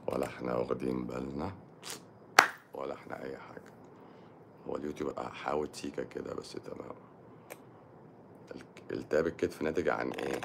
ولا احنا واخدين بالنا ولا احنا اي حاجه هو اليوتيوب حاوت سيكا كده بس تمام الك- التهاب الكتف ناتج عن ايه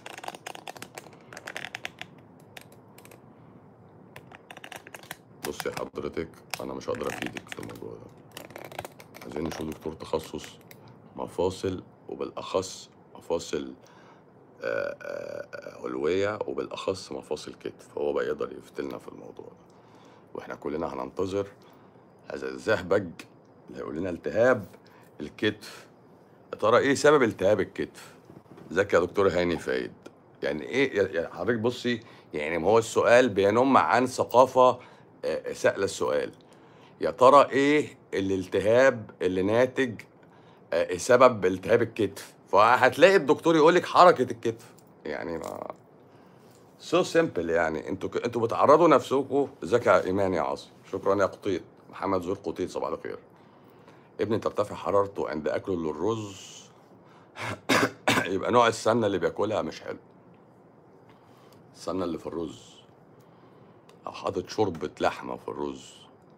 بصي حضرتك انا مش هقدر افيدك في الموضوع ده عايزين نشوف دكتور تخصص مفاصل وبالاخص مفاصل آه، آه، آه، علويه وبالاخص مفاصل كتف هو بقى يقدر يفتلنا في الموضوع ده واحنا كلنا هننتظر هذا الزهبج اللي هيقول لنا التهاب الكتف يا ترى ايه سبب التهاب الكتف ازيك يا دكتور هاني فايد يعني ايه يا- يا حضرتك بصي يعني ما هو السؤال بينم عن ثقافه آه، سأل السؤال يا ترى ايه الالتهاب اللي ناتج آه، سبب التهاب الكتف فهتلاقي الدكتور يقول لك حركه الكتف يعني ما سو سيمبل يعني انتوا ك- انتوا بتعرضوا نفسكم ازيك يا ايمان يا عاصم شكرا يا قطيط محمد زور قطيط صباح الخير ابني ترتفع حرارته عند اكله للرز يبقى نوع السمنه اللي بياكلها مش حلو السمنه اللي في الرز او حاطط شوربه لحمه في الرز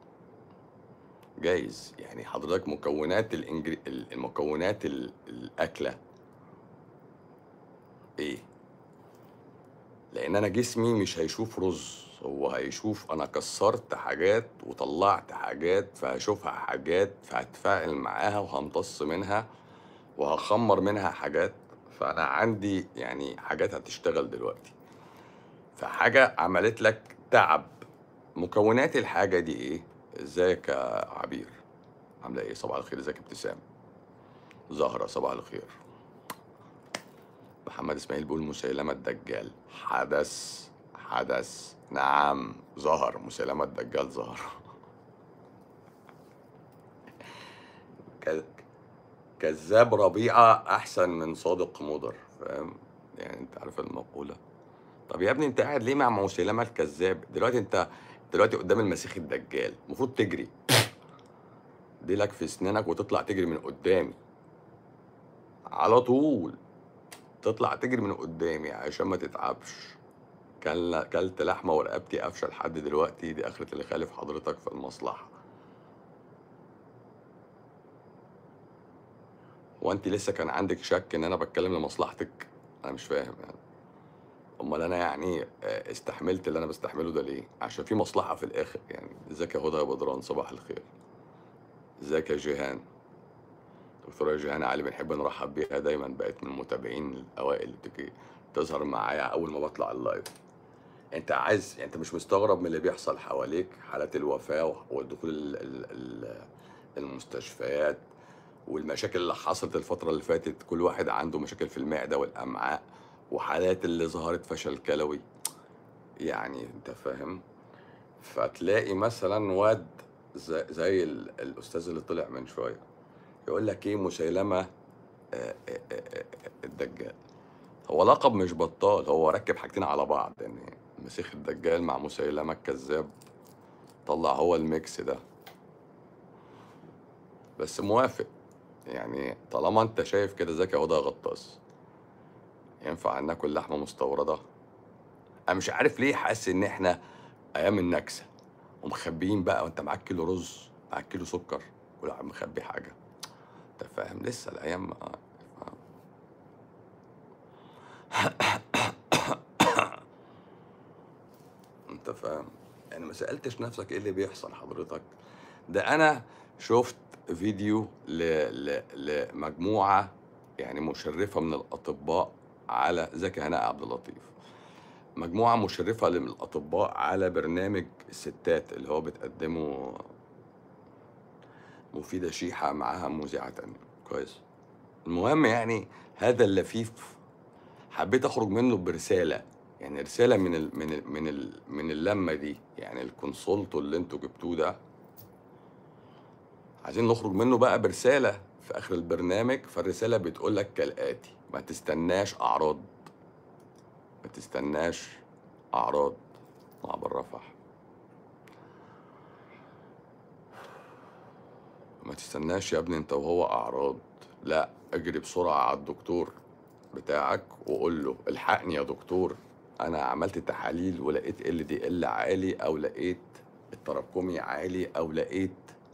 جايز يعني حضرتك مكونات الإنجري... المكونات ال- الاكله ايه لان انا جسمي مش هيشوف رز هو هيشوف انا كسرت حاجات وطلعت حاجات فهشوفها حاجات فهتفاعل معاها وهمتص منها وهخمر منها حاجات فانا عندي يعني حاجات هتشتغل دلوقتي فحاجه عملت لك تعب مكونات الحاجه دي ايه ازيك يا عبير عامله ايه صباح الخير ازيك يا ابتسام زهره صباح الخير محمد اسماعيل بيقول مسيلمة الدجال حدث حدث نعم ظهر مسيلمة الدجال ظهر ك- كذاب ربيعة أحسن من صادق مضر فاهم يعني أنت عارف المقولة طب يا ابني أنت قاعد ليه مع مسيلمة الكذاب دلوقتي أنت دلوقتي قدام المسيح الدجال المفروض تجري ديلك في سنانك وتطلع تجري من قدامي على طول تطلع تجري من قدامي عشان ما تتعبش كل كلت لحمه ورقبتي قافشه لحد دلوقتي دي اخره اللي خالف حضرتك في المصلحه هو انت لسه كان عندك شك ان انا بتكلم لمصلحتك انا مش فاهم يعني امال انا يعني آه، استحملت اللي انا بستحمله ده ليه عشان في مصلحه في الاخر يعني ازيك يا هدى يا بدران صباح الخير ازيك يا جيهان دكتورة جيهان علي بنحب نرحب بيها دايما بقت من المتابعين الاوائل اللي بتيجي تظهر معايا اول ما بطلع اللايف انت عايز يعني انت مش مستغرب من اللي بيحصل حواليك حالات الوفاه والدخول ال- ال- ال- المستشفيات والمشاكل اللي حصلت الفتره اللي فاتت كل واحد عنده مشاكل في المعده والامعاء وحالات اللي ظهرت فشل كلوي يعني انت فاهم فتلاقي مثلا واد زي, زي ال- الاستاذ اللي طلع من شويه يقول لك ايه مسيلمه آه، آه، آه، آه، الدجال هو لقب مش بطال هو ركب حاجتين على بعض يعني مسيح الدجال مع مسيلمه الكذاب طلع هو الميكس ده بس موافق يعني طالما انت شايف كده ازيك يا هدى يا غطاس ينفع ان ناكل لحمه مستورده انا مش عارف ليه حاسس ان احنا ايام النكسه ومخبيين بقى وانت معاك كيلو رز معاك كيلو سكر كل واحد مخبي حاجه انت فاهم لسه الايام ما- انت فاهم يعني ما سالتش نفسك ايه اللي بيحصل حضرتك ده انا شفت فيديو ل... ل... لمجموعه يعني مشرفه من الاطباء على زكي هناء عبد اللطيف مجموعه مشرفه من الاطباء على برنامج الستات اللي هو بتقدمه مفيده شيحه معاها مذيعه تانية كويس المهم يعني هذا اللفيف حبيت اخرج منه برساله يعني رساله من ال من ال من ال من اللمه دي يعني الكونسولتو اللي انتوا جبتوه ده عايزين نخرج منه بقى برساله في اخر البرنامج فالرساله بتقول لك كالاتي ما تستناش اعراض ما تستناش اعراض مع بالرفح ما تستناش يا ابني انت وهو اعراض لا اجري بسرعه على الدكتور بتاعك وقول له الحقني يا دكتور انا عملت تحاليل ولقيت ال دي ال عالي او لقيت التراكمي عالي او لقيت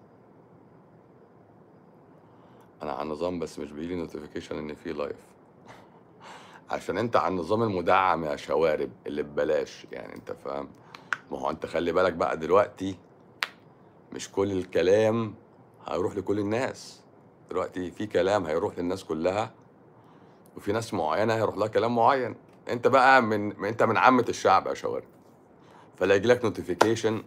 انا على النظام بس مش بيجيلي نوتيفيكيشن ان في لايف عشان انت على النظام المدعم يا شوارب اللي ببلاش يعني انت فاهم ما هو انت خلي بالك بقى دلوقتي مش كل الكلام هيروح لكل الناس دلوقتي في كلام هيروح للناس كلها وفي ناس معينه هيروح لها كلام معين انت بقى من انت من عامه الشعب يا شوارب فلا يجي لك نوتيفيكيشن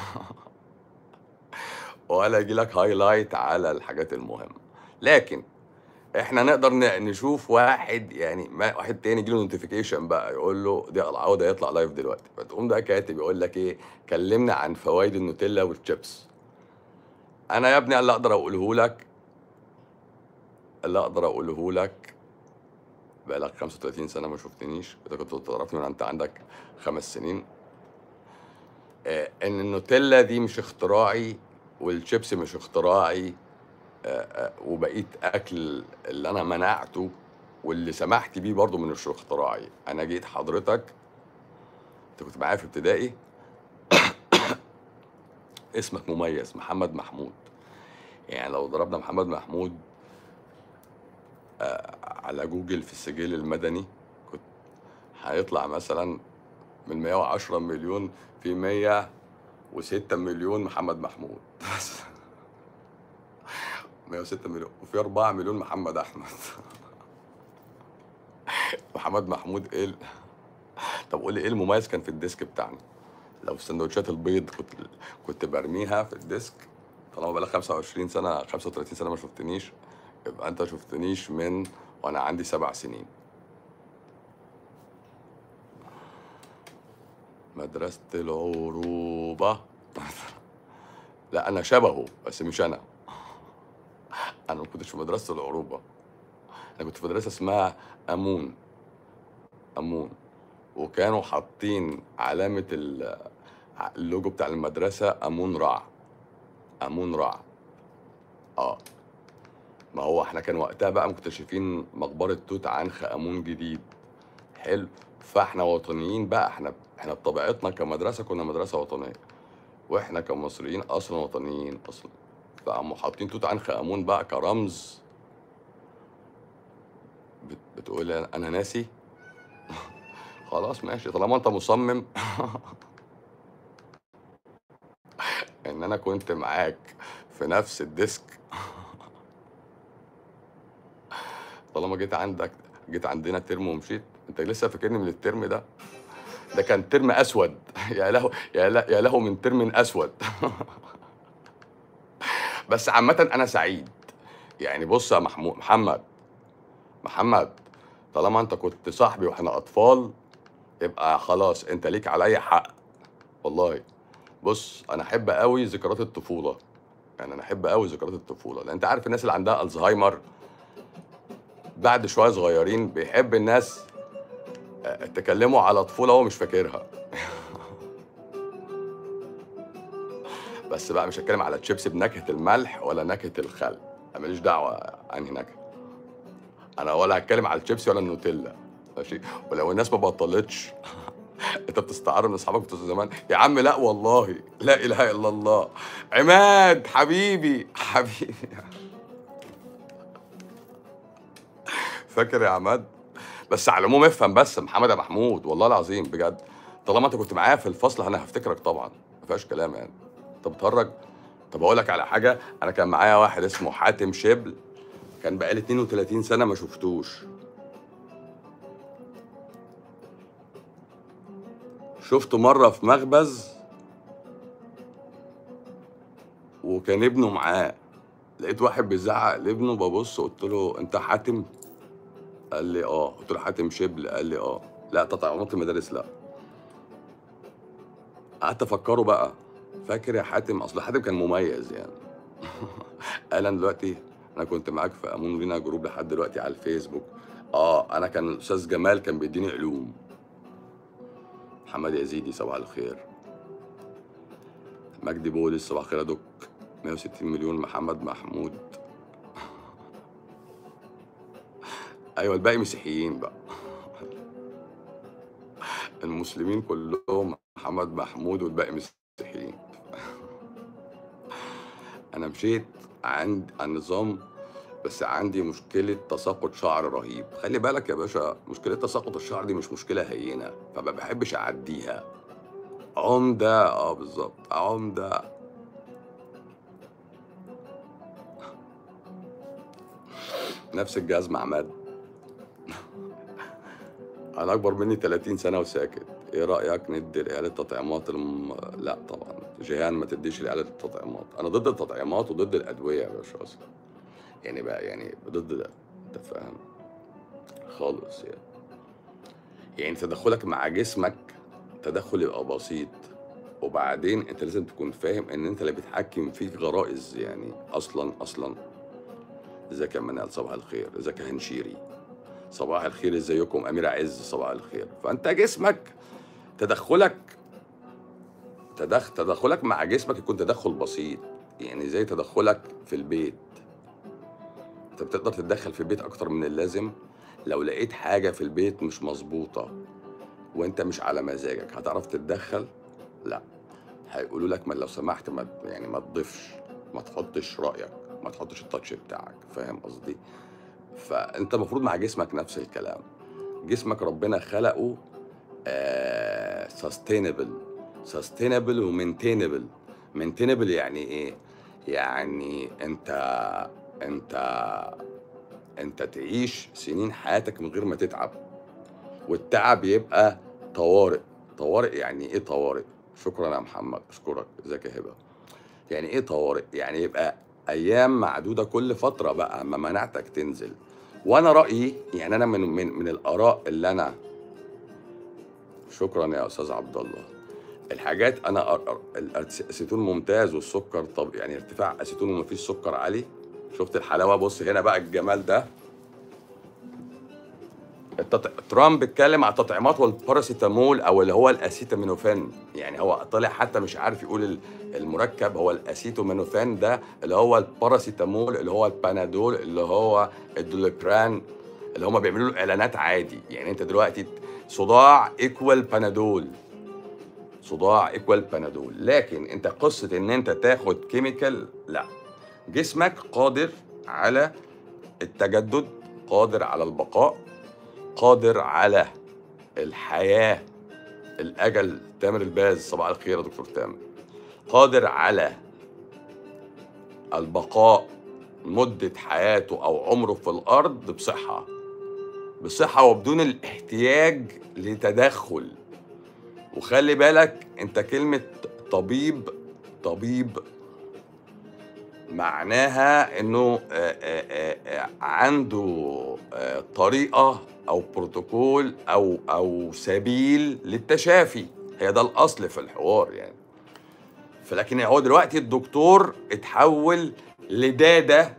ولا يجي لك هايلايت على الحاجات المهمه لكن احنا نقدر ن- نشوف واحد يعني ما واحد تاني يجي له نوتيفيكيشن بقى يقول له دي العوده يطلع لايف دلوقتي فتقوم ده كاتب يقول لك ايه كلمنا عن فوائد النوتيلا والشيبس انا يا ابني اللي اقدر اقوله لك اللي اقدر اقوله لك بقالك 35 سنه ما شفتنيش اذا كنت تعرفني من انت عندك خمس سنين آه، ان النوتيلا دي مش اختراعي والشيبس مش اختراعي آه، آه، وبقيت اكل اللي انا منعته واللي سمحت بيه برضو من مش اختراعي انا جيت حضرتك انت كنت معايا في ابتدائي اسمك مميز محمد محمود يعني لو ضربنا محمد محمود على جوجل في السجل المدني كنت هيطلع مثلا من 110 مليون في 106 مليون محمد محمود بس 106 مليون وفي 4 مليون محمد احمد محمد محمود ايه ال- طب قول لي ايه المميز كان في الديسك بتاعنا لو سندوتشات البيض كنت كنت برميها في الديسك طالما بقالك 25 سنه 35 سنه ما شفتنيش يبقى انت شفتنيش من وانا عندي سبع سنين مدرسة العروبة لا أنا شبهه بس مش أنا أنا ما كنتش في مدرسة العروبة أنا كنت في مدرسة اسمها أمون أمون وكانوا حاطين علامة ال- اللوجو بتاع المدرسة أمون رع أمون رع اه ما هو احنا كان وقتها بقى مكتشفين مقبرة توت عنخ آمون جديد حلو فاحنا وطنيين بقى احنا احنا بطبيعتنا كمدرسة كنا مدرسة وطنية واحنا كمصريين اصلا وطنيين اصلا فقاموا حاطين توت عنخ آمون بقى كرمز بت- بتقول انا أنا ناسي خلاص ماشي طالما انت مصمم ان انا كنت معاك في نفس الديسك طالما جيت عندك جيت عندنا ترم ومشيت انت لسه فاكرني من الترم ده ده كان ترم اسود يا له يا له يا له من ترم اسود بس عامة انا سعيد يعني بص يا محمود محمد محمد طالما انت كنت صاحبي واحنا اطفال يبقى خلاص انت ليك عليا حق والله بص انا احب قوي ذكريات الطفوله يعني انا احب قوي ذكريات الطفوله لان انت عارف الناس اللي عندها الزهايمر بعد شويه صغيرين بيحب الناس آه، تكلموا على طفوله هو مش فاكرها بس بقى مش هتكلم على تشيبس بنكهه الملح ولا نكهه الخل انا ماليش دعوه انهي نكهه انا ولا هتكلم على الشيبسي ولا النوتيلا ماشي ولو الناس ما بطلتش انت بتستعار من اصحابك بتوع زمان يا عم لا والله لا اله الا الله عماد حبيبي حبيبي فاكر يا عماد بس على العموم افهم بس محمد يا محمود والله العظيم بجد طالما انت كنت معايا في الفصل انا هفتكرك طبعا ما فيهاش كلام يعني انت بتهرج طب اقول لك على حاجه انا كان معايا واحد اسمه حاتم شبل كان بقالي 32 سنه ما شفتوش شفته مره في مخبز وكان ابنه معاه لقيت واحد بيزعق لابنه ببص قلت له انت حاتم قال لي اه قلت له حاتم شبل قال لي اه لا تطعيمات المدارس لا قعدت افكره بقى فاكر يا حاتم اصل حاتم كان مميز يعني قال انا دلوقتي انا كنت معاك في امون لينا جروب لحد دلوقتي على الفيسبوك اه انا كان الاستاذ جمال كان بيديني علوم محمد يزيدي صباح الخير مجدي بولس صباح الخير يا دوك 160 مليون محمد محمود ايوه الباقي مسيحيين بقى المسلمين كلهم محمد محمود والباقي مسيحيين انا مشيت عند النظام بس عندي مشكلة تساقط شعر رهيب خلي بالك يا باشا مشكلة تساقط الشعر دي مش مشكلة هينة فما بحبش أعديها عمدة اه بالظبط عمدة نفس الجهاز مع عماد أنا أكبر مني 30 سنة وساكت إيه رأيك ندي العيال التطعيمات الم... لا طبعا جيهان ما تديش العيال التطعيمات أنا ضد التطعيمات وضد الأدوية يا باشا أصلا يعني بقى يعني ضد ده أنت فاهم خالص يعني يعني تدخلك مع جسمك تدخل يبقى بسيط وبعدين انت لازم تكون فاهم ان انت اللي بتحكم فيك غرائز يعني اصلا اصلا ازيك يا منال صباح الخير ازيك يا هنشيري صباح الخير ازيكم امير عز صباح الخير فانت جسمك تدخلك تدخ تدخلك مع جسمك يكون تدخل بسيط يعني زي تدخلك في البيت انت بتقدر تتدخل في البيت اكتر من اللازم لو لقيت حاجه في البيت مش مظبوطه وانت مش على مزاجك هتعرف تتدخل لا هيقولوا لك ما لو سمحت ما يعني ما تضيفش ما تحطش رايك ما تحطش التاتش بتاعك فاهم قصدي فانت المفروض مع جسمك نفس الكلام جسمك ربنا خلقه سستينبل سستينبل ومينتينبل مينتينبل يعني ايه يعني انت انت انت تعيش سنين حياتك من غير ما تتعب والتعب يبقى طوارئ طوارئ يعني ايه طوارئ شكرا يا محمد اشكرك ازيك يا هبه يعني ايه طوارئ يعني يبقى ايام معدوده كل فتره بقى اما مناعتك تنزل وانا رايي يعني انا من من من الاراء اللي انا شكرا يا استاذ عبد الله الحاجات انا أر- أر- الاسيتون ممتاز والسكر طب يعني ارتفاع اسيتون ومفيش سكر عالي شفت الحلاوه بص هنا بقى الجمال ده التط... ترامب اتكلم على التطعيمات والباراسيتامول او اللي هو الاسيتامينوفين يعني هو طلع حتى مش عارف يقول ال- المركب هو الاسيتامينوفين ده اللي هو الباراسيتامول اللي هو البانادول اللي هو الدوليبران اللي هم بيعملوا له اعلانات عادي يعني انت دلوقتي صداع ايكوال بانادول صداع ايكوال بانادول لكن انت قصه ان انت تاخد كيميكال لا جسمك قادر على التجدد قادر على البقاء قادر على الحياة الأجل تامر الباز صباح الخير يا دكتور تامر قادر على البقاء مدة حياته أو عمره في الأرض بصحة بصحة وبدون الاحتياج لتدخل وخلي بالك انت كلمة طبيب طبيب معناها انه آه، آه، آه، آه، عنده آه، طريقه او بروتوكول او او سبيل للتشافي هي ده الاصل في الحوار يعني فلكن هو دلوقتي الدكتور اتحول لداده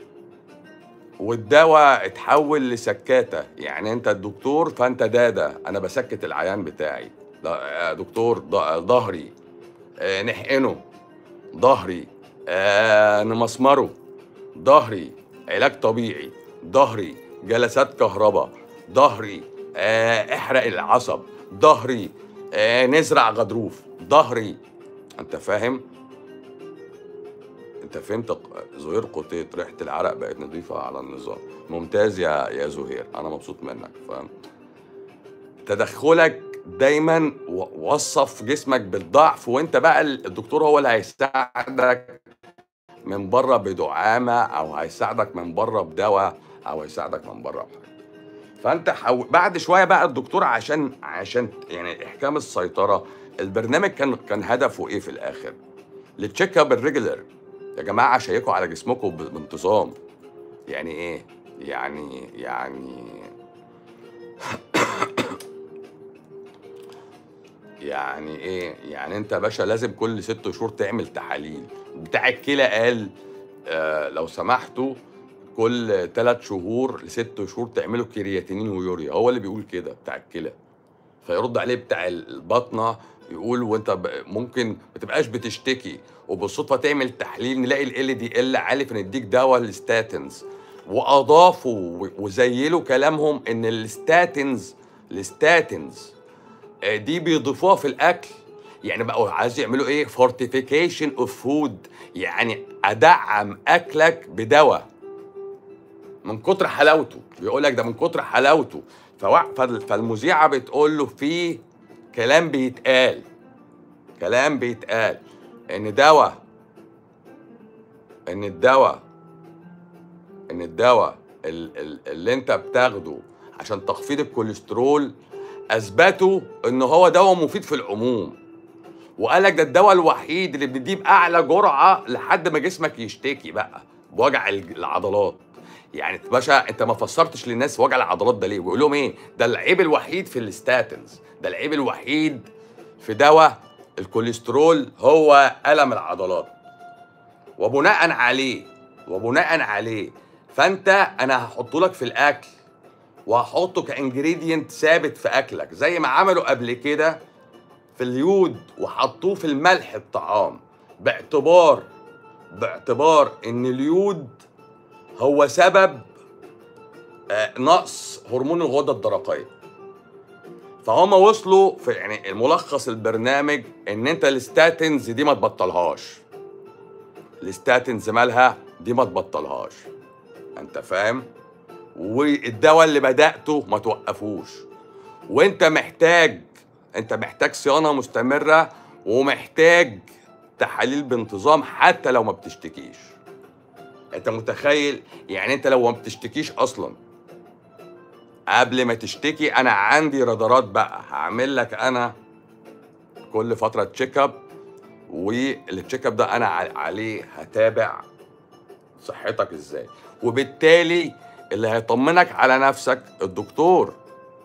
والدواء اتحول لسكاته يعني انت الدكتور فانت داده انا بسكت العيان بتاعي لا، يا دكتور ض- ظهري آه، نحقنه ظهري آه نمسمره ظهري علاج طبيعي ظهري جلسات كهرباء ظهري آه احرق العصب ظهري آه نزرع غضروف ظهري انت فاهم انت فهمت ق- زهير قطيط ريحه العرق بقت نظيفه على النظام ممتاز يا يا زهير انا مبسوط منك فاهم تدخلك دايما و- وصف جسمك بالضعف وانت بقى ال- الدكتور هو اللي هيساعدك من بره بدعامه او هيساعدك من بره بدواء او هيساعدك من بره بحاجه فانت حو... بعد شويه بقى الدكتور عشان عشان يعني احكام السيطره البرنامج كان كان هدفه ايه في الاخر؟ للتشيك اب الريجولر يا جماعه شيكوا على جسمكم ب- بانتظام يعني ايه؟ يعني يعني يعني ايه؟ يعني انت يا باشا لازم كل ست شهور تعمل تحاليل بتاع الكلى قال آه لو سمحتوا كل ثلاث شهور لست شهور تعملوا كرياتينين ويوريا هو اللي بيقول كده بتاع الكلى فيرد عليه بتاع البطنه يقول وانت ب- ممكن ما تبقاش بتشتكي وبالصدفه تعمل تحليل نلاقي ال دي ال عالي فنديك دواء الستاتنز واضافوا و- وزيلوا كلامهم ان الستاتنز الستاتنز آه، دي بيضيفوها في الاكل يعني بقوا عايز يعملوا ايه فورتيفيكيشن اوف فود يعني ادعم اكلك بدواء من كتر حلاوته بيقول لك ده من كتر حلاوته فوع- فال- فالمذيعه بتقول له في كلام بيتقال كلام بيتقال ان دواء ان الدواء ان الدواء ال- ال- اللي انت بتاخده عشان تخفيض الكوليسترول اثبتوا ان هو دواء مفيد في العموم وقال لك ده الدواء الوحيد اللي بنديه باعلى جرعه لحد ما جسمك يشتكي بقى بوجع الج- العضلات يعني باشا انت ما فسرتش للناس وجع العضلات ده ليه بيقول لهم ايه ده العيب الوحيد في الستاتنز ده العيب الوحيد في دواء الكوليسترول هو الم العضلات وبناء عليه وبناء عليه فانت انا هحطه لك في الاكل وهحطه كانجريدينت ثابت في اكلك زي ما عملوا قبل كده في اليود وحطوه في الملح الطعام باعتبار باعتبار ان اليود هو سبب آه، نقص هرمون الغده الدرقيه فهم وصلوا في يعني الملخص البرنامج ان انت الستاتنز دي ما تبطلهاش الستاتنز مالها دي ما تبطلهاش انت فاهم والدواء اللي بدأته ما توقفوش وانت محتاج انت محتاج صيانة مستمرة ومحتاج تحاليل بانتظام حتى لو ما بتشتكيش انت متخيل يعني انت لو ما بتشتكيش اصلا قبل ما تشتكي انا عندي رادارات بقى هعمل لك انا كل فترة تشيك اب والتشيك اب ده انا ع- عليه هتابع صحتك ازاي وبالتالي اللي هيطمنك على نفسك الدكتور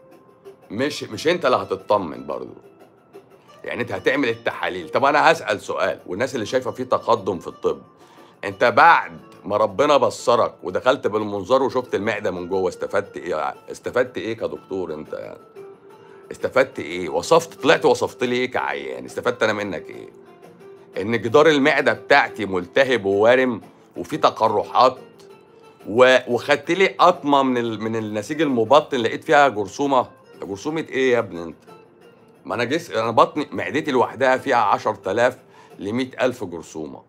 مش مش انت اللي هتطمن برضو يعني انت هتعمل التحاليل طب انا هسأل سؤال والناس اللي شايفه في تقدم في الطب انت بعد ما ربنا بصرك ودخلت بالمنظار وشفت المعده من جوه استفدت ايه استفدت ايه كدكتور انت يعني استفدت ايه وصفت طلعت وصفت لي ايه كعيان استفدت انا منك ايه ان جدار المعده بتاعتي ملتهب ووارم وفي تقرحات و... وخدت لي قطمه من ال... من النسيج المبطن لقيت فيها جرثومه جرثومه ايه يا ابني انت ما انا جس انا بطني معدتي لوحدها فيها 10000 ل 100000 جرثومه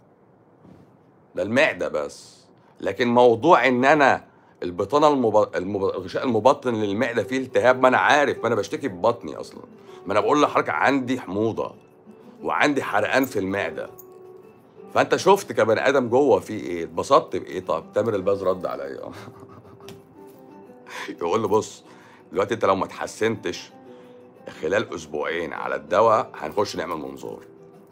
ده المعده بس لكن موضوع ان انا البطانه المب... المب... الغشاء المبطن للمعده فيه التهاب ما انا عارف ما انا بشتكي ببطني اصلا ما انا بقول لحضرتك عندي حموضه وعندي حرقان في المعده فانت شفت كبني ادم جوه في ايه اتبسطت بايه طب تامر الباز رد عليا يقول له بص دلوقتي انت لو ما اتحسنتش خلال اسبوعين على الدواء هنخش نعمل منظار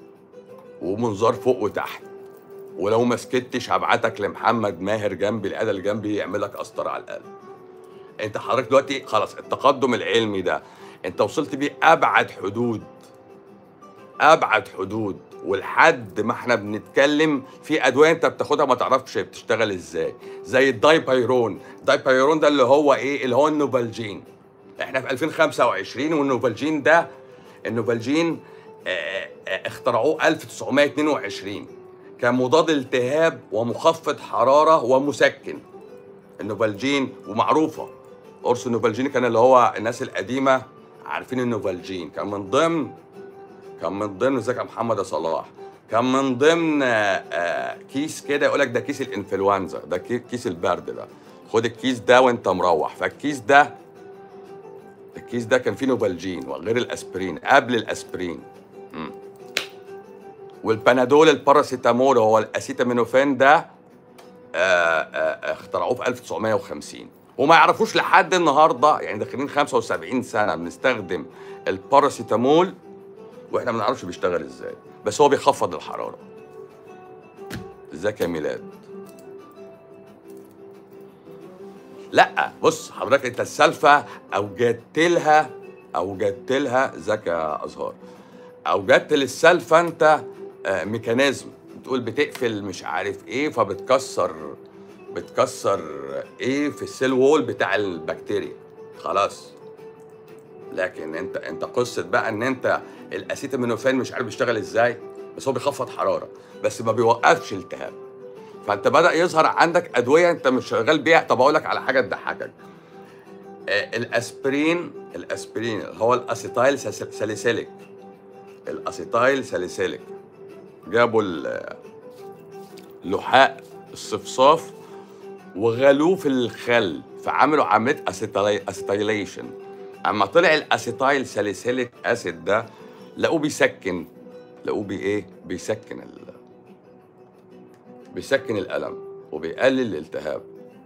ومنظار فوق وتحت ولو ما سكتش هبعتك لمحمد ماهر جنبي الادى اللي جنبي يعمل لك قسطره على القلب انت حضرتك دلوقتي خلاص التقدم العلمي ده انت وصلت بيه ابعد حدود ابعد حدود ولحد ما احنا بنتكلم في ادويه انت بتاخدها ما تعرفش بتشتغل ازاي زي الدايبايرون الدايبايرون ده اللي هو ايه اللي هو النوفالجين احنا في 2025 والنوفالجين ده النوفالجين آه، آه، اخترعوه 1922 كان مضاد التهاب ومخفض حراره ومسكن النوفالجين ومعروفه قرص النوفالجين كان اللي هو الناس القديمه عارفين النوفالجين كان من ضمن كان من ضمن ازيك يا محمد يا صلاح كان من ضمن آه، آه، كيس كده يقول لك ده كيس الانفلونزا ده كي- كيس البرد ده خد الكيس ده وانت مروح فالكيس ده الكيس ده كان فيه نوفالجين وغير الاسبرين قبل الاسبرين مم. والبنادول الباراسيتامول هو الاسيتامينوفين ده آه، آه، اخترعوه في 1950 وما يعرفوش لحد النهارده يعني داخلين 75 سنه بنستخدم الباراسيتامول واحنا ما نعرفش بيشتغل ازاي بس هو بيخفض الحراره ازيك يا ميلاد لا بص حضرتك انت السلفه اوجدت لها اوجدت لها ازيك يا ازهار اوجدت للسلفه انت آه، ميكانيزم بتقول بتقفل مش عارف ايه فبتكسر بتكسر ايه في السيل وول بتاع البكتيريا خلاص لكن انت انت قصه بقى ان انت الاسيتامينوفين مش عارف بيشتغل ازاي بس هو بيخفض حراره بس ما بيوقفش التهاب فانت بدا يظهر عندك ادويه انت مش شغال بيها طب اقول لك على حاجه تضحكك آه، الاسبرين الاسبرين اللي هو الاسيتايل ساليسيليك الاسيتايل ساليسيليك جابوا ال- لحاء الصفصاف وغلوه في الخل فعملوا عمليه اسيتايليشن اما طلع الاسيتايل ساليسيليك اسيد ده لقوه بيسكن لقوه بي ايه بيسكن ال... بيسكن الالم وبيقلل الالتهاب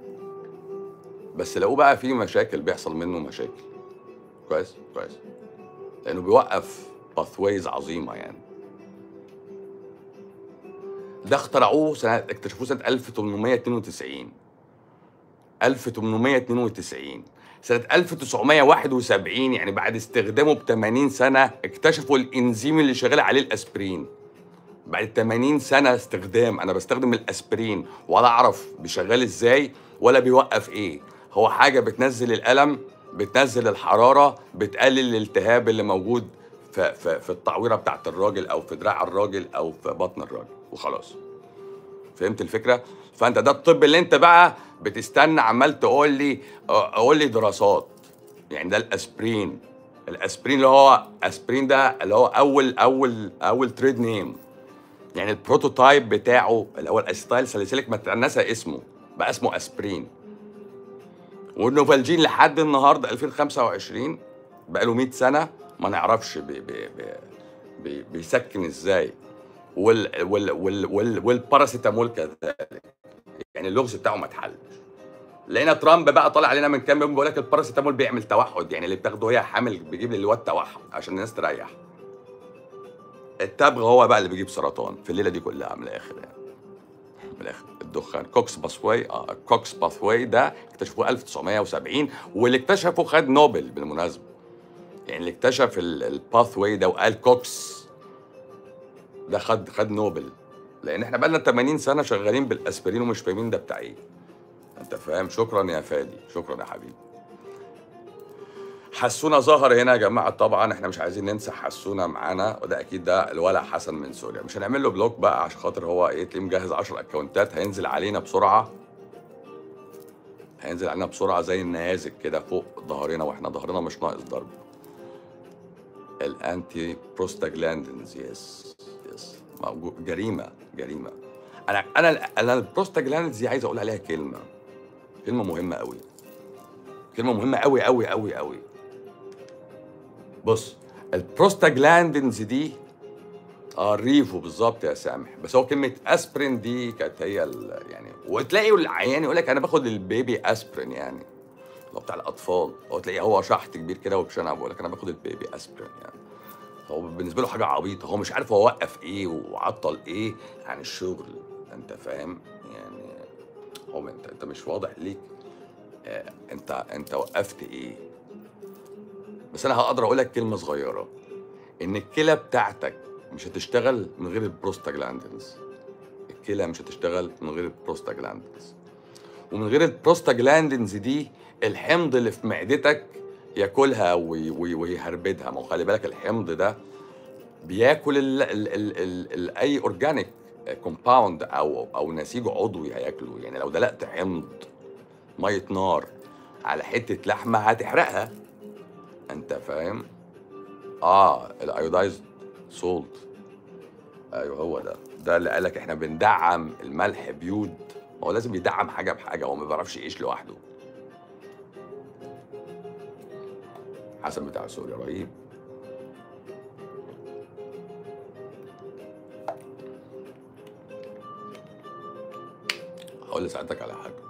بس لقوه بقى فيه مشاكل بيحصل منه مشاكل كويس كويس لانه بيوقف باثويز عظيمه يعني ده اخترعوه سنه اكتشفوه سنه 1892 1892 سنة 1971 يعني بعد استخدامه ب 80 سنة اكتشفوا الانزيم اللي شغال عليه الاسبرين بعد 80 سنة استخدام انا بستخدم الاسبرين ولا اعرف بيشغال ازاي ولا بيوقف ايه هو حاجة بتنزل الألم بتنزل الحرارة بتقلل الالتهاب اللي موجود في, في, في التعويرة بتاعت الراجل او في دراع الراجل او في بطن الراجل وخلاص فهمت الفكره فانت ده الطب اللي انت بقى بتستنى عمال تقول لي قول لي دراسات يعني ده الاسبرين الاسبرين اللي هو اسبرين ده اللي هو اول اول اول تريد نيم يعني البروتوتايب بتاعه اللي هو الاسيتايل ساليسيليك ما تنسى اسمه بقى اسمه اسبرين والنوفالجين لحد النهارده 2025 بقى له 100 سنه ما نعرفش بي بي بي بي بيسكن ازاي وال وال وال وال والباراسيتامول كذلك يعني اللغز بتاعه ما اتحلش لقينا ترامب بقى طالع علينا من كام يوم بيقول لك الباراسيتامول بيعمل توحد يعني اللي بتاخده هي حامل بيجيب اللي هو التوحد عشان الناس تريح التبغ هو بقى اللي بيجيب سرطان في الليله دي كلها من الاخر يعني من الاخر الدخان كوكس باثواي اه كوكس باثواي ده اكتشفوه 1970 واللي اكتشفه خد نوبل بالمناسبه يعني اللي اكتشف الباثواي ده وقال كوكس ده خد خد نوبل لان احنا بقالنا 80 سنه شغالين بالاسبرين ومش فاهمين ده بتاع ايه انت فاهم شكرا يا فادي شكرا يا حبيبي حسونا ظهر هنا يا جماعه طبعا احنا مش عايزين ننسى حسونا معانا وده اكيد ده الولع حسن من سوريا مش هنعمل له بلوك بقى عشان خاطر هو ايه تلاقيه مجهز 10 اكونتات هينزل علينا بسرعه هينزل علينا بسرعه زي النيازك كده فوق ظهرنا واحنا ظهرنا مش ناقص ضرب الانتي بروستاجلاندينز يس يس موجود جريمه جريمه انا انا انا البروستاجلاندينز دي عايز اقول عليها كلمه كلمه مهمه قوي كلمه مهمه قوي قوي قوي قوي بص البروستاجلاندينز دي اه الريفو بالظبط يا سامح بس هو كلمه اسبرين دي كانت هي ال- يعني وتلاقي العيان يقول لك انا باخد البيبي اسبرين يعني اللي هو بتاع الاطفال هو تلاقيه هو شحط كبير كده وبشنب بيقول لك انا باخد البيبي اسبرين يعني هو بالنسبه له حاجه عبيطه هو مش عارف هو وقف ايه وعطل ايه عن الشغل انت فاهم يعني هو انت انت مش واضح ليك آه انت انت وقفت ايه بس انا هقدر اقول لك كلمه صغيره ان الكلى بتاعتك مش هتشتغل من غير البروستاجلاندينز الكلى مش هتشتغل من غير البروستاجلاندينز ومن غير البروستاجلاندينز دي الحمض اللي في معدتك ياكلها وي- وي- ويهربدها ما هو خلي بالك الحمض ده بياكل ال ال ال ال ال اي اورجانيك كومباوند او او نسيج عضوي هياكله يعني لو دلقت حمض ميه نار على حته لحمه هتحرقها انت فاهم اه الايودايز سولت ايوه هو ده ده اللي قالك احنا بندعم الملح بيود ما هو لازم يدعم حاجه بحاجه هو ما بيعرفش يعيش لوحده حسن بتاع سوريا رهيب هقول لساعتك على حاجه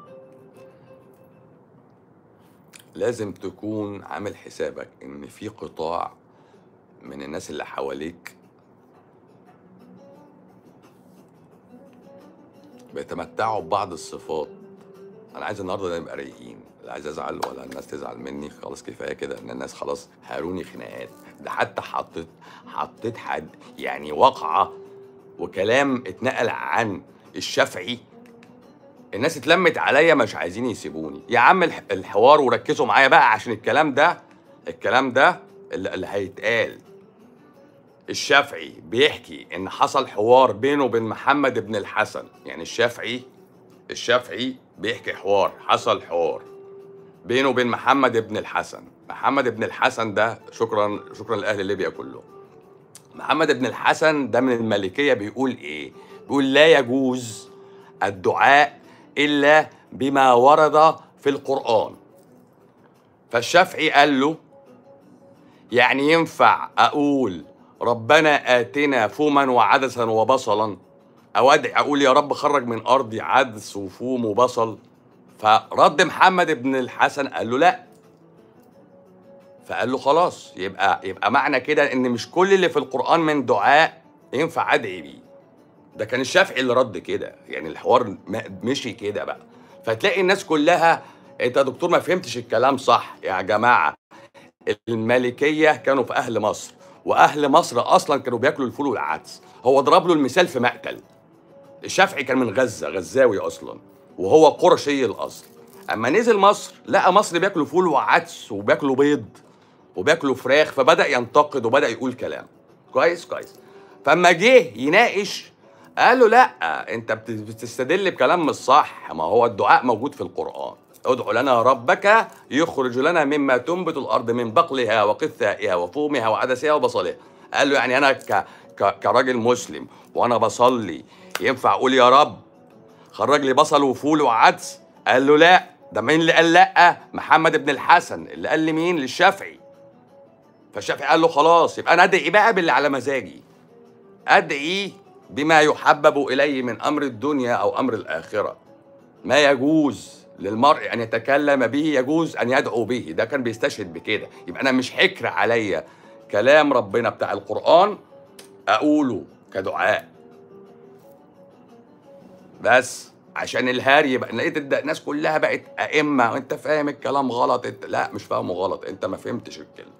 لازم تكون عامل حسابك ان في قطاع من الناس اللي حواليك بيتمتعوا ببعض الصفات انا عايز النهارده نبقى رايقين لا عايز ازعل ولا الناس تزعل مني خلاص كفايه كده ان الناس خلاص هاروني خناقات ده حتى حطيت حطيت حد يعني واقعه وكلام اتنقل عن الشافعي الناس اتلمت عليا مش عايزين يسيبوني يا عم الح- الحوار وركزوا معايا بقى عشان الكلام ده الكلام ده اللي, اللي هيتقال الشافعي بيحكي ان حصل حوار بينه وبين محمد بن الحسن يعني الشافعي الشافعي بيحكي حوار حصل حوار بينه وبين محمد ابن الحسن محمد ابن الحسن ده شكرا شكرا لاهل ليبيا كلهم محمد ابن الحسن ده من المالكيه بيقول ايه بيقول لا يجوز الدعاء الا بما ورد في القران فالشافعي قال له يعني ينفع اقول ربنا اتنا فوما وعدسا وبصلا او ادعي اقول يا رب خرج من ارضي عدس وفوم وبصل فرد محمد بن الحسن قال له لا فقال له خلاص يبقى يبقى معنى كده ان مش كل اللي في القران من دعاء ينفع ادعي بيه ده كان الشافعي اللي رد كده يعني الحوار م- مشي كده بقى فتلاقي الناس كلها انت يا دكتور ما فهمتش الكلام صح يا جماعه الملكيه كانوا في اهل مصر واهل مصر اصلا كانوا بياكلوا الفول والعدس هو ضرب له المثال في مقتل الشافعي كان من غزه غزاوي اصلا وهو قرشي الاصل اما نزل مصر لقى مصر بياكلوا فول وعدس وبياكلوا بيض وبياكلوا فراخ فبدا ينتقد وبدا يقول كلام كويس كويس فاما جه يناقش قال له لا انت بت- بتستدل بكلام مش صح ما هو الدعاء موجود في القران ادع لنا ربك يخرج لنا مما تنبت الارض من بقلها وقثائها وفومها وعدسها وبصلها قال له يعني انا ك... ك... كراجل مسلم وانا بصلي ينفع اقول يا رب خرج لي بصل وفول وعدس قال له لا ده مين اللي قال لا محمد بن الحسن اللي قال لي مين للشافعي فالشافعي قال له خلاص يبقى انا ادعي بقى باللي على مزاجي ادعي بما يحبب الي من امر الدنيا او امر الاخره ما يجوز للمرء ان يتكلم به يجوز ان يدعو به ده كان بيستشهد بكده يبقى انا مش حكر عليا كلام ربنا بتاع القران اقوله كدعاء بس عشان الهاري يبقى لقيت الد- الناس كلها بقت ائمه وانت فاهم الكلام غلط انت لا مش فاهمه غلط انت ما فهمتش الكلمه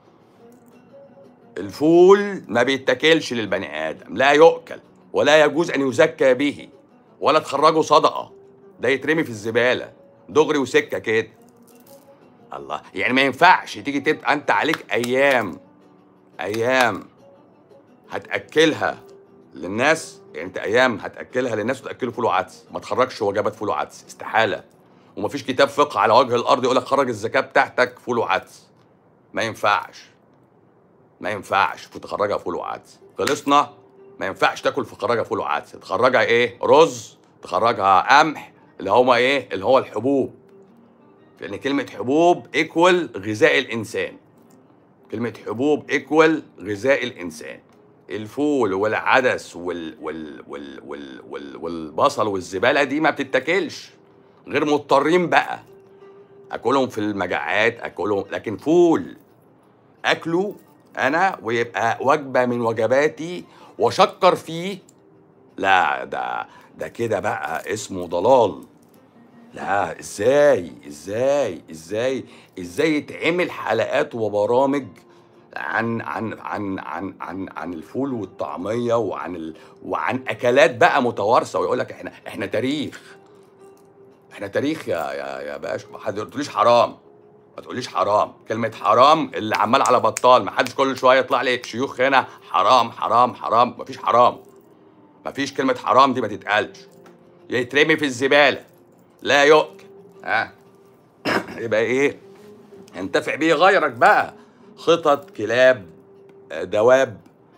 الفول ما بيتاكلش للبني ادم لا يؤكل ولا يجوز ان يزكى به ولا تخرجه صدقه ده يترمي في الزباله دغري وسكه كده الله يعني ما ينفعش تيجي تبقى انت عليك ايام ايام هتاكلها للناس يعني انت ايام هتاكلها للناس وتاكله فول وعدس ما تخرجش وجبات فول وعدس استحاله ومفيش كتاب فقه على وجه الارض يقول لك خرج الزكاه بتاعتك فول وعدس ما ينفعش ما ينفعش تخرجها فول وعدس خلصنا ما ينفعش تاكل في خرجها فول وعدس تخرجها ايه رز تخرجها قمح اللي هو ايه اللي هو الحبوب لان كلمه حبوب ايكوال غذاء الانسان كلمه حبوب ايكوال غذاء الانسان الفول والعدس وال وال وال وال وال والبصل والزباله دي ما بتتاكلش غير مضطرين بقى اكلهم في المجاعات اكلهم لكن فول اكله انا ويبقى وجبه من وجباتي واشكر فيه لا ده ده كده بقى اسمه ضلال لا ازاي ازاي ازاي ازاي يتعمل حلقات وبرامج عن عن عن عن عن عن الفول والطعميه وعن ال... وعن اكلات بقى متوارثه ويقول لك احنا احنا تاريخ احنا تاريخ يا يا يا باشا ما حد ما تقوليش حرام ما تقوليش حرام كلمة حرام اللي عمال على بطال ما حدش كل شوية يطلع لي شيوخ هنا حرام حرام حرام مفيش حرام مفيش كلمة حرام دي ما تتقالش يترمي في الزبالة لا يؤكل ها يبقى ايه ينتفع بيه غيرك بقى خطط كلاب آه، دواب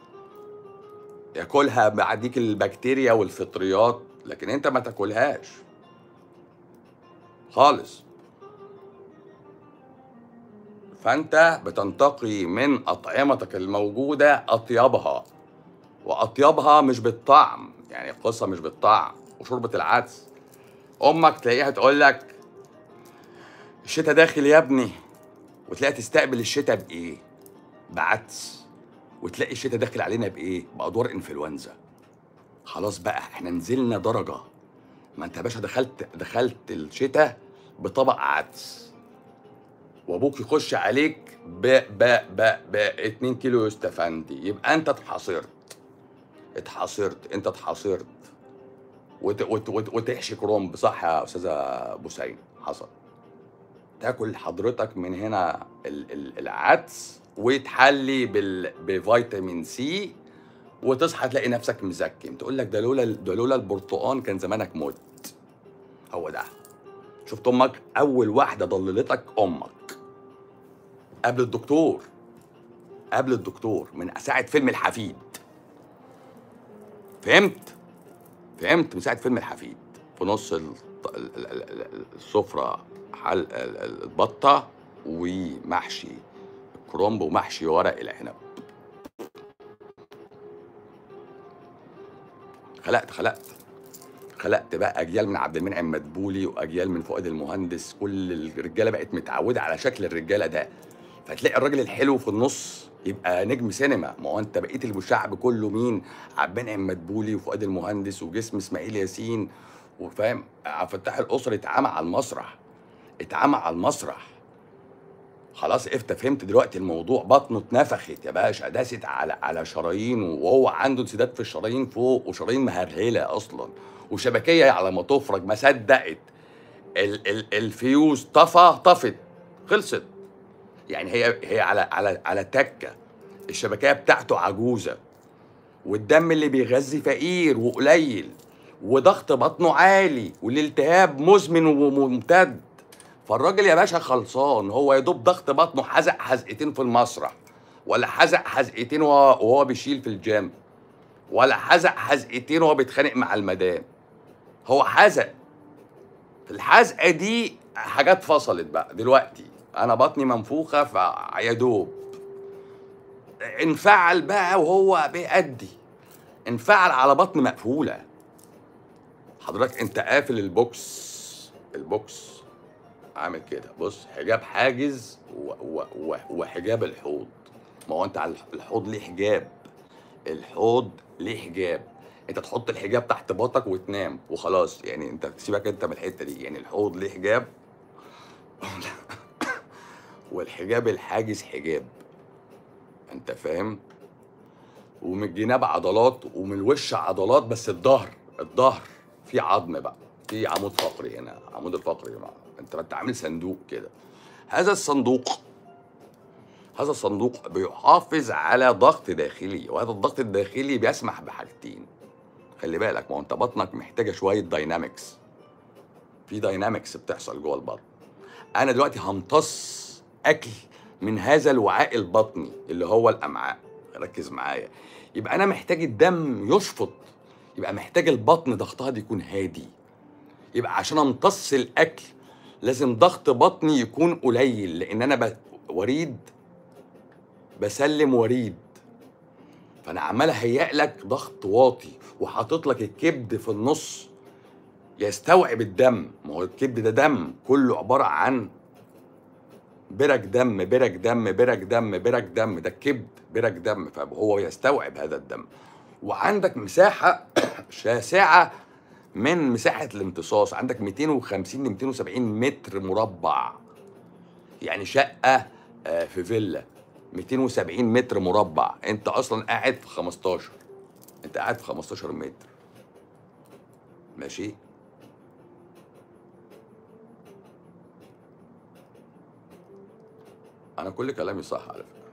ياكلها بعديك البكتيريا والفطريات لكن انت ما تاكلهاش خالص فانت بتنتقي من اطعمتك الموجوده اطيبها واطيبها مش بالطعم يعني القصه مش بالطعم وشوربه العدس امك تلاقيها تقول لك الشتاء داخل يا ابني وتلاقيها تستقبل الشتاء بايه بعدس وتلاقي الشتاء داخل علينا بايه بادوار انفلونزا خلاص بقى احنا نزلنا درجه ما انت يا باشا دخلت دخلت الشتاء بطبق عدس وابوك يخش عليك ب ب ب ب 2 كيلو يوستفندي يبقى انت اتحاصرت اتحاصرت انت اتحاصرت وت وت وت وتحشي كرنب صح يا استاذه بوسين حصل تاكل حضرتك من هنا ال ال العدس وتحلي بال بفيتامين سي وتصحى تلاقي نفسك مزكم تقول لك ده لولا ده لولا البرتقان كان زمانك مت هو ده شفت امك اول واحده ضللتك امك قبل الدكتور قبل الدكتور من ساعه فيلم الحفيد فهمت فهمت من ساعه فيلم الحفيد في نص ال- ال- ال- ال- ال- السفره حل ال- ال- البطه ومحشي الكرنب ومحشي ورق العنب خلقت خلقت خلقت بقى اجيال من عبد المنعم مدبولي واجيال من فؤاد المهندس كل الرجاله بقت متعوده على شكل الرجاله ده فتلاقي الراجل الحلو في النص يبقى نجم سينما ما هو انت بقيت الشعب كله مين عبد المنعم مدبولي وفؤاد المهندس وجسم اسماعيل ياسين وفاهم عبد الفتاح الاسري اتعمى على المسرح اتعمى على المسرح خلاص انت فهمت دلوقتي الموضوع بطنه اتنفخت يا باشا داست على على شرايينه وهو عنده انسداد في الشرايين فوق وشرايين مهرهله اصلا وشبكيه على ما تفرج ما صدقت ال ال الفيوز طفى طفت خلصت يعني هي هي على على على تكه الشبكيه بتاعته عجوزه والدم اللي بيغذي فقير وقليل وضغط بطنه عالي والالتهاب مزمن وممتد فالراجل يا باشا خلصان هو يا دوب ضغط بطنه حزق حزقتين في المسرح ولا حزق حزقتين وهو وهو بيشيل في الجيم ولا حزق حزقتين وهو بيتخانق مع المدام هو حزق في الحزقه دي حاجات فصلت بقى دلوقتي انا بطني منفوخه فيا دوب انفعل بقى وهو بيأدي انفعل على بطن مقفوله حضرتك انت قافل البوكس البوكس عامل كده بص حجاب حاجز و و و وحجاب الحوض ما هو انت على الحوض ليه حجاب الحوض ليه حجاب انت تحط الحجاب تحت باطك وتنام وخلاص يعني انت سيبك انت من الحته دي يعني الحوض ليه حجاب والحجاب الحاجز حجاب انت فاهم ومن الجناب عضلات ومن الوش عضلات بس الظهر الظهر في عظم بقى في عمود فقري هنا عمود الفقري يا جماعه انت انت عامل صندوق كده هذا الصندوق هذا الصندوق بيحافظ على ضغط داخلي وهذا الضغط الداخلي بيسمح بحاجتين خلي بالك ما هو انت بطنك محتاجه شويه داينامكس في داينامكس بتحصل جوه البطن انا دلوقتي همتص اكل من هذا الوعاء البطني اللي هو الامعاء ركز معايا يبقى انا محتاج الدم يشفط يبقى محتاج البطن ضغطها دي يكون هادي يبقى عشان امتص الاكل لازم ضغط بطني يكون قليل لان انا ب... وريد بسلم وريد فانا عمال اهيئ لك ضغط واطي وحاطط لك الكبد في النص يستوعب الدم ما هو الكبد ده دم كله عباره عن برك دم برك دم برك دم برك دم ده الكبد برك دم فهو يستوعب هذا الدم وعندك مساحه شاسعه من مساحه الامتصاص عندك 250 ل 270 متر مربع يعني شقه آه، في فيلا 270 متر مربع انت اصلا قاعد في 15 انت قاعد في 15 متر ماشي انا كل كلامي صح على فكره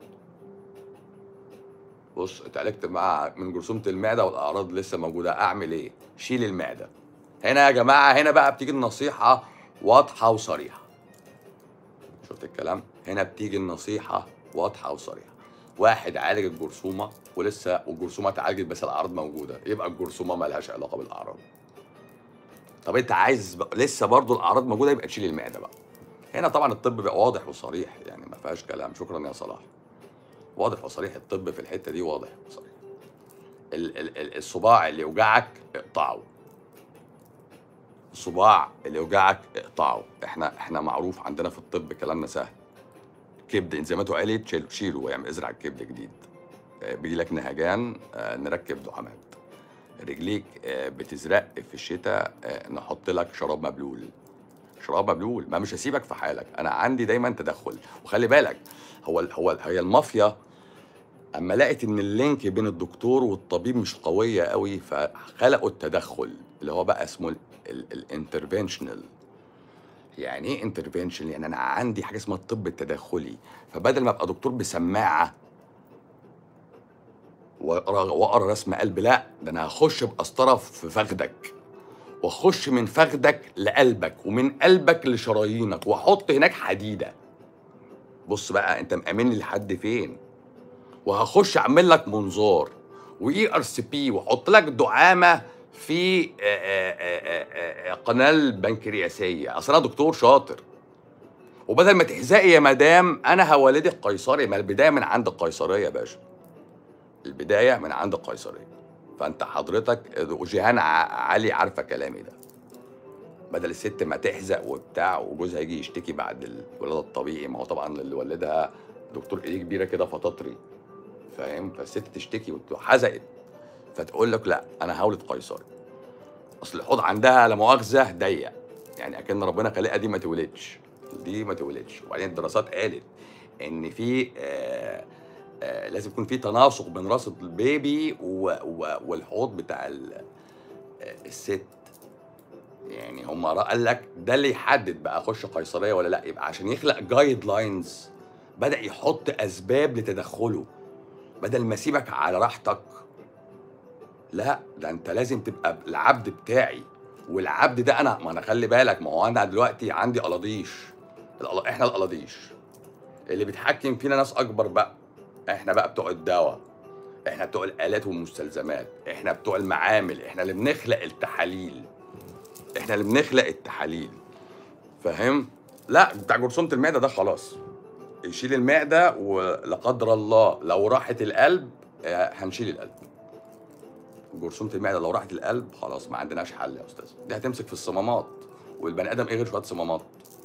بص اتعالجت مع من جرثومه المعده والاعراض لسه موجوده اعمل ايه شيل المعده هنا يا جماعه هنا بقى بتيجي النصيحه واضحه وصريحه شفت الكلام هنا بتيجي النصيحه واضحه وصريحه واحد عالج الجرثومه ولسه والجرثومه اتعالجت بس الاعراض موجوده يبقى الجرثومه مالهاش علاقه بالاعراض طب انت عايز ب... لسه برضو الاعراض موجوده يبقى تشيل المعده بقى هنا طبعا الطب بقى واضح وصريح يعني ما فيهاش كلام شكرا يا صلاح واضح وصريح الطب في الحته دي واضح وصريح ال- ال- ال- الصباع اللي يوجعك اقطعه الصباع اللي يوجعك اقطعه احنا احنا معروف عندنا في الطب كلامنا سهل كبد انزيماته عليت شيل- شيله ويعمل ازرع كبد جديد آه، بيجي لك نهجان آه، نركب دعامات رجليك آه، بتزرق في الشتاء آه، نحط لك شراب مبلول شراب مبلول ما مش هسيبك في حالك انا عندي دايما تدخل وخلي بالك هو ال- هو هي المافيا اما لقت ان اللينك بين الدكتور والطبيب مش قويه قوي فخلقوا التدخل اللي هو بقى اسمه الانترفنشنال يعني ايه انترفنشن يعني انا عندي حاجه اسمها الطب التدخلي فبدل ما ابقى دكتور بسماعه واقرا واقرا رسم قلب لا ده انا هخش بقسطره في فخدك واخش من فخدك لقلبك ومن قلبك لشرايينك واحط هناك حديده بص بقى انت مأمني لحد فين وهخش اعمل لك منظار واي ار سي بي واحط لك دعامه في آه، آه، آه، آه، قناه البنكرياسيه اصل انا دكتور شاطر وبدل ما تحزقي يا مدام انا هوالدك قيصري ما البدايه من عند القيصريه يا باشا البدايه من عند القيصريه فانت حضرتك وجيهان ع- علي عارفه كلامي ده بدل الست ما تحزق وبتاع وجوزها يجي يشتكي بعد الولاده الطبيعي ما هو طبعا اللي ولدها دكتور ايديه كبيره كده فطاطري فاهم فالست تشتكي وحزقت فتقول لك لا انا هولد قيصري اصل الحوض عندها لا مؤاخذه ضيق يعني اكن ربنا خلقها دي ما تولدش دي ما تولدش وبعدين الدراسات قالت ان في آه آه لازم يكون في تناسق بين راس البيبي و و والحوض بتاع ال- آه، الست يعني هم قال لك ده اللي يحدد بقى اخش قيصريه ولا لا يبقى عشان يخلق جايد لاينز بدا يحط اسباب لتدخله بدل ما اسيبك على راحتك لا ده انت لازم تبقى العبد بتاعي والعبد ده انا ما انا خلي بالك ما هو انا دلوقتي عندي قلاضيش القلا- احنا القلاضيش اللي بيتحكم فينا ناس اكبر بقى احنا بقى بتوع الدواء احنا بتوع الالات والمستلزمات احنا بتوع المعامل احنا اللي بنخلق التحاليل احنا اللي بنخلق التحاليل فاهم لا بتاع جرثومه المعده ده خلاص يشيل المعده ولا قدر الله لو راحت القلب آه، هنشيل القلب جرثومه المعده لو راحت القلب خلاص ما عندناش حل يا استاذ دي هتمسك في الصمامات والبني ادم ايه غير شويه صمامات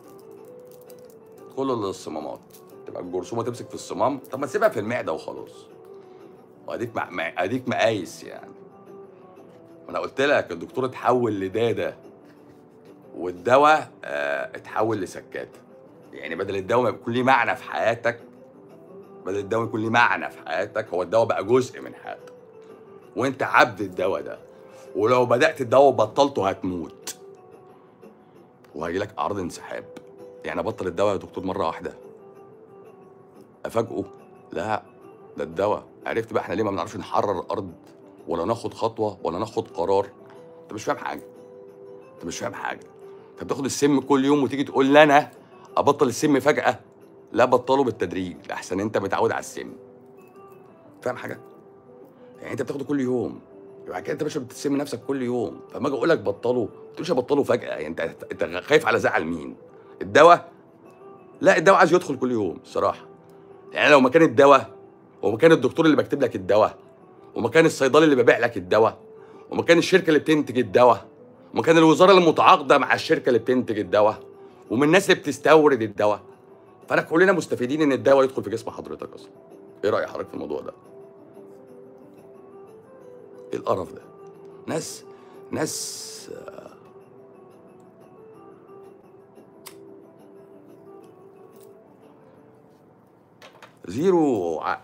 كل الصمامات تبقى الجرثومه تمسك في الصمام طب ما تسيبها في المعده وخلاص واديك مع... مع... اديك مقايس يعني ما انا قلت لك الدكتور اتحول لداده والدواء آه اتحول لسكاته يعني بدل الدواء ما يكون ليه معنى في حياتك بدل الدواء يكون ليه معنى في حياتك هو الدواء بقى جزء من حياتك وانت عبد الدواء ده ولو بدات الدواء وبطلته هتموت وهيجي لك اعراض انسحاب يعني ابطل الدواء يا دكتور مره واحده افاجئه لا ده الدواء عرفت بقى احنا ليه ما بنعرفش نحرر الارض ولا ناخد خطوه ولا ناخد قرار انت مش فاهم حاجه انت مش فاهم حاجه انت بتاخد السم كل يوم وتيجي تقول لي انا ابطل السم فجاه لا بطله بالتدريج احسن انت متعود على السم فاهم حاجه يعني انت بتاخده كل يوم يبقى كده انت مش بتسم نفسك كل يوم فلما اجي اقول لك بطله ما تقولش بطله فجاه يعني انت انت خايف على زعل مين الدواء لا الدواء عايز يدخل كل يوم الصراحه يعني لو مكان الدواء ومكان الدكتور اللي بكتب لك الدواء ومكان الصيدلي اللي ببيع لك الدواء ومكان الشركه اللي بتنتج الدواء ومكان الوزاره المتعاقده مع الشركه اللي بتنتج الدواء ومن الناس اللي بتستورد الدواء فانا كلنا مستفيدين ان الدواء يدخل في جسم حضرتك اصلا ايه راي حضرتك في الموضوع ده ايه القرف ده ناس ناس آه، زيرو عقل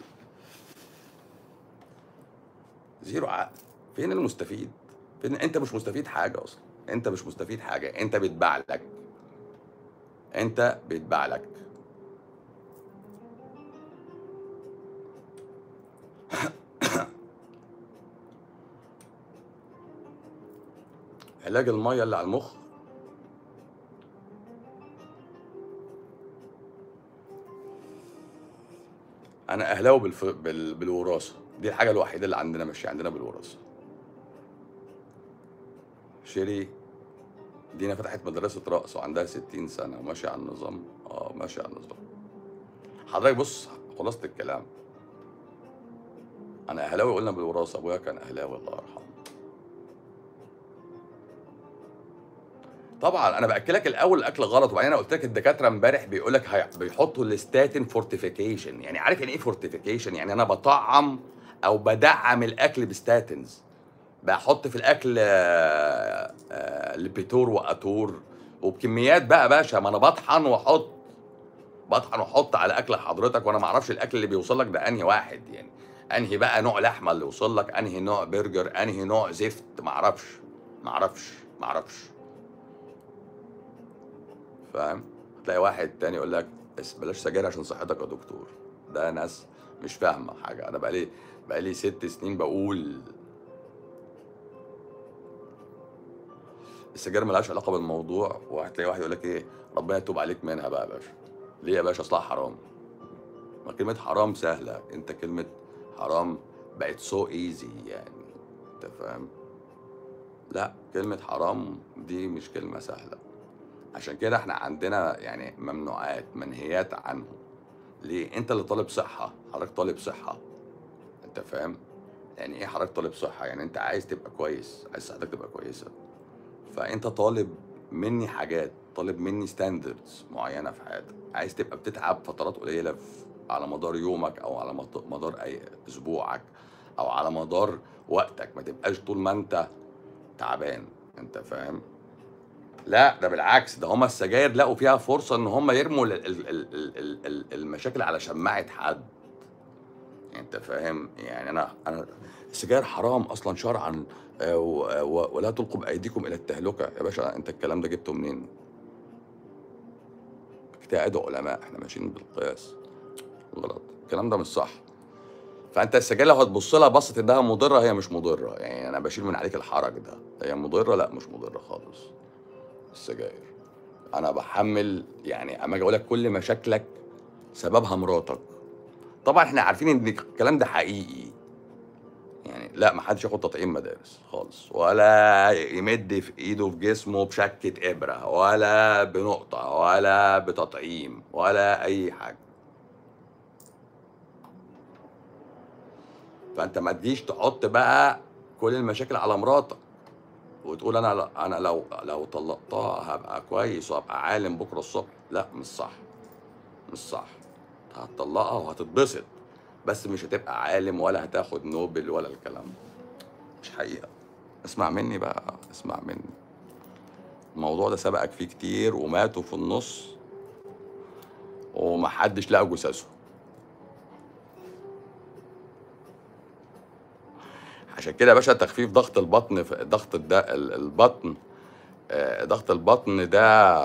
زيرو عقل فين المستفيد فين انت مش مستفيد حاجه اصلا انت مش مستفيد حاجه انت بيتباع لك انت بيتباع لك علاج الميه اللي على المخ انا اهلاوي بالف... بال... بالوراثه دي الحاجه الوحيده اللي عندنا ماشيه عندنا بالوراثه شيري دينا فتحت مدرسة رقص وعندها 60 سنة وماشية على النظام اه ماشية على النظام حضرتك بص خلاصة الكلام أنا أهلاوي قلنا بالوراثة أبويا كان أهلاوي الله يرحمه طبعا انا باكلك الاول الاكل غلط وبعدين انا قلت لك الدكاتره امبارح بيقول لك هي... بيحطوا الستاتين فورتيفيكيشن يعني عارف يعني ايه فورتيفيكيشن يعني انا بطعم او بدعم الاكل بستاتنز بحط في الاكل آه، آه، لبيتور واتور وبكميات بقى يا باشا ما انا بطحن واحط بطحن واحط على اكل حضرتك وانا ما اعرفش الاكل اللي بيوصل لك ده انهي واحد يعني انهي بقى نوع لحمه اللي وصل لك انهي نوع برجر انهي نوع زفت ما اعرفش ما اعرفش ما اعرفش فاهم تلاقي واحد تاني يقول لك بس بلاش سجاير عشان صحتك يا دكتور ده ناس مش فاهمه حاجه انا بقالي بقالي ست سنين بقول السجاير ملهاش علاقه بالموضوع وهتلاقي واحد يقول لك ايه ربنا يتوب عليك منها بقى يا باشا ليه يا باشا اصلها حرام ما كلمه حرام سهله انت كلمه حرام بقت سو so ايزي يعني انت فاهم لا كلمه حرام دي مش كلمه سهله عشان كده احنا عندنا يعني ممنوعات منهيات عنه ليه انت اللي طالب صحه حضرتك طالب صحه انت فاهم يعني ايه حضرتك طالب صحه يعني انت عايز تبقى كويس عايز صحتك تبقى كويسه فانت طالب مني حاجات طالب مني ستاندردز معينه في حياتك عايز تبقى بتتعب فترات قليله في على مدار يومك او على مط- مدار اي اسبوعك او على مدار وقتك ما تبقاش طول ما انت تعبان انت فاهم لا ده بالعكس ده هما السجاير لقوا فيها فرصه ان هما يرموا ال- ال- ال- ال- ال- المشاكل على شماعه حد انت فاهم يعني انا انا السجاير حرام اصلا شرعا آه، و- و- ولا تلقوا بايديكم الى التهلكه يا باشا انت الكلام ده جبته منين اجتهاد علماء احنا ماشيين بالقياس غلط الكلام ده مش صح فانت السجاير لو هتبص لها بصت انها مضره هي مش مضره يعني انا بشيل من عليك الحرج ده هي مضره لا مش مضره خالص السجاير انا بحمل يعني اما اجي اقول لك كل مشاكلك سببها مراتك طبعا احنا عارفين ان الكلام ده حقيقي يعني لا ما حدش ياخد تطعيم مدارس خالص ولا يمد في ايده في جسمه بشكة ابرة ولا بنقطة ولا بتطعيم ولا اي حاجة فانت ما تجيش تحط بقى كل المشاكل على مراتك وتقول انا انا لو لو طلقتها هبقى كويس وهبقى عالم بكره الصبح لا مش صح مش صح هتطلقها وهتتبسط بس مش هتبقى عالم ولا هتاخد نوبل ولا الكلام ده مش حقيقة اسمع مني بقى اسمع مني الموضوع ده سبقك فيه كتير وماتوا في النص ومحدش لقى جثثه عشان كده يا باشا تخفيف ضغط البطن في ضغط الد- ال- البطن آه، ضغط البطن ده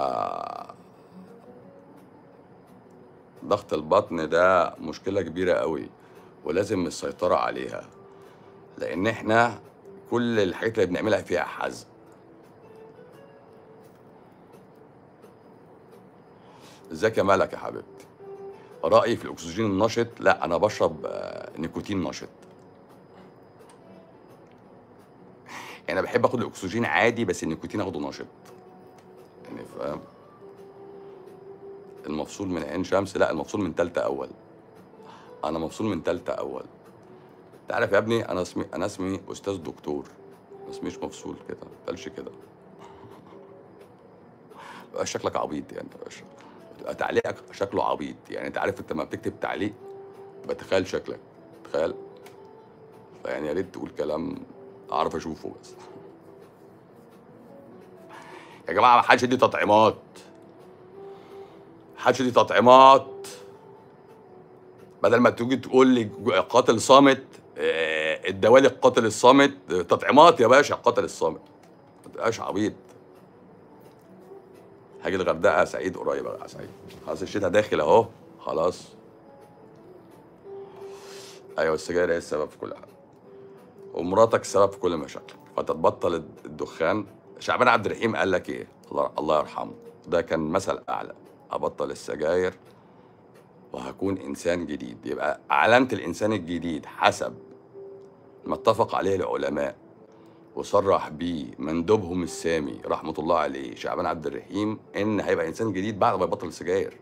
ضغط البطن ده مشكلة كبيرة قوي ولازم السيطرة عليها لأن احنا كل الحاجات اللي بنعملها فيها حزم ازيك يا مالك يا حبيبتي رأيي في الأكسجين النشط لا أنا بشرب آه، نيكوتين نشط يعني أنا بحب آخد الأكسجين عادي بس النيكوتين آخده نشط يعني فاهم المفصول من عين شمس لا المفصول من تالتة أول أنا مفصول من تالتة أول أنت عارف يا ابني أنا اسمي أنا اسمي أستاذ دكتور ما اسميش مفصول كده ما تقالش كده بقى شكلك عبيط يعني يا باشا تبقى تعليقك شكله عبيط يعني أنت عارف أنت لما بتكتب تعليق بتخيل شكلك تخيل فيعني يا ريت تقول كلام أعرف أشوفه بس يا جماعة ما حدش يدي تطعيمات حدش يدي تطعيمات بدل ما تيجي تقول لي قاتل صامت آه، الدوالي القاتل الصامت آه، تطعيمات يا باشا القاتل الصامت ما تبقاش عبيط هاجي الغردقه يا سعيد قريب يا سعيد خلاص الشتاء داخل اهو خلاص ايوه السجاير هي السبب في كل حاجه ومراتك السبب في كل مشاكلك فتتبطل الدخان شعبان عبد الرحيم قال لك ايه الله, الله يرحمه ده كان مثل اعلى ابطل السجاير وهكون انسان جديد يبقى علامه الانسان الجديد حسب ما اتفق عليه العلماء وصرح بيه مندوبهم السامي رحمه الله عليه شعبان عبد الرحيم ان هيبقى انسان جديد بعد ما يبطل السجاير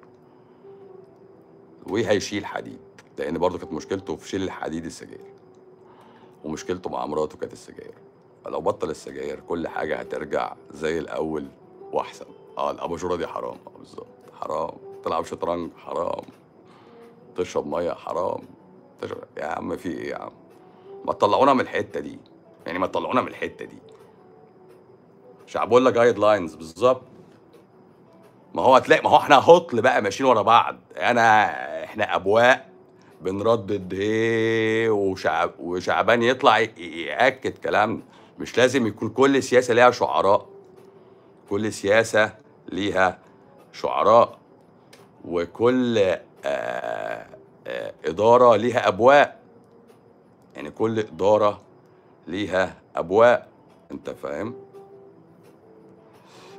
وهيشيل حديد لان برضه كانت مشكلته في شيل الحديد السجاير ومشكلته مع مراته كانت السجاير فلو بطل السجاير كل حاجه هترجع زي الاول واحسن اه الاباجوره دي حرام اه بالظبط حرام تلعب شطرنج حرام تشرب ميه حرام تشرب يا عم في ايه يا عم ما تطلعونا من الحته دي يعني ما تطلعونا من الحته دي شعبولة جايد لاينز بالظبط ما هو هتلاقي ما هو احنا هطل بقى ماشيين ورا بعض انا احنا ابواق بنردد هي وشعب وشعبان يطلع ي- ياكد كلامنا مش لازم يكون كل سياسه ليها شعراء كل سياسه ليها شعراء وكل آه آه اداره ليها ابواق يعني كل اداره ليها ابواق انت فاهم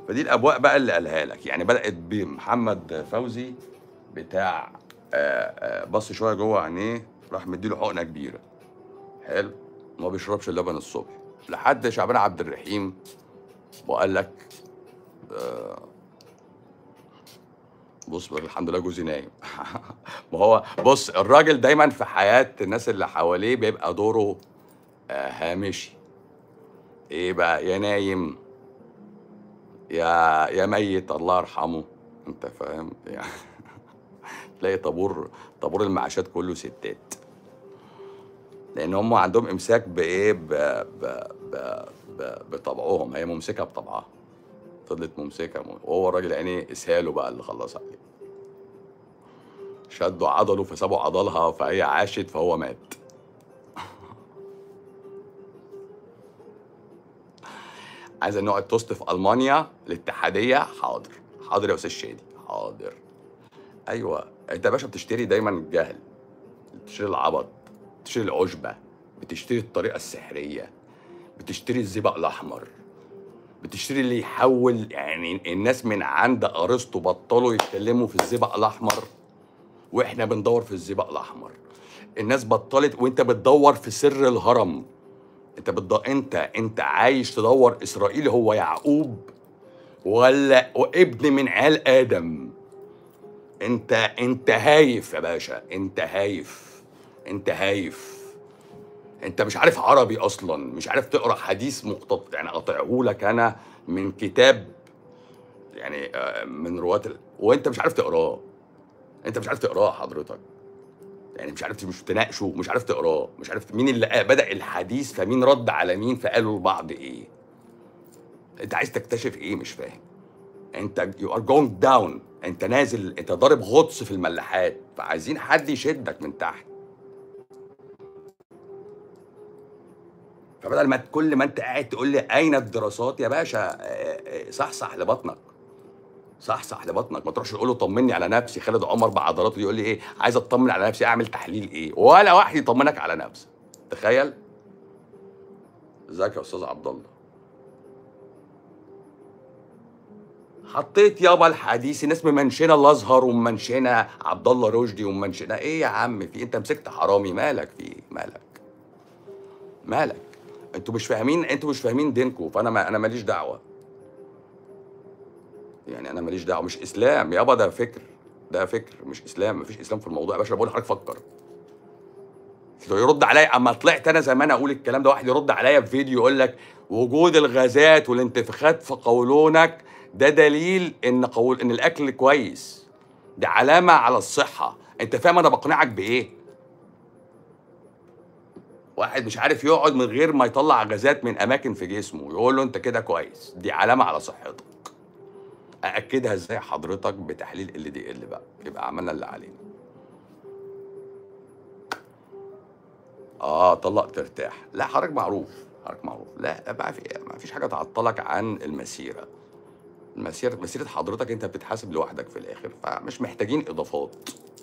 فدي الابواق بقى اللي قالها لك يعني بدات بمحمد فوزي بتاع آه، آه، بص شويه جوه عينيه راح مديله حقنه كبيره حلو ما بيشربش اللبن الصبح لحد شعبان عبد الرحيم وقال لك آه، بص بقى الحمد لله جوزي نايم ما هو بص الراجل دايما في حياه الناس اللي حواليه بيبقى دوره آه، هامشي ايه بقى يا نايم يا يا ميت الله يرحمه انت فاهم يعني تلاقي طابور طابور المعاشات كله ستات لان هم عندهم امساك بايه ب... ب... ب... ب... بطبعهم هي ممسكه بطبعها فضلت ممسكه وهو الراجل يعني اسهاله بقى اللي خلص عليه شدوا عضله فسابوا عضلها فهي عاشت فهو مات عايز نقعد توست في المانيا الاتحاديه حاضر حاضر يا استاذ شادي حاضر ايوه انت يا باشا بتشتري دايما الجهل بتشتري العبط بتشتري العشبه بتشتري الطريقه السحريه بتشتري الزئبق الاحمر بتشتري اللي يحول يعني الناس من عند ارسطو بطلوا يتكلموا في الزئبق الاحمر واحنا بندور في الزئبق الاحمر الناس بطلت وانت بتدور في سر الهرم انت بتض... انت انت عايش تدور اسرائيل هو يعقوب ولا وابن من عيال ادم انت انت هايف يا باشا انت هايف انت هايف انت مش عارف عربي اصلا مش عارف تقرا حديث مقتطع يعني قاطعهولك انا من كتاب يعني آه، من رواة ال... وانت مش عارف تقراه انت مش عارف تقراه حضرتك يعني مش عارف مش تناقشه مش عارف تقراه مش عارف مين اللي بدأ الحديث فمين رد على مين فقالوا لبعض ايه انت عايز تكتشف ايه مش فاهم انت يو ار جوينج داون انت نازل انت ضارب غطس في الملاحات فعايزين حد يشدك من تحت فبدل ما كل ما انت قاعد تقول لي اين الدراسات يا باشا آه، آه، صحصح لبطنك صحصح لبطنك ما تروحش تقول له طمني على نفسي خالد عمر بعضلاته يقول لي ايه عايز اطمن على نفسي اعمل تحليل ايه ولا واحد يطمنك على نفسك تخيل ازيك يا استاذ عبد الله حطيت يابا الحديث الناس ممنشنه الازهر وممنشنه عبد الله رشدي وممنشنه ايه يا عم في انت مسكت حرامي مالك في ايه مالك مالك انتوا مش فاهمين انتوا مش فاهمين دينكم فانا ما انا ماليش دعوه يعني انا ماليش دعوه مش اسلام يابا ده فكر ده فكر مش اسلام مفيش اسلام في الموضوع يا باشا بقول لحضرتك فكر يرد عليا اما طلعت انا زمان اقول الكلام ده واحد يرد عليا في فيديو يقول لك وجود الغازات والانتفاخات في قولونك ده دليل ان قول ان الاكل كويس دي علامه على الصحه انت فاهم انا بقنعك بايه واحد مش عارف يقعد من غير ما يطلع غازات من اماكن في جسمه يقول له انت كده كويس دي علامه على صحتك ااكدها ازاي حضرتك بتحليل ال دي ال بقى يبقى عملنا اللي علينا اه طلق ترتاح لا حضرتك معروف حضرتك معروف لا بقى في ما فيش حاجه تعطلك عن المسيره المسيره مسيره حضرتك انت بتتحاسب لوحدك في الاخر فمش محتاجين اضافات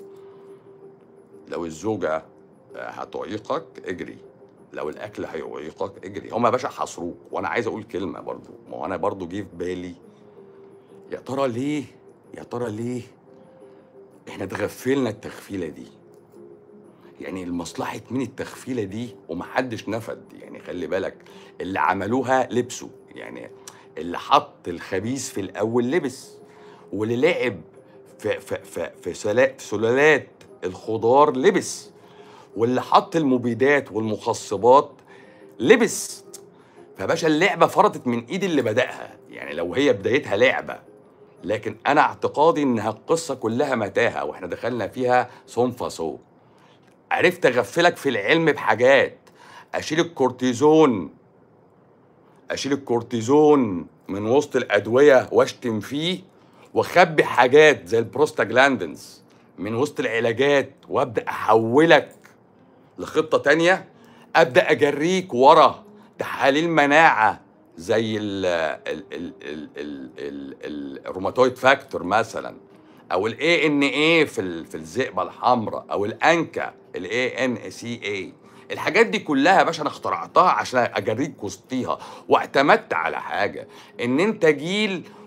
لو الزوجه هتعيقك اجري لو الاكل هيعيقك اجري هما يا باشا حصروك وانا عايز اقول كلمه برضو ما هو انا برضو جه في بالي يا ترى ليه يا ترى ليه احنا اتغفلنا التغفيله دي يعني لمصلحه مين التغفيله دي ومحدش نفد يعني خلي بالك اللي عملوها لبسوا يعني اللي حط الخبيث في الاول لبس واللي لعب في في في في سلا- في سلالات الخضار لبس واللي حط المبيدات والمخصبات لبس فباشا اللعبه فرطت من ايد اللي بداها يعني لو هي بدايتها لعبه لكن انا اعتقادي انها القصه كلها متاهه واحنا دخلنا فيها صون فصو عرفت اغفلك في العلم بحاجات اشيل الكورتيزون اشيل الكورتيزون من وسط الادويه واشتم فيه واخبي حاجات زي البروستاجلاندنز من وسط العلاجات وابدا احولك لخطه تانية ابدا اجريك ورا تحاليل مناعه زي ال ال ال ال ال ال الروماتويد فاكتور مثلا او الاي ان اي في ال- في الذئبه الحمراء او الانكا الاي ان سي اي الحاجات دي كلها يا باشا انا اخترعتها عشان اجريك وسطيها واعتمدت على حاجه ان انت جيل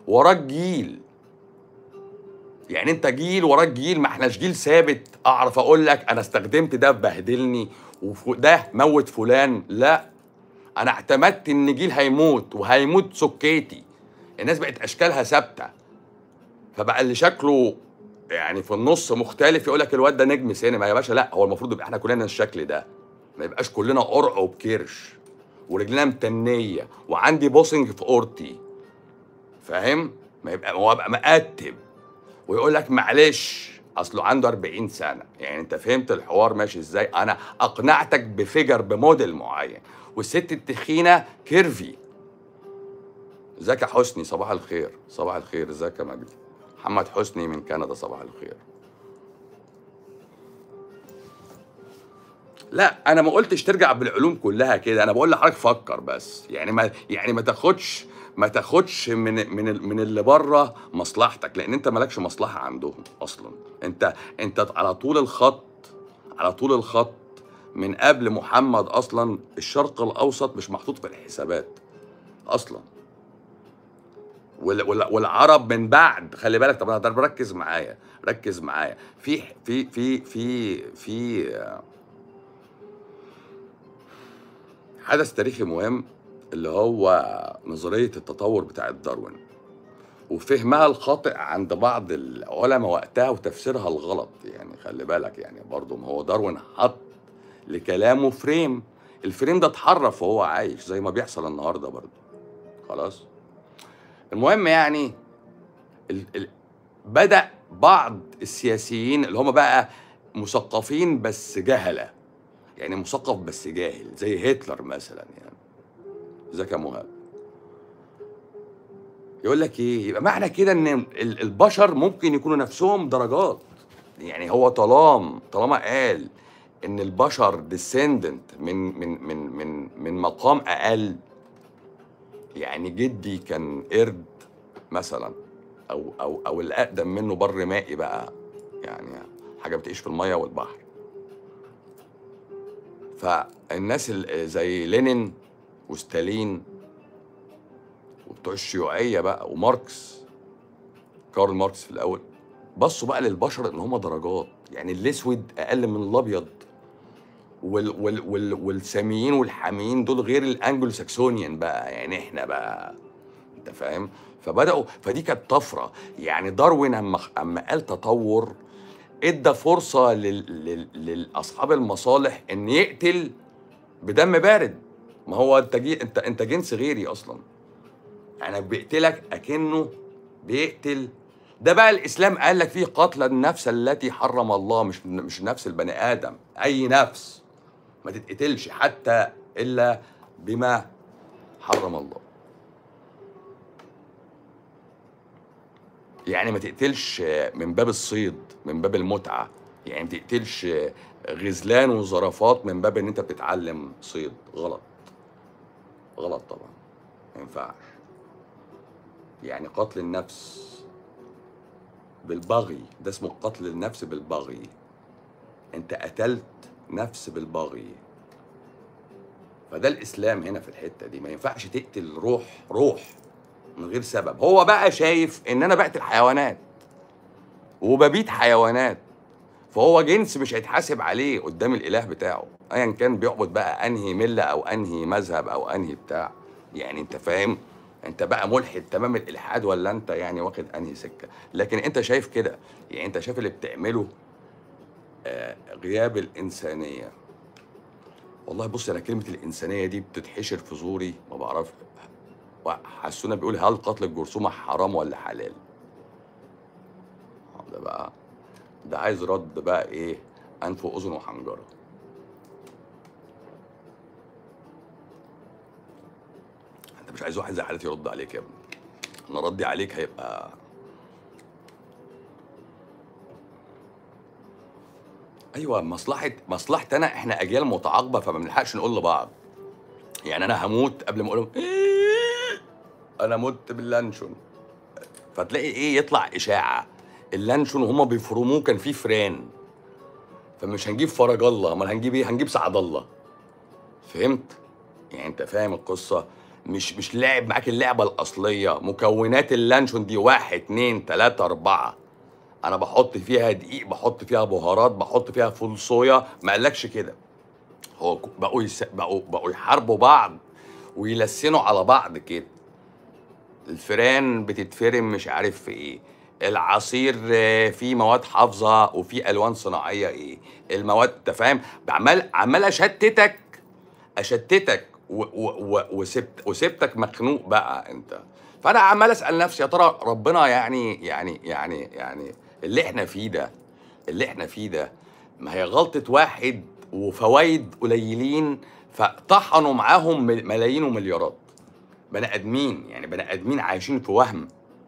وراك جيل يعني انت جيل وراك جيل ما احناش جيل ثابت اعرف اقول لك انا استخدمت ده بهدلني وده موت فلان لا انا اعتمدت ان جيل هيموت وهيموت سكيتي الناس بقت اشكالها ثابته فبقى اللي شكله يعني في النص مختلف يقول لك الواد ده نجم سينما يا باشا لا هو المفروض يبقى احنا كلنا الشكل ده ما يبقاش كلنا قرع وبكرش ورجلنا متنيه وعندي بوسنج في اورتي فاهم ما يبقى هو ابقى مقتب ويقول لك معلش اصله عنده 40 سنه يعني انت فهمت الحوار ماشي ازاي انا اقنعتك بفيجر بموديل معين والست التخينه كيرفي ازيك يا حسني صباح الخير صباح الخير ازيك يا مجدي محمد حسني من كندا صباح الخير لا انا ما قلتش ترجع بالعلوم كلها كده انا بقول لحضرتك فكر بس يعني ما يعني ما تاخدش ما تاخدش من من من اللي بره مصلحتك لان انت مالكش مصلحه عندهم اصلا انت انت على طول الخط على طول الخط من قبل محمد اصلا الشرق الاوسط مش محطوط في الحسابات اصلا وال- وال- والعرب من بعد خلي بالك طب انا ركز معايا ركز معايا في في في في في آه، حدث تاريخي مهم اللي هو نظرية التطور بتاعت داروين وفهمها الخاطئ عند بعض العلماء وقتها وتفسيرها الغلط يعني خلي بالك يعني برضه ما هو داروين حط لكلامه فريم الفريم ده اتحرف وهو عايش زي ما بيحصل النهارده برضه خلاص المهم يعني ال ال بدأ بعض السياسيين اللي هم بقى مثقفين بس جهلة يعني مثقف بس جاهل زي هتلر مثلا يعني ازيك يا مهاب يقول لك ايه يبقى معنى كده ان ال- البشر ممكن يكونوا نفسهم درجات يعني هو طالما طالما قال ان البشر ديسندنت من من من من من مقام اقل يعني جدي كان قرد مثلا او او او الاقدم منه بر مائي بقى يعني حاجه بتعيش في الميه والبحر فالناس ال- زي لينين وستالين وبتوع الشيوعيه بقى وماركس كارل ماركس في الاول بصوا بقى للبشر ان هم درجات يعني الاسود اقل من الابيض وال وال وال والساميين والحاميين دول غير الانجلو ساكسونيان بقى يعني احنا بقى انت فاهم فبداوا فدي كانت طفره يعني داروين اما اما قال تطور ادى فرصه لل لل للاصحاب المصالح ان يقتل بدم بارد ما هو انت جي انت انت جنس غيري اصلا يعني بيقتلك اكنه بيقتل ده بقى الاسلام قال لك فيه قتل النفس التي حرم الله مش مش نفس البني ادم اي نفس ما تتقتلش حتى الا بما حرم الله يعني ما تقتلش من باب الصيد من باب المتعه يعني ما تقتلش غزلان وزرافات من باب ان انت بتتعلم صيد غلط غلط طبعا ما ينفعش يعني قتل النفس بالبغي ده اسمه قتل النفس بالبغي انت قتلت نفس بالبغي فده الاسلام هنا في الحته دي ما ينفعش تقتل روح روح من غير سبب هو بقى شايف ان انا بقتل حيوانات وببيت حيوانات فهو جنس مش هيتحاسب عليه قدام الاله بتاعه ايا كان بيعبد بقى انهي مله او انهي مذهب او انهي بتاع يعني انت فاهم انت بقى ملحد تمام الالحاد ولا انت يعني واخد انهي سكه لكن انت شايف كده يعني انت شايف اللي بتعمله آه غياب الانسانيه والله بص انا كلمه الانسانيه دي بتتحشر في زوري ما بعرف حسونا بيقول هل قتل الجرثومه حرام ولا حلال ده بقى ده عايز رد بقى ايه انف واذن وحنجره انت مش عايز واحد زي حالتي يرد عليك يا ابني انا ردي عليك هيبقى ايوه مصلحه مصلحتي انا احنا اجيال متعاقبه فما بنلحقش نقول لبعض يعني انا هموت قبل ما اقول لهم إيه انا مت باللانشون فتلاقي ايه يطلع اشاعه اللانشون وهما بيفرموه كان فيه فران فمش هنجيب فرج الله امال هنجيب ايه هنجيب سعد الله فهمت يعني انت فاهم القصه مش مش لاعب معاك اللعبه الاصليه مكونات اللانشون دي واحد اتنين تلاته اربعه انا بحط فيها دقيق بحط فيها بهارات بحط فيها فول صويا ما قالكش كده هو ك- بقوا يس... بقوا بقوا يحاربوا بعض ويلسنوا على بعض كده الفيران بتتفرم مش عارف في ايه العصير آه، فيه مواد حافظه وفيه الوان صناعيه ايه المواد انت فاهم عمال عمال اشتتك اشتتك و- و- و- وسبت وسبتك مخنوق بقى انت فانا عمال اسال نفسي يا ترى ربنا يعني يعني يعني يعني اللي احنا فيه ده اللي احنا فيه ده ما هي غلطه واحد وفوايد قليلين فطحنوا معاهم مل- ملايين ومليارات بني ادمين يعني بني ادمين عايشين في وهم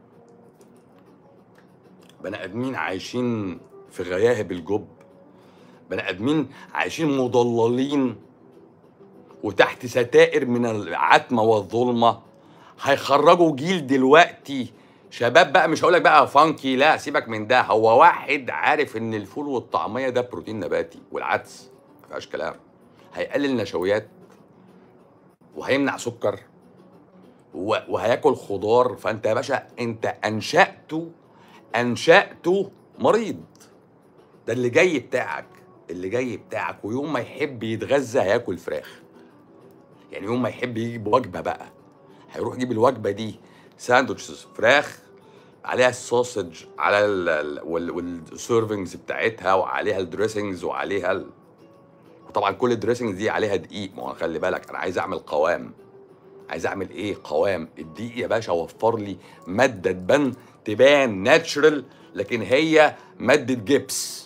بني ادمين عايشين في غياهب الجب بني ادمين عايشين مضللين وتحت ستائر من العتمه والظلمه هيخرجوا جيل دلوقتي شباب بقى مش هقولك بقى فانكي لا سيبك من ده هو واحد عارف ان الفول والطعميه ده بروتين نباتي والعدس ما فيهاش كلام هيقلل نشويات وهيمنع سكر و- وهياكل خضار فانت يا باشا انت انشأته انشأته مريض ده اللي جاي بتاعك اللي جاي بتاعك ويوم ما يحب يتغذى هياكل فراخ يعني يوم ما يحب يجيب وجبه بقى هيروح يجيب الوجبه دي ساندوتشز فراخ عليها السوسج على والسيرفنجز بتاعتها وعليها الدريسنجز وعليها ال... وطبعا كل الدريسنجز دي عليها دقيق ما هو خلي بالك انا عايز اعمل قوام عايز اعمل ايه قوام الدقيق يا باشا وفر لي ماده تبان تبان ناتشرال لكن هي ماده جبس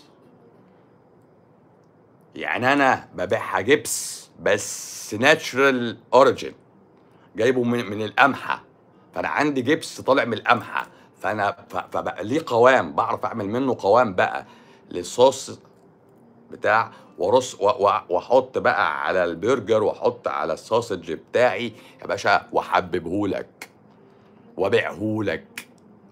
يعني انا ببيعها جبس بس ناتشرال اوريجين جايبه من, من القمحه فانا عندي جبس طالع من القمحه فانا ف- فبقى ليه قوام بعرف اعمل منه قوام بقى للصوص بتاع ورص و- و- واحط بقى على البرجر واحط على الساسج بتاعي يا باشا واحببهولك وابيعهولك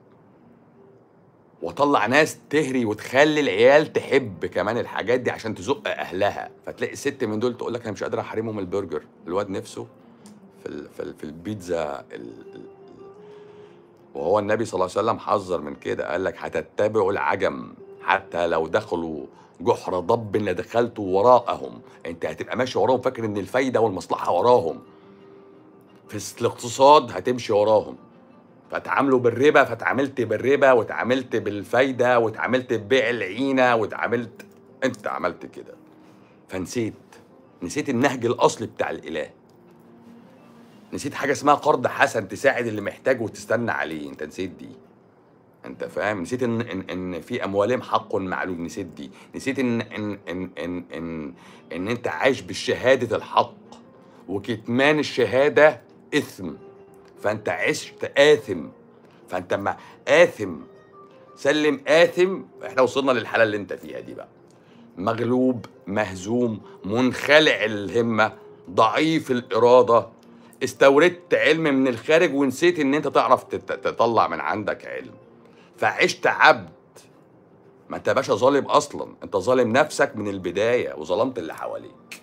واطلع ناس تهري وتخلي العيال تحب كمان الحاجات دي عشان تزق اهلها فتلاقي الست من دول تقول لك انا مش قادره احرمهم البرجر الواد نفسه في ال في, ال في البيتزا ال ال وهو النبي صلى الله عليه وسلم حذر من كده قال لك هتتبعوا العجم حتى لو دخلوا جحر ضب لدخلت وراءهم انت هتبقى ماشي وراهم فاكر ان الفايده والمصلحه وراهم في الاقتصاد هتمشي وراهم فتعاملوا بالربا فتعاملت بالربا وتعاملت بالفايده وتعاملت ببيع العينه وتعاملت انت عملت كده فنسيت نسيت النهج الاصلي بتاع الاله نسيت حاجه اسمها قرض حسن تساعد اللي محتاج وتستنى عليه انت نسيت دي انت فاهم نسيت ان ان, إن في اموالهم حق معلوم نسيت دي نسيت ان ان ان ان ان, إن انت عايش بالشهاده الحق وكتمان الشهاده اثم فانت عشت آثم فانت ما آثم سلم آثم احنا وصلنا للحالة اللي انت فيها دي بقى مغلوب مهزوم منخلع الهمة ضعيف الإرادة استوردت علم من الخارج ونسيت ان انت تعرف تت- تطلع من عندك علم فعشت عبد ما انت يا باشا ظالم اصلا انت ظالم نفسك من البداية وظلمت اللي حواليك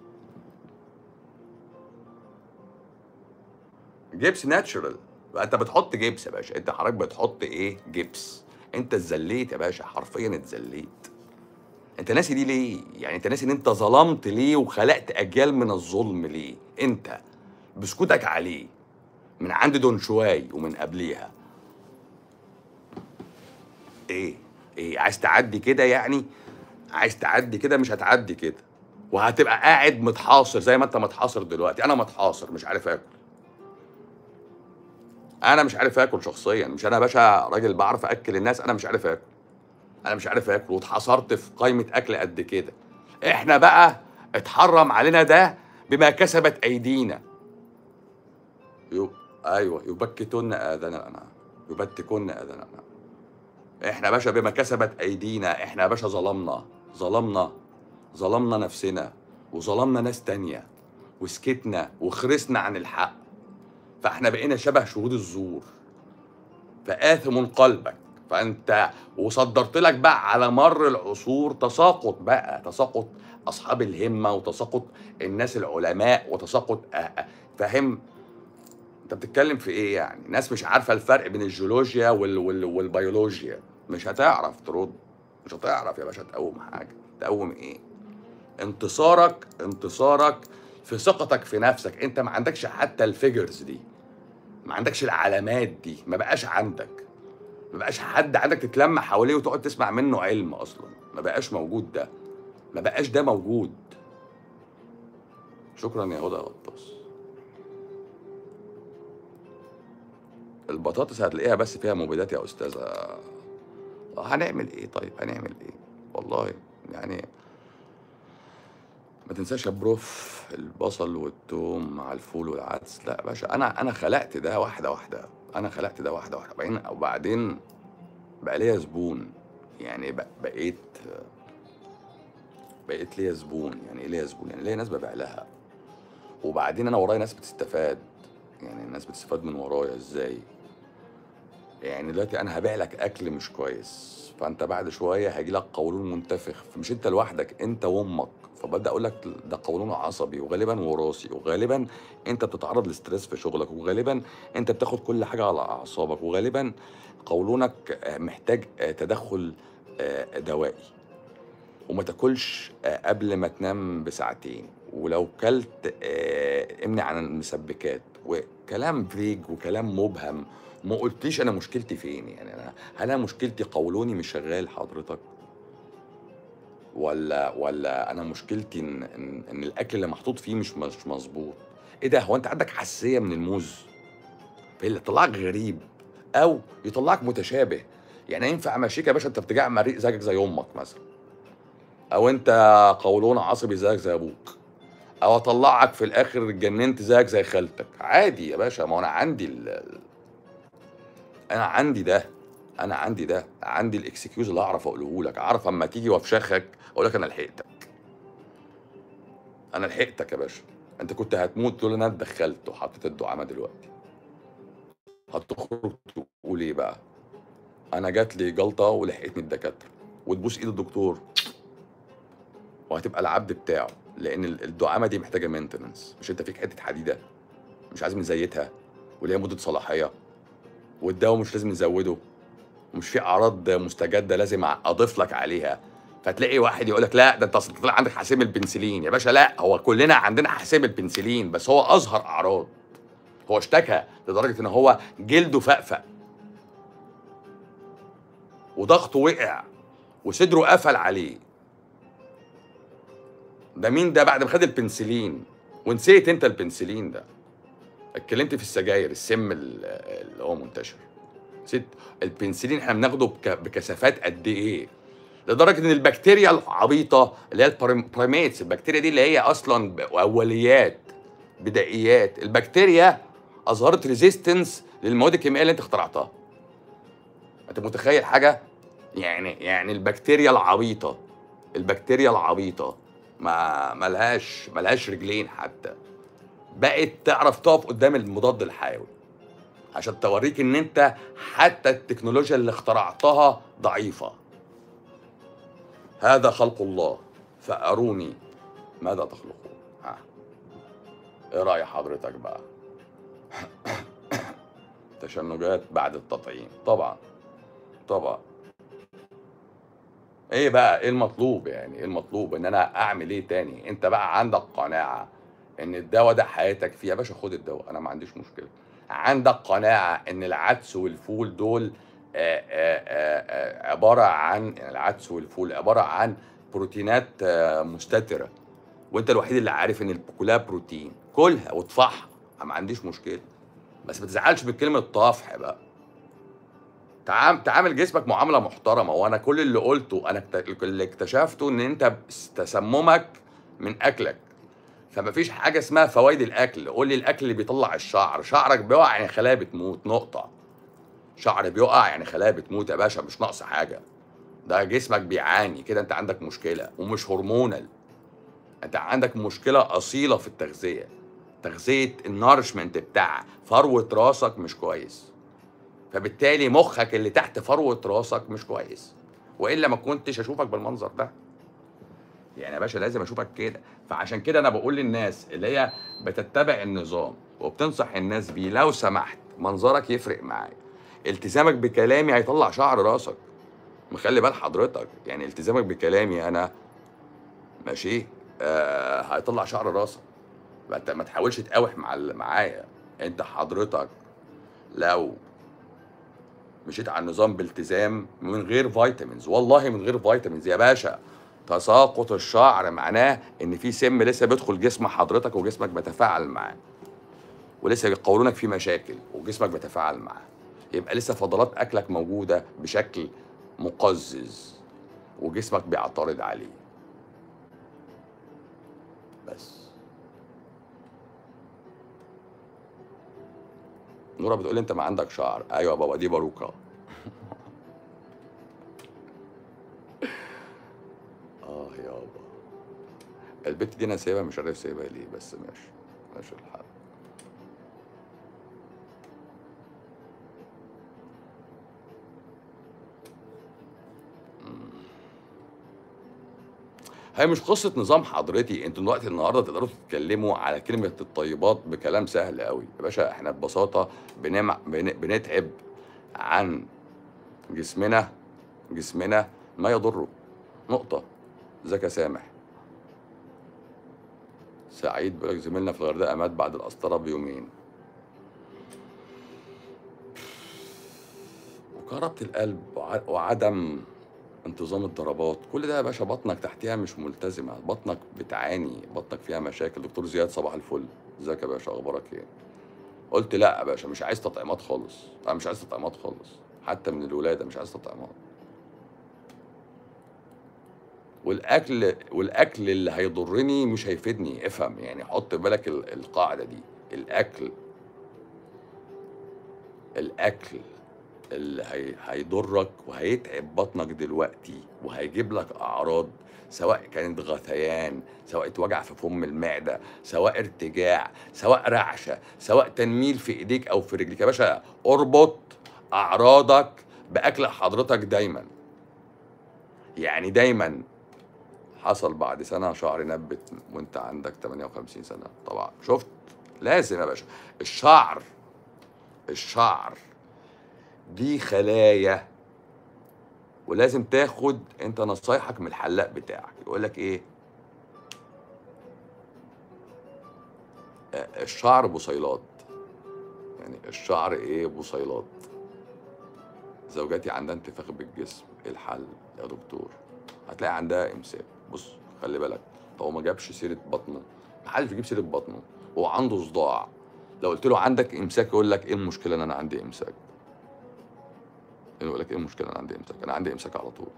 جبس ناتشورال انت بتحط جبس يا باشا انت حضرتك بتحط ايه جبس انت اتذليت يا باشا حرفيا اتذليت انت ناسي دي ليه يعني انت ناسي ان انت ظلمت ليه وخلقت اجيال من الظلم ليه انت بسكوتك عليه من عند دون شواي ومن قبليها ايه ايه عايز تعدي كده يعني عايز تعدي كده مش هتعدي كده وهتبقى قاعد متحاصر زي ما انت متحاصر دلوقتي انا متحاصر مش عارف اكل انا مش عارف اكل شخصيا مش انا يا باشا راجل بعرف اكل الناس انا مش عارف اكل انا مش عارف اكل واتحصرت في قائمه اكل قد كده احنا بقى اتحرم علينا ده بما كسبت ايدينا يو... ايوه يبكتن اذان الانعام يبتكن اذان الانعام احنا يا باشا بما كسبت ايدينا احنا يا باشا ظلمنا ظلمنا ظلمنا نفسنا وظلمنا ناس تانية وسكتنا وخرسنا عن الحق فاحنا بقينا شبه شهود الزور فآثم قلبك فانت وصدرت لك بقى على مر العصور تساقط بقى تساقط اصحاب الهمه وتساقط الناس العلماء وتساقط آه، آه، فاهم انت بتتكلم في ايه يعني ناس مش عارفه الفرق بين الجيولوجيا وال... وال... والبيولوجيا مش هتعرف ترد مش هتعرف يا باشا تقوم حاجه تقوم ايه انتصارك انتصارك في ثقتك في نفسك انت ما عندكش حتى الفيجرز دي ما عندكش العلامات دي ما بقاش عندك ما بقاش حد عندك تتلم حواليه وتقعد تسمع منه علم اصلا ما بقاش موجود ده ما بقاش ده موجود شكرا يا هدى غطاس البطاطس هتلاقيها بس فيها مبيدات يا استاذه آه، هنعمل ايه طيب هنعمل ايه والله يعني ما تنساش يا بروف البصل والثوم مع الفول والعدس لا يا باشا انا انا خلقت ده واحده واحده انا خلقت ده واحده واحده وبعدين وبعدين بقى ليا زبون يعني بق- بقيت بقيت ليا زبون يعني ايه ليا زبون يعني ليا ناس ببيع لها وبعدين انا ورايا ناس بتستفاد يعني الناس بتستفاد من ورايا ازاي يعني دلوقتي انا هبيع لك اكل مش كويس فانت بعد شويه هيجي لك قولون منتفخ فمش انت لوحدك انت وامك فببدا اقول لك ده قولون عصبي وغالبا وراثي وغالبا انت بتتعرض لستريس في شغلك وغالبا انت بتاخد كل حاجه على اعصابك وغالبا قولونك آه، محتاج آه، تدخل آه، دوائي وما تاكلش آه، قبل ما تنام بساعتين ولو كلت آه، امنع عن المسبكات وكلام فيج وكلام مبهم ما قلتيش انا مشكلتي فين يعني انا هل انا مشكلتي قولوني مش شغال حضرتك ولا ولا انا مشكلتي ان ان, إن الاكل اللي محطوط فيه مش مش مظبوط ايه ده هو انت عندك حساسيه من الموز اللي يطلعك غريب او يطلعك متشابه يعني ينفع امشيك يا باشا انت بتجع مريء زيك زي امك مثلا او انت قولون عصبي زيك زي ابوك او اطلعك في الاخر اتجننت زيك زي خالتك عادي يا باشا ما انا عندي ال... انا عندي ده انا عندي ده عندي الاكسكيوز اللي اعرف اقوله لك اعرف اما تيجي وافشخك اقول لك انا لحقتك انا لحقتك يا باشا انت كنت هتموت تقول انا اتدخلت وحطيت الدعامه دلوقتي هتخرج تقول ايه بقى انا جات لي جلطه ولحقتني الدكاتره وتبوس ايد الدكتور وهتبقى العبد بتاعه لان ال- الدعامه دي محتاجه مينتننس مش انت فيك حته حديده مش عايز نزيتها وليها مده صلاحيه والدواء مش لازم نزوده ومش في اعراض مستجده لازم اضيف لك عليها فتلاقي واحد يقول لك لا ده انت اصل طلع عندك حساسيه البنسلين يا باشا لا هو كلنا عندنا حساسيه البنسلين بس هو اظهر اعراض هو اشتكى لدرجه ان هو جلده فقفق وضغطه وقع وصدره قفل عليه ده مين ده بعد ما خد البنسلين ونسيت انت البنسلين ده اتكلمت في السجاير السم ال- اللي هو منتشر نسيت البنسلين احنا بناخده بك- بكثافات قد ايه لدرجه ان البكتيريا العبيطه اللي هي البريميتس البكتيريا دي اللي هي اصلا ب- اوليات بدائيات البكتيريا اظهرت ريزيستنس للمواد الكيميائيه اللي انت اخترعتها انت متخيل حاجه يعني يعني البكتيريا العبيطه البكتيريا العبيطه ما ملهاش ملهاش رجلين حتى بقت تعرف تقف قدام المضاد الحيوي عشان توريك ان انت حتى التكنولوجيا اللي اخترعتها ضعيفه هذا خلق الله فاروني ماذا تخلقون ها ايه راي حضرتك بقى تشنجات بعد التطعيم طبعا طبعا ايه بقى ايه المطلوب يعني ايه المطلوب ان انا اعمل ايه تاني انت بقى عندك قناعه ان الدواء ده حياتك فيه يا باشا خد الدواء انا ما عنديش مشكله عندك قناعه ان العدس والفول دول آه، آه، آه، آه، عباره عن يعني العدس والفول عباره عن بروتينات آه، مستتره وانت الوحيد اللي عارف ان كلها بروتين كلها واطفحها أنا ما عنديش مشكله بس ما تزعلش من كلمه طفح بقى تعام تعامل جسمك معامله محترمه وانا كل اللي قلته انا اكت- اللي اكتشفته ان انت بس- تسممك من اكلك فما فيش حاجه اسمها فوائد الاكل قول لي الاكل اللي بيطلع الشعر شعرك بيقع يعني خلايا بتموت نقطه شعر بيقع يعني خلايا بتموت يا باشا مش ناقص حاجه ده جسمك بيعاني كده انت عندك مشكله ومش هرمونال انت عندك مشكله اصيله في التغذيه تغذيه النارشمنت بتاع فروه راسك مش كويس فبالتالي مخك اللي تحت فروه راسك مش كويس والا ما كنتش اشوفك بالمنظر ده يعني يا باشا لازم اشوفك كده فعشان كده انا بقول للناس اللي هي بتتبع النظام وبتنصح الناس بيه لو سمحت منظرك يفرق معايا التزامك بكلامي هيطلع شعر راسك مخلي بال حضرتك يعني التزامك بكلامي انا ماشي آه هيطلع شعر راسك ما انت ما تحاولش تقاوح مع ال- معايا انت حضرتك لو مشيت على النظام بالتزام من غير فيتامينز والله من غير فيتامينز يا باشا تساقط الشعر معناه ان في سم لسه بيدخل جسم حضرتك وجسمك بيتفاعل معاه ولسه قولونك فيه مشاكل وجسمك بيتفاعل معاه يبقى لسه فضلات اكلك موجوده بشكل مقزز وجسمك بيعترض عليه بس نورا بتقول لي انت ما عندك شعر ايوه يا بابا دي باروكه اه يابا البت دي انا سايبها مش عارف سايبها ليه بس ماشي ماشي الحال هي مش قصة نظام حضرتي انتوا دلوقتي النهارده تقدروا تتكلموا على كلمة الطيبات بكلام سهل قوي يا باشا احنا ببساطة بنم... بن... بنتعب عن جسمنا جسمنا ما يضره نقطة زكا سامح سعيد بيقول لك زميلنا في الغردقة مات بعد القسطرة بيومين وكهربة القلب وع- وعدم انتظام الضربات كل ده يا باشا بطنك تحتها مش ملتزمة بطنك بتعاني بطنك فيها مشاكل دكتور زياد صباح الفل ازيك يا باشا اخبارك ايه قلت لا يا باشا مش عايز تطعيمات خالص انا مش عايز تطعيمات خالص حتى من الولادة مش عايز تطعيمات والاكل والاكل اللي هيضرني مش هيفيدني افهم يعني حط بالك ال- القاعدة دي الاكل الاكل اللي هي... هيضرك وهيتعب بطنك دلوقتي وهيجيب لك اعراض سواء كانت غثيان سواء وجع في فم المعده سواء ارتجاع سواء رعشه سواء تنميل في ايديك او في رجليك يا باشا اربط اعراضك باكل حضرتك دايما يعني دايما حصل بعد سنه شعر نبت وانت عندك 58 سنه طبعا شفت لازم يا باشا الشعر الشعر دي خلايا ولازم تاخد انت نصايحك من الحلاق بتاعك يقول لك ايه آه، الشعر بصيلات يعني الشعر ايه بصيلات زوجتي عندها انتفاخ بالجسم ايه الحل يا دكتور هتلاقي عندها امساك بص خلي بالك هو ما جابش سيره بطنه محدش بيجيب سيره بطنه هو عنده صداع لو قلت له عندك امساك يقول لك ايه المشكله ان انا عندي امساك يقول لك ايه المشكله انا عندي امساك انا عندي امساك على طول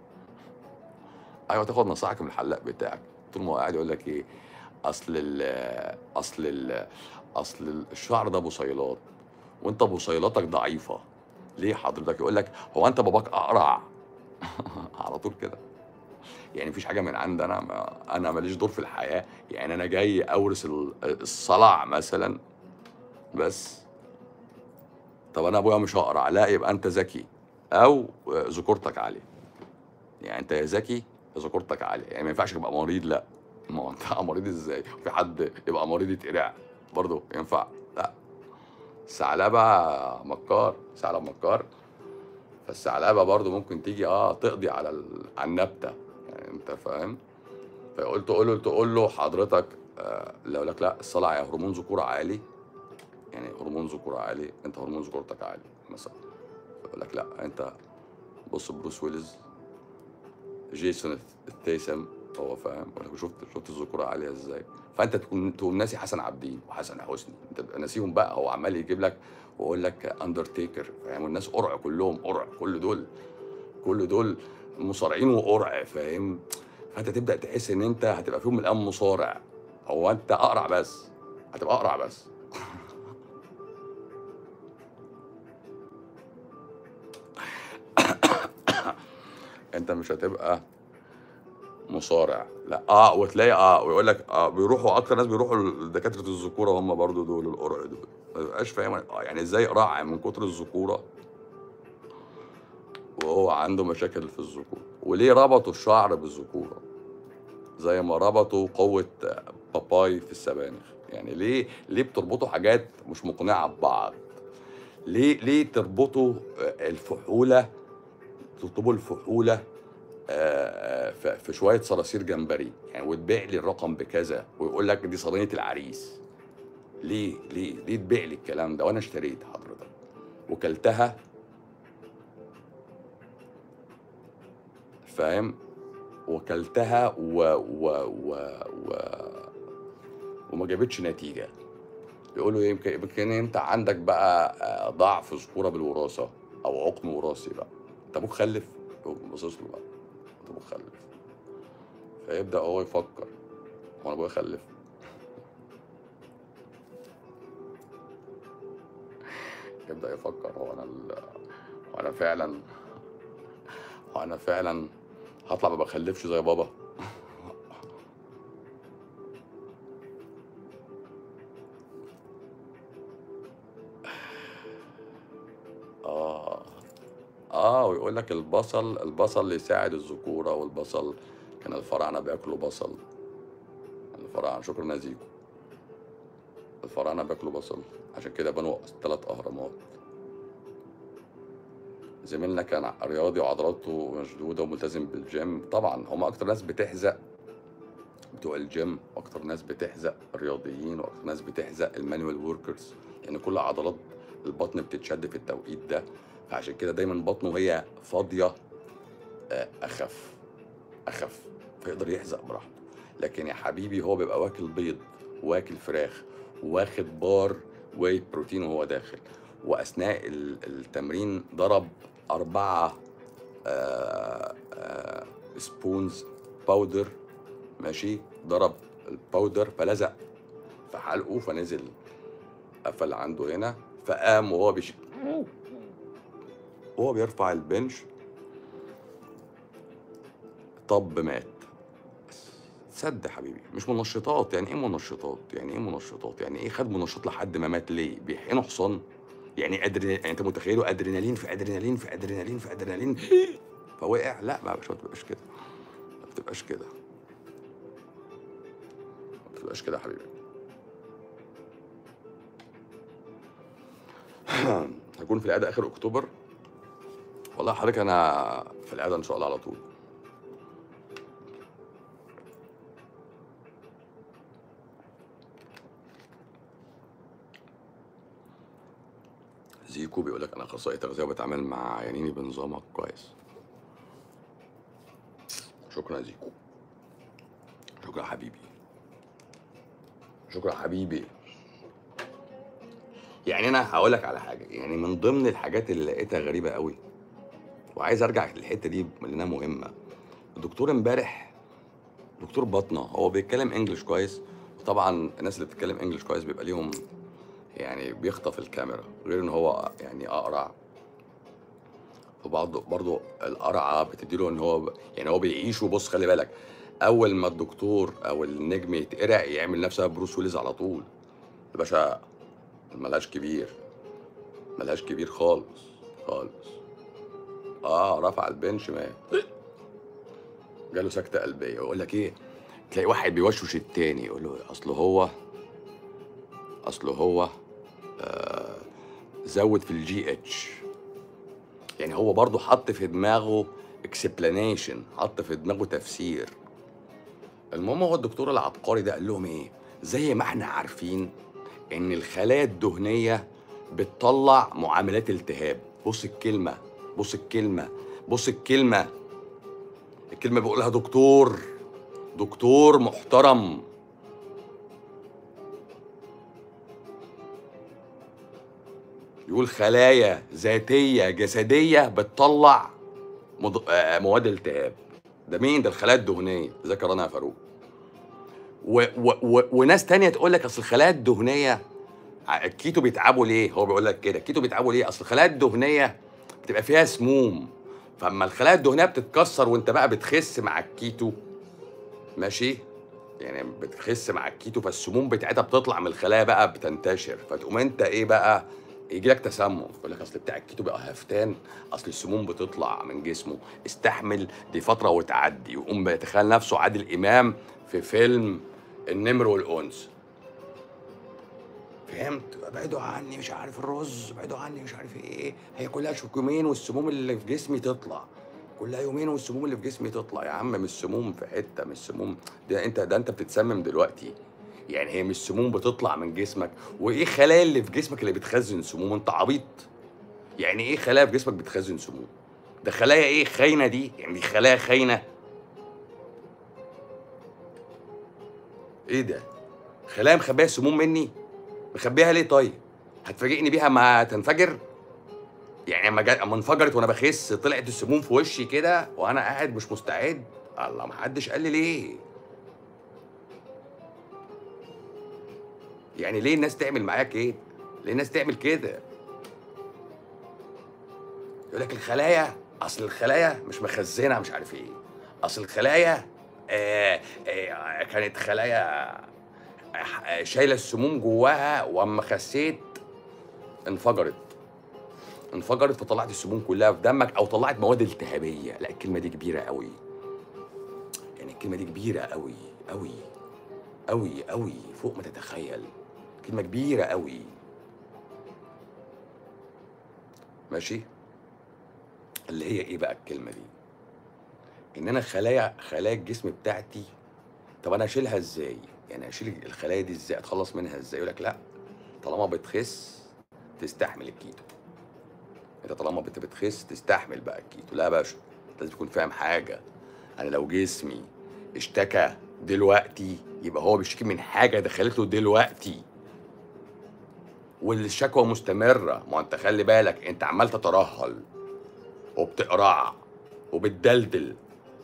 ايوه تاخد نصائحك من الحلاق بتاعك طول ما هو قاعد يقول لك ايه اصل ال اصل ال اصل الشعر ده بصيلات وانت بصيلاتك ضعيفه ليه حضرتك يقول لك هو انت باباك اقرع على طول كده يعني مفيش حاجه من عندي انا ما انا ماليش دور في الحياه يعني انا جاي اورث ال- الصلع مثلا بس طب انا ابويا مش هقرع لا يبقى انت ذكي او ذكورتك عاليه يعني انت يا ذكي يا ذكورتك عاليه يعني ما ينفعش تبقى مريض لا ما هو انت مريض ازاي في حد يبقى مريض يتقرع برضه ينفع لا الثعلبه مكار ثعلب مكار فالثعلبه برضه ممكن تيجي اه تقضي على ال... على النبته يعني انت فاهم فقلت تقول له تقول له حضرتك آه لو لك لا الصلع يا هرمون ذكوره عالي يعني هرمون ذكوره عالي انت هرمون ذكورتك عالي مثلا يقول لك لا انت بص بروس ويلز جيسون التيسم هو فاهم يقول لك شفت شفت الذكوره عاليه ازاي فانت تكون تقوم ناسي حسن عابدين وحسن حسني انت تبقى ناسيهم بقى هو عمال يجيب لك ويقول لك اندرتيكر فاهم والناس قرع كلهم قرع كل دول كل دول مصارعين وقرع فاهم فانت تبدا تحس ان انت هتبقى في يوم من الايام مصارع هو انت اقرع بس هتبقى اقرع بس انت مش هتبقى مصارع لا اه وتلاقي اه ويقول لك اه بيروحوا اكتر ناس بيروحوا لدكاتره الذكوره هم برضو دول القرع دول ما بيبقاش فاهم اه يعني ازاي قرع من كتر الذكوره وهو عنده مشاكل في الذكوره وليه ربطوا الشعر بالذكوره زي ما ربطوا قوه باباي في السبانخ يعني ليه ليه بتربطوا حاجات مش مقنعه ببعض ليه ليه تربطوا آه، الفحوله تطلبوا الفحوله آه، آه، ف- في شويه صراصير جمبري يعني وتبيع لي الرقم بكذا ويقول لك دي صينيه العريس ليه ليه ليه تبيع لي الكلام ده وانا اشتريت حضرتك وكلتها فاهم وكلتها و و و و وما جابتش نتيجه يقولوا إيه، يمكن يمكن انت عندك بقى آه، ضعف ذكوره بالوراثه او عقم وراثي بقى انت ابوك خلف يقوم باصص له بقى انت ابوك خلف فيبدا هو يفكر هو انا ابويا خلف يبدا يفكر هو انا ال... هو انا فعلا هو انا فعلا هطلع ما بخلفش زي بابا اه اه ويقول لك البصل البصل اللي يساعد الذكوره والبصل كان الفراعنه بياكلوا بصل الفراعنه شكرا نزيكو الفراعنه بياكلوا بصل عشان كده بنوا ثلاث اهرامات زميلنا كان رياضي وعضلاته مشدوده وملتزم بالجيم طبعا هم اكتر ناس بتحزق بتوع الجيم واكتر ناس بتحزق الرياضيين واكتر ناس بتحزق المانوال وركرز يعني كل عضلات البطن بتتشد في التوقيت ده فعشان كده دايما بطنه هي فاضيه آه، اخف اخف فيقدر يحزق براحته لكن يا حبيبي هو بيبقى واكل بيض واكل فراخ واخد بار واي بروتين وهو داخل واثناء ال- التمرين ضرب اربعه آه، آه، سبونز باودر ماشي ضرب الباودر فلزق في حلقه فنزل قفل عنده هنا فقام وهو بيش وهو بيرفع البنش طب مات سد حبيبي مش منشطات يعني ايه منشطات يعني ايه منشطات يعني ايه خد منشط لحد ما مات ليه بيحقنوا حصان يعني أدري... يعني انت متخيله ادرينالين في ادرينالين في ادرينالين في ادرينالين فوقع لا ما مش ما بتبقاش كده ما بتبقاش كده ما بتبقاش كده يا حبيبي هكون في العياده اخر اكتوبر والله حضرتك انا في العياده ان شاء الله على طول زيكو بيقول لك انا اخصائي تغذيه وبتعامل مع عيانيني بنظامك كويس شكرا يا زيكو شكرا حبيبي شكرا حبيبي يعني انا هقول لك على حاجه يعني من ضمن الحاجات اللي لقيتها غريبه قوي وعايز ارجع للحته دي لانها مهمه الدكتور امبارح دكتور بطنه هو بيتكلم انجلش كويس وطبعا الناس اللي بتتكلم انجلش كويس بيبقى ليهم يعني بيخطف الكاميرا غير ان هو يعني اقرع وبرضه برضه القرعه بتديله ان هو ب- يعني هو بيعيش وبص خلي بالك اول ما الدكتور او النجم يتقرع يعمل نفسها بروس ويلز على طول يا باشا ملهاش كبير ملهاش كبير خالص خالص اه رفع البنش مات جاله سكتة قلبية يقول لك ايه تلاقي واحد بيوشوش التاني يقول له اصل هو اصل هو آه زود في الجي اتش يعني هو برضه حط في دماغه اكسبلانيشن حط في دماغه تفسير المهم هو الدكتور العبقري ده قال لهم ايه زي ما احنا عارفين ان الخلايا الدهنيه بتطلع معاملات التهاب بص الكلمه بص الكلمه بص الكلمه الكلمه بيقولها دكتور دكتور محترم يقول خلايا ذاتيه جسديه بتطلع مض... آه، مواد التهاب ده مين ده الخلايا الدهنيه ذكرنا يا فاروق و... و... و... وناس تانية تقول لك اصل الخلايا الدهنيه ع- الكيتو بيتعبوا ليه هو بيقول لك كده الكيتو بيتعبوا ليه اصل الخلايا الدهنيه بتبقى فيها سموم فاما الخلايا الدهنيه بتتكسر وانت بقى بتخس مع الكيتو ماشي يعني بتخس مع الكيتو فالسموم بتاعتها بتطلع من الخلايا بقى بتنتشر فتقوم انت ايه بقى يجي لك تسمم يقول لك اصل بتاع الكيتو بقى هفتان اصل السموم بتطلع من جسمه استحمل دي فتره وتعدي ويقوم بيتخيل نفسه عادل امام في فيلم النمر والانس فهمت ابعدوا عني مش عارف الرز ابعدوا عني مش عارف ايه هي كلها يومين والسموم اللي في جسمي تطلع كلها يومين والسموم اللي في جسمي تطلع يا عم مش سموم في حته مش سموم ده انت ده انت بتتسمم دلوقتي يعني هي مش سموم بتطلع من جسمك وايه خلايا اللي في جسمك اللي بتخزن سموم انت عبيط يعني ايه خلايا في جسمك بتخزن سموم ده خلايا ايه خاينه دي يعني دي خلايا خاينه ايه ده خلايا مخبيه سموم مني مخبيها ليه طيب هتفاجئني بيها ما تنفجر يعني اما جا... اما انفجرت وانا بخس طلعت السموم في وشي كده وانا قاعد مش مستعد الله ما حدش قال لي ليه يعني ليه الناس تعمل معايا كده ليه الناس تعمل كده يقول لك الخلايا اصل الخلايا مش مخزنه مش عارف ايه اصل الخلايا آه آه كانت خلايا آه شايله السموم جواها واما خسيت انفجرت انفجرت فطلعت السموم كلها في دمك او طلعت مواد التهابيه لا الكلمه دي كبيره قوي يعني الكلمه دي كبيره قوي قوي قوي قوي فوق ما تتخيل كلمه كبيره قوي ماشي اللي هي ايه بقى الكلمه دي ان انا خلايا خلايا الجسم بتاعتي طب انا اشيلها ازاي يعني اشيل الخلايا دي ازاي اتخلص منها ازاي يقول لك لا طالما بتخس تستحمل الكيتو انت طالما بت بتخس تستحمل بقى الكيتو لا يا باشا لازم تكون فاهم حاجه انا لو جسمي اشتكى دلوقتي يبقى هو بيشتكي من حاجه دخلت له دلوقتي والشكوى مستمره ما انت خلي بالك انت عمال تترهل وبتقرع وبتدلدل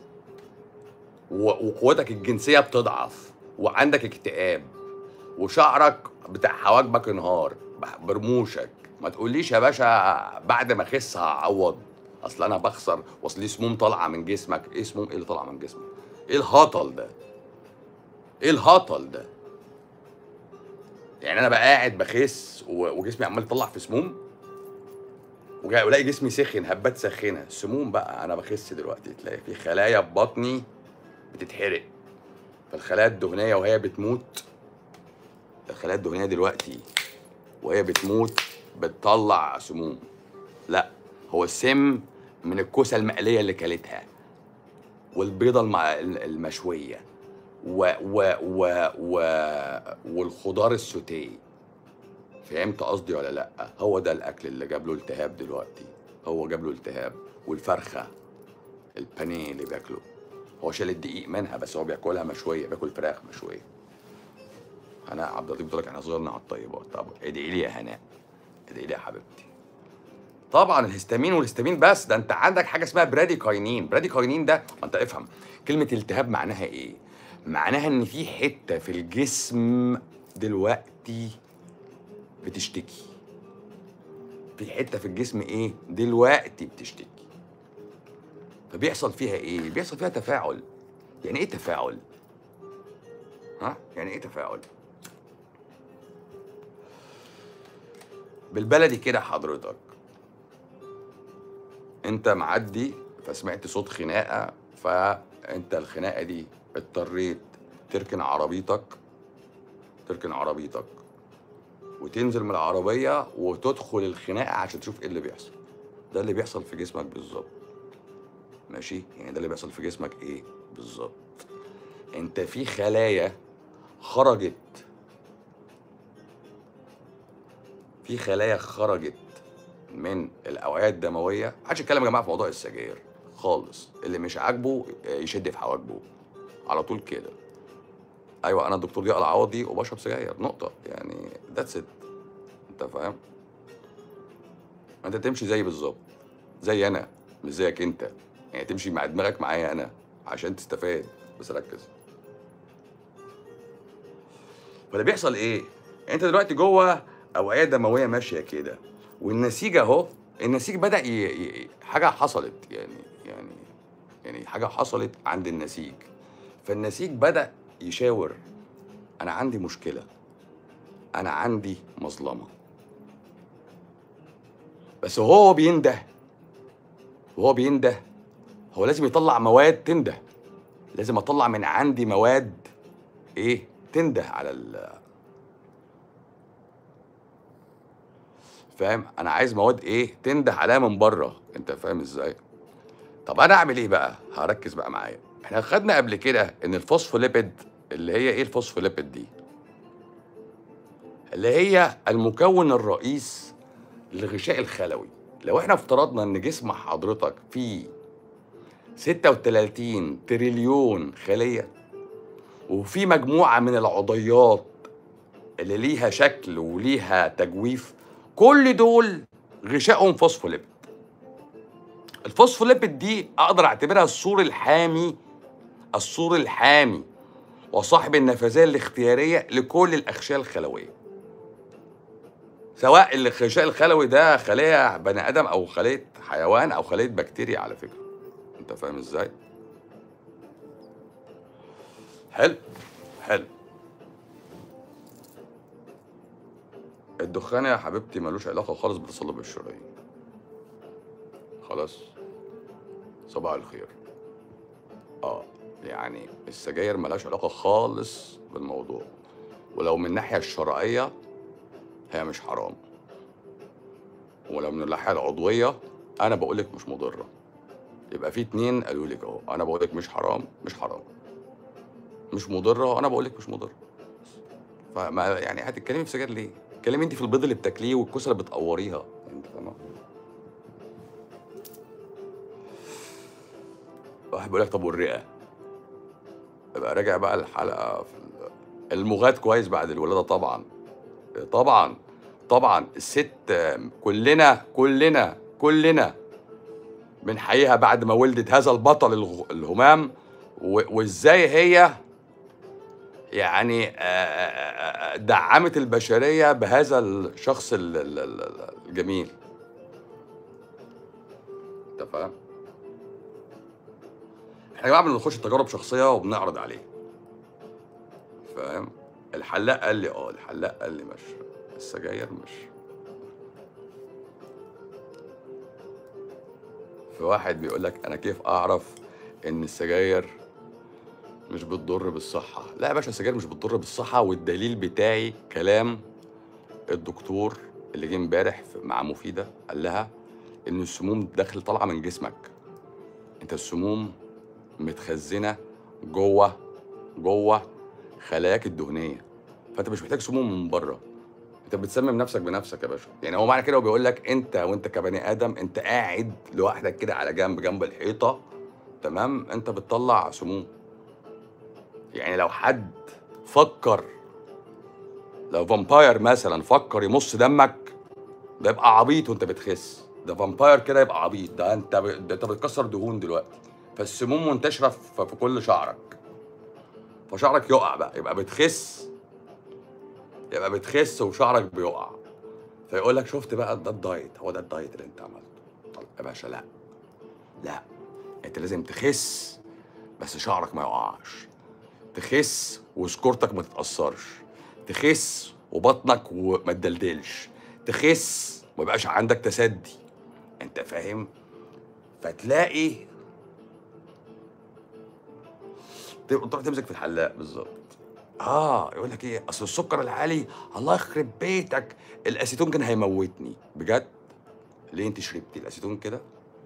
وقوتك الجنسيه بتضعف وعندك اكتئاب وشعرك بتاع حواجبك انهار برموشك ما تقوليش يا باشا بعد ما اخس هعوض اصل انا بخسر واصل لي سموم طالعه من جسمك ايه سموم ايه اللي طالعه من جسمك ايه الهطل ده ايه الهطل ده يعني انا بقى قاعد بخس وجسمي عمال يطلع في سموم ولاقي جسمي سخن هبات سخنه سموم بقى انا بخس دلوقتي تلاقي في خلايا في بطني بتتحرق فالخلايا الدهنيه وهي بتموت الخلايا الدهنيه دلوقتي وهي بتموت بتطلع سموم لا هو السم من الكوسه المقليه اللي كلتها والبيضه المشويه و و و و والخضار السوتيه فهمت قصدي ولا لا هو ده الاكل اللي جاب له التهاب دلوقتي هو جاب له التهاب والفرخه البانيه اللي بياكله هو شال الدقيق منها بس هو بياكلها مشويه بياكل فراخ مشويه هناء عبد اللطيف بتقول لك احنا صغرنا على الطيبات طب ادعي لي يا هناء ادعي لي يا حبيبتي طبعا الهستامين والهستامين بس ده انت عندك حاجه اسمها براديكاينين براديكاينين ده انت افهم كلمه التهاب معناها ايه معناها ان في حته في الجسم دلوقتي بتشتكي في حته في الجسم ايه دلوقتي بتشتكي فبيحصل فيها ايه بيحصل فيها تفاعل يعني ايه تفاعل ها يعني ايه تفاعل بالبلدي كده حضرتك انت معدي فسمعت صوت خناقه فانت الخناقه دي اضطريت تركن عربيتك تركن عربيتك وتنزل من العربيه وتدخل الخناقه عشان تشوف ايه اللي بيحصل ده اللي بيحصل في جسمك بالظبط ماشي يعني ده اللي بيحصل في جسمك ايه بالظبط انت في خلايا خرجت في خلايا خرجت من الاوعيه الدمويه محدش يتكلم يا جماعه في موضوع السجاير خالص اللي مش عاجبه يشد في حواجبه على طول كده ايوه انا الدكتور ضياء العوضي وبشرب سجاير نقطه يعني ذاتس ات انت فاهم انت تمشي زي بالظبط زي انا مش زيك انت يعني تمشي مع دماغك معايا انا عشان تستفاد بس ركز فاللي بيحصل ايه انت دلوقتي جوه اوعيه دمويه ماشيه كده والنسيج اهو النسيج بدا ي... ي... حاجه حصلت يعني يعني يعني حاجه حصلت عند النسيج فالنسيج بدا يشاور انا عندي مشكله انا عندي مظلمه بس وهو بينده وهو بينده هو لازم يطلع مواد تنده لازم اطلع من عندي مواد ايه تنده على ال فاهم انا عايز مواد ايه تنده عليها من بره انت فاهم ازاي طب انا اعمل ايه بقى هركز بقى معايا احنا خدنا قبل كده ان الفوسفوليبيد اللي هي ايه الفوسفوليبيد دي اللي هي المكون الرئيس للغشاء الخلوي لو احنا افترضنا ان جسم حضرتك فيه 36 تريليون خلية وفي مجموعة من العضيات اللي ليها شكل وليها تجويف كل دول غشائهم فوسفوليبيد الفوسفوليبيد دي اقدر اعتبرها السور الحامي السور الحامي وصاحب النفاذيه الاختياريه لكل الاغشيه الخلويه سواء الغشاء الخلوي ده خليه بني ادم او خليه حيوان او خليه بكتيريا على فكره انت فاهم ازاي حلو حلو الدخان يا حبيبتي ملوش علاقه خالص بالتصلب الشرايين خلاص صباح الخير اه يعني السجاير ملهاش علاقه خالص بالموضوع ولو من الناحيه الشرعيه هي مش حرام ولو من الناحيه العضويه انا بقول لك مش مضره يبقى في اتنين قالوا لك اهو انا بقول لك مش حرام مش حرام مش مضره وانا بقول لك مش مضره فما يعني هتتكلمي في سجاير ليه؟ اتكلمي انت في البيض اللي بتاكليه والكوسه اللي بتقوريها انت فاهمه؟ واحد بيقول لك طب والرئه؟ يبقى راجع بقى الحلقه في ال- المغاد كويس بعد الولاده طبعا طبعا طبعا الست كلنا كلنا كلنا بنحييها بعد ما ولدت هذا البطل الغ- الهمام و- وازاي هي يعني آه، آه، آه، دعمت البشريه بهذا الشخص ال- ال- ال- الجميل انت فاهم؟ احنا يا جماعه بنخش تجارب شخصيه وبنعرض عليه فاهم؟ الحلاق قال لي اه الحلاق قال لي مش السجاير مش في واحد بيقول لك انا كيف اعرف ان السجاير مش بتضر بالصحة لا يا باشا السجاير مش بتضر بالصحة والدليل بتاعي كلام الدكتور اللي جه امبارح في- مع مفيدة قال لها ان السموم داخل طالعة من جسمك انت السموم متخزنة جوه جوه خلاياك الدهنية فانت مش محتاج سموم من بره انت بتسمم نفسك بنفسك يا باشا يعني هو معنى كده هو بيقول لك انت وانت كبني ادم انت قاعد لوحدك كده على جنب جنب الحيطه تمام انت بتطلع سموم يعني لو حد فكر لو فامباير مثلا فكر يمص دمك ده يبقى عبيط وانت بتخس ده فامباير كده يبقى عبيط ده انت ب... ده انت بتكسر دهون دلوقتي فالسموم منتشره في في كل شعرك فشعرك يقع بقى يبقى بتخس يبقى بتخس وشعرك بيقع فيقول لك شفت بقى ده الدايت هو ده الدايت اللي انت عملته طب يا باشا لا لا انت لازم تخس بس شعرك ما يقعش تخس وسكورتك ما تتأثرش تخس وبطنك وما تدلدلش تخس وما يبقاش عندك تسدي انت فاهم فتلاقي تبقى تروح تمسك في الحلاق بالظبط اه يقول لك ايه اصل السكر العالي الله يخرب بيتك الاسيتون كان هيموتني بجد ليه انت شربتي الاسيتون كده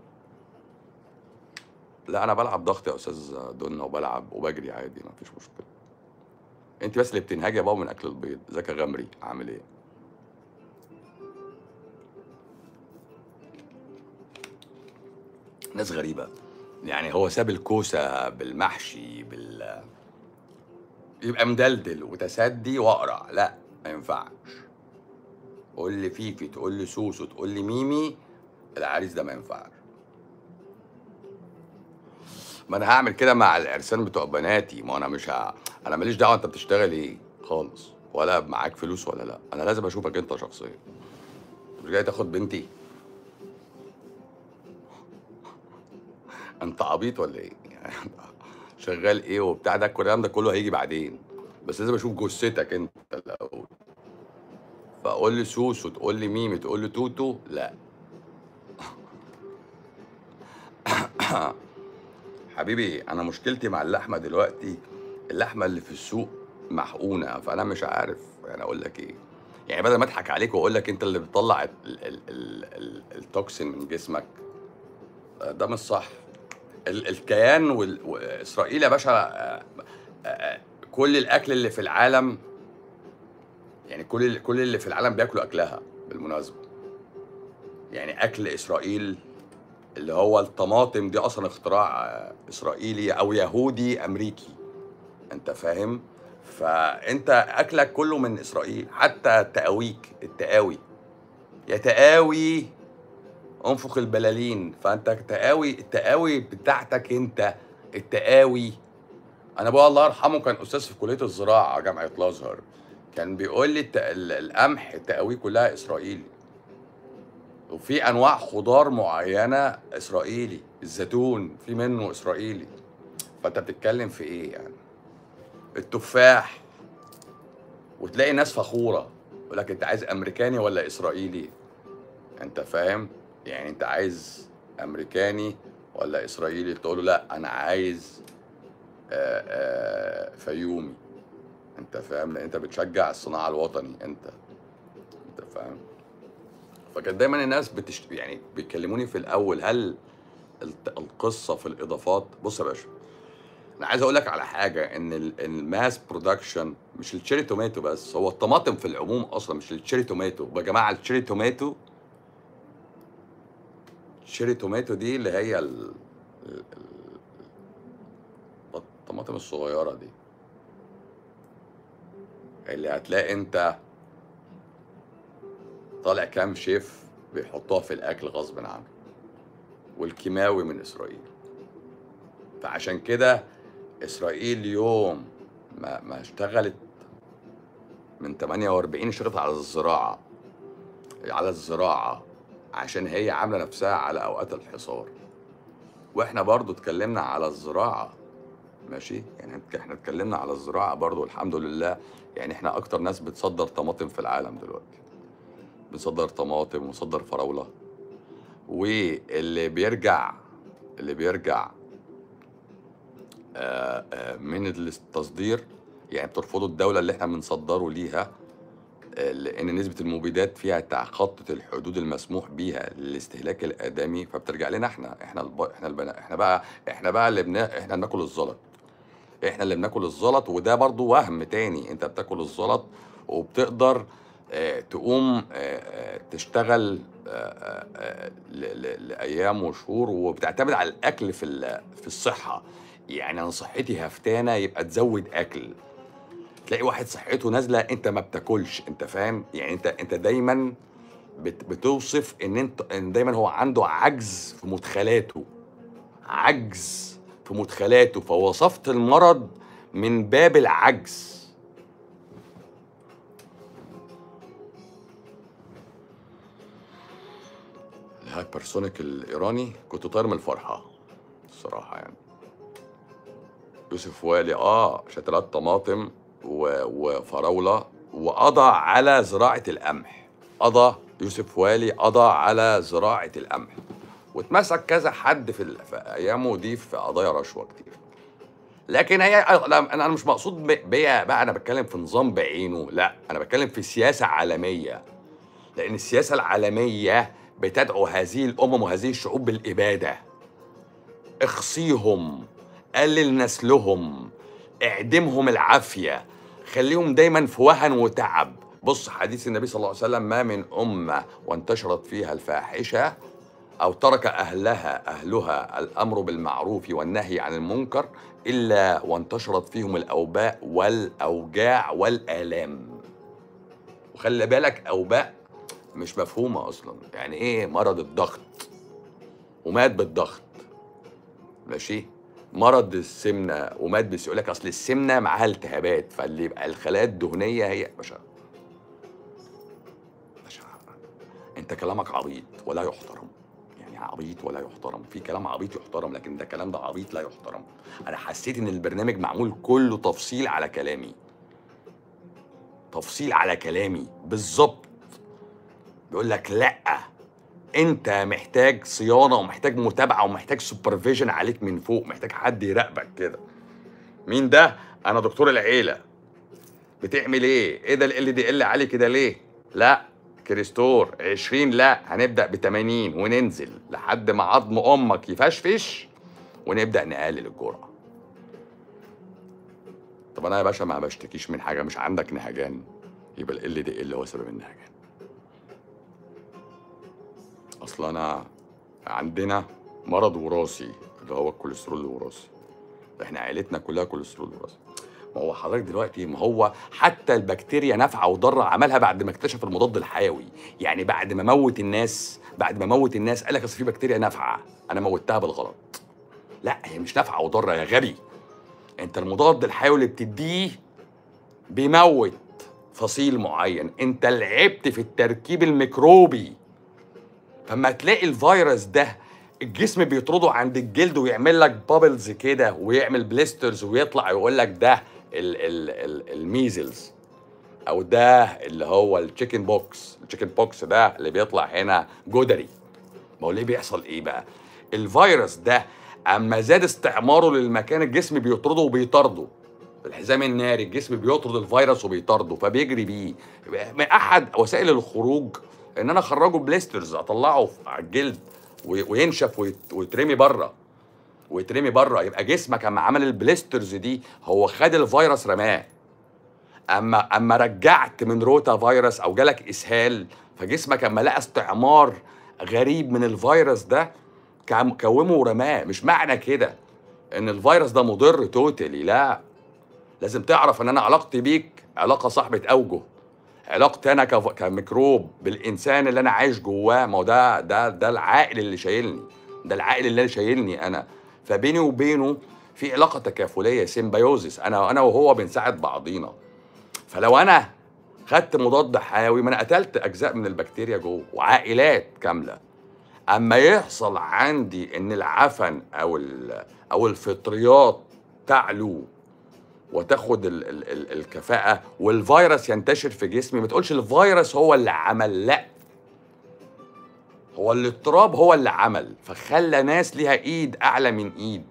لا انا بلعب ضغط يا استاذ دنا وبلعب وبجري عادي ما فيش مشكله انت بس اللي بتنهاجي يا بابا من اكل البيض ازيك يا غمري عامل ايه ناس غريبه يعني هو ساب الكوسه بالمحشي بال يبقى مدلدل وتسدي واقرع لا ما ينفعش قول لي فيفي تقول لي سوسو تقول لي ميمي العريس ده ما ينفعش ما انا هعمل كده مع العرسان بتوع بناتي ما انا مش ه... انا ماليش دعوه انت بتشتغل ايه خالص ولا معاك فلوس ولا لا انا لازم اشوفك انت شخصيا أنت مش جاي تاخد بنتي انت عبيط ولا ايه يعني شغال ايه وبتاع ده الكلام ده كله هيجي بعدين بس لازم اشوف جثتك انت الاول فقول لي سوسو تقول لي ميمي تقول لي توتو لا حبيبي انا مشكلتي مع اللحمه دلوقتي اللحمه اللي في السوق محقونه فانا مش عارف يعني اقول لك ايه يعني بدل ما اضحك عليك واقول لك انت اللي بتطلع ال ال ال ال التوكسين من جسمك آه، ده مش صح ال الكيان وال- واسرائيل يا باشا آه، آه، كل الاكل اللي في العالم يعني كل ال- كل اللي في العالم بياكلوا اكلها بالمناسبه يعني اكل اسرائيل اللي هو الطماطم دي اصلا اختراع آه، اسرائيلي او يهودي امريكي انت فاهم فانت اكلك كله من اسرائيل حتى التقاويك التقاوي يا تقاوي انفخ البلالين فانت تقاوي التقاوي بتاعتك انت التقاوي انا ابويا الله يرحمه كان استاذ في كليه الزراعه جامعه الازهر كان بيقول لي الت- ال- القمح التقاوي كلها اسرائيلي وفي انواع خضار معينه اسرائيلي الزيتون في منه اسرائيلي فانت بتتكلم في ايه يعني التفاح وتلاقي ناس فخوره يقول لك انت عايز امريكاني ولا اسرائيلي انت فاهم يعني انت عايز امريكاني ولا اسرائيلي تقول له لا انا عايز آه، آه، فيومي انت فاهم لان انت بتشجع الصناعه الوطني انت انت فاهم فكانت دايما الناس بتشت... يعني بيكلموني في الاول هل الت- القصه في الاضافات بص يا باشا انا عايز اقول لك على حاجه ان ال- الماس برودكشن مش التشيري توماتو بس هو الطماطم في العموم اصلا مش التشيري توماتو يا جماعه التشيري توماتو التشيري توماتو دي اللي هي ال... ال... ال- الطماطم الصغيره دي اللي هتلاقي انت طالع كام شيف بيحطوها في الاكل غصب عنه والكيماوي من اسرائيل فعشان كده اسرائيل يوم ما ما اشتغلت من 48 اشتغلت على الزراعه على الزراعه عشان هي عامله نفسها على اوقات الحصار واحنا برضو اتكلمنا على الزراعه ماشي يعني احنا اتكلمنا على الزراعه برضو الحمد لله يعني احنا اكتر ناس بتصدر طماطم في العالم دلوقتي بنصدر طماطم ونصدر فراوله واللي بيرجع اللي بيرجع آه، آه، من التصدير يعني بترفضه الدوله اللي احنا بنصدره ليها آه، لان نسبه المبيدات فيها تخطت الحدود المسموح بيها للاستهلاك الادمي فبترجع لنا احنا احنا الب... احنا البنا... احنا بقى احنا بقى اللي بنا... احنا بناكل الزلط احنا اللي بناكل الزلط وده برضو وهم تاني انت بتاكل الزلط وبتقدر آه، تقوم آه، آه، تشتغل آه، آه، آه، ل- ل- لايام وشهور وبتعتمد على الاكل في ال- في الصحه يعني انا صحتي هفتانه يبقى تزود اكل تلاقي واحد صحته نازله انت ما بتاكلش انت فاهم يعني انت انت دايما بت بتوصف ان انت ان دايما هو عنده عجز في مدخلاته عجز في مدخلاته فوصفت المرض من باب العجز الهايبرسونيك الايراني كنت طاير من الفرحه الصراحه يعني يوسف والي اه شتلات طماطم و- وفراوله وقضى على زراعه القمح قضى يوسف والي قضى على زراعه القمح واتمسك كذا حد في, ال... في ايامه دي في قضايا رشوه كتير لكن هي لا، انا أنا مش مقصود ب- بيا بقى انا بتكلم في نظام بعينه لا انا بتكلم في سياسه عالميه لان السياسه العالميه بتدعو هذه الامم وهذه الشعوب بالاباده اخصيهم قلل نسلهم اعدمهم العافيه خليهم دايما في وهن وتعب بص حديث النبي صلى الله عليه وسلم ما من امه وانتشرت فيها الفاحشه او ترك اهلها اهلها الامر بالمعروف والنهي عن المنكر الا وانتشرت فيهم الاوباء والاوجاع والالام وخلي بالك اوباء مش مفهومه اصلا يعني ايه مرض الضغط ومات بالضغط ماشي مرض السمنه ومات بس يقول لك اصل السمنه معاها التهابات فاللي يبقى الخلايا الدهنيه هي باشا باشا انت كلامك عبيط ولا يحترم يعني عبيط ولا يحترم في كلام عبيط يحترم لكن ده كلام ده عبيط لا يحترم انا حسيت ان البرنامج معمول كله تفصيل على كلامي تفصيل على كلامي بالظبط بيقول لك لا انت محتاج صيانه ومحتاج متابعه ومحتاج سوبرفيجن عليك من فوق محتاج حد يراقبك كده مين ده انا دكتور العيله بتعمل ايه ايه ده ال دي ال عالي كده ليه لا كريستور 20 لا هنبدا ب 80 وننزل لحد ما عظم امك يفشفش ونبدا نقلل الجرعه طب انا يا باشا ما بشتكيش من حاجه مش عندك نهجان يبقى ال دي اللي هو سبب النهجان اصل انا عندنا مرض وراثي اللي هو الكوليسترول الوراثي احنا عيلتنا كلها كوليسترول وراثي ما هو حضرتك دلوقتي ما هو حتى البكتيريا نافعه وضاره عملها بعد ما اكتشف المضاد الحيوي يعني بعد ما موت الناس بعد ما موت الناس قال لك اصل في بكتيريا نافعه انا موتها بالغلط لا هي مش نافعه وضاره يا غبي انت المضاد الحيوي اللي بتديه بيموت فصيل معين انت لعبت في التركيب الميكروبي فما تلاقي الفيروس ده الجسم بيطرده عند الجلد ويعمل لك بابلز كده ويعمل بليسترز ويطلع يقول لك ده ال ال ال الميزلز او ده اللي هو التشيكن بوكس التشيكن بوكس ده اللي بيطلع هنا جدري ما هو ليه بيحصل ايه بقى الفيروس ده اما زاد استعماره للمكان الجسم بيطرده وبيطرده الحزام الناري الجسم بيطرد الفيروس وبيطرده فبيجري بيه من احد وسائل الخروج ان انا اخرجه بليسترز اطلعه على الجلد وي- وينشف ويت- ويترمي بره ويترمي بره يبقى جسمك اما عمل البليسترز دي هو خد الفيروس رماه اما اما رجعت من روتا فيروس او جالك اسهال فجسمك اما لقى استعمار غريب من الفيروس ده كم- كومه ورماه مش معنى كده ان الفيروس ده مضر توتالي لا لازم تعرف ان انا علاقتي بيك علاقه صاحبه اوجه علاقتي انا كف- كميكروب بالانسان اللي انا عايش جواه ما هو ده ده ده العائل اللي شايلني ده العائل اللي شايلني انا فبيني وبينه في علاقه تكافليه سيمبيوزيس انا انا وهو بنساعد بعضينا فلو انا خدت مضاد حيوي ما انا قتلت اجزاء من البكتيريا جوه وعائلات كامله اما يحصل عندي ان العفن او ال- او الفطريات تعلو وتاخد ال ال ال الكفاءة والفيروس ينتشر في جسمي ما تقولش الفيروس هو اللي عمل لا هو الاضطراب هو اللي عمل فخلى ناس ليها ايد اعلى من ايد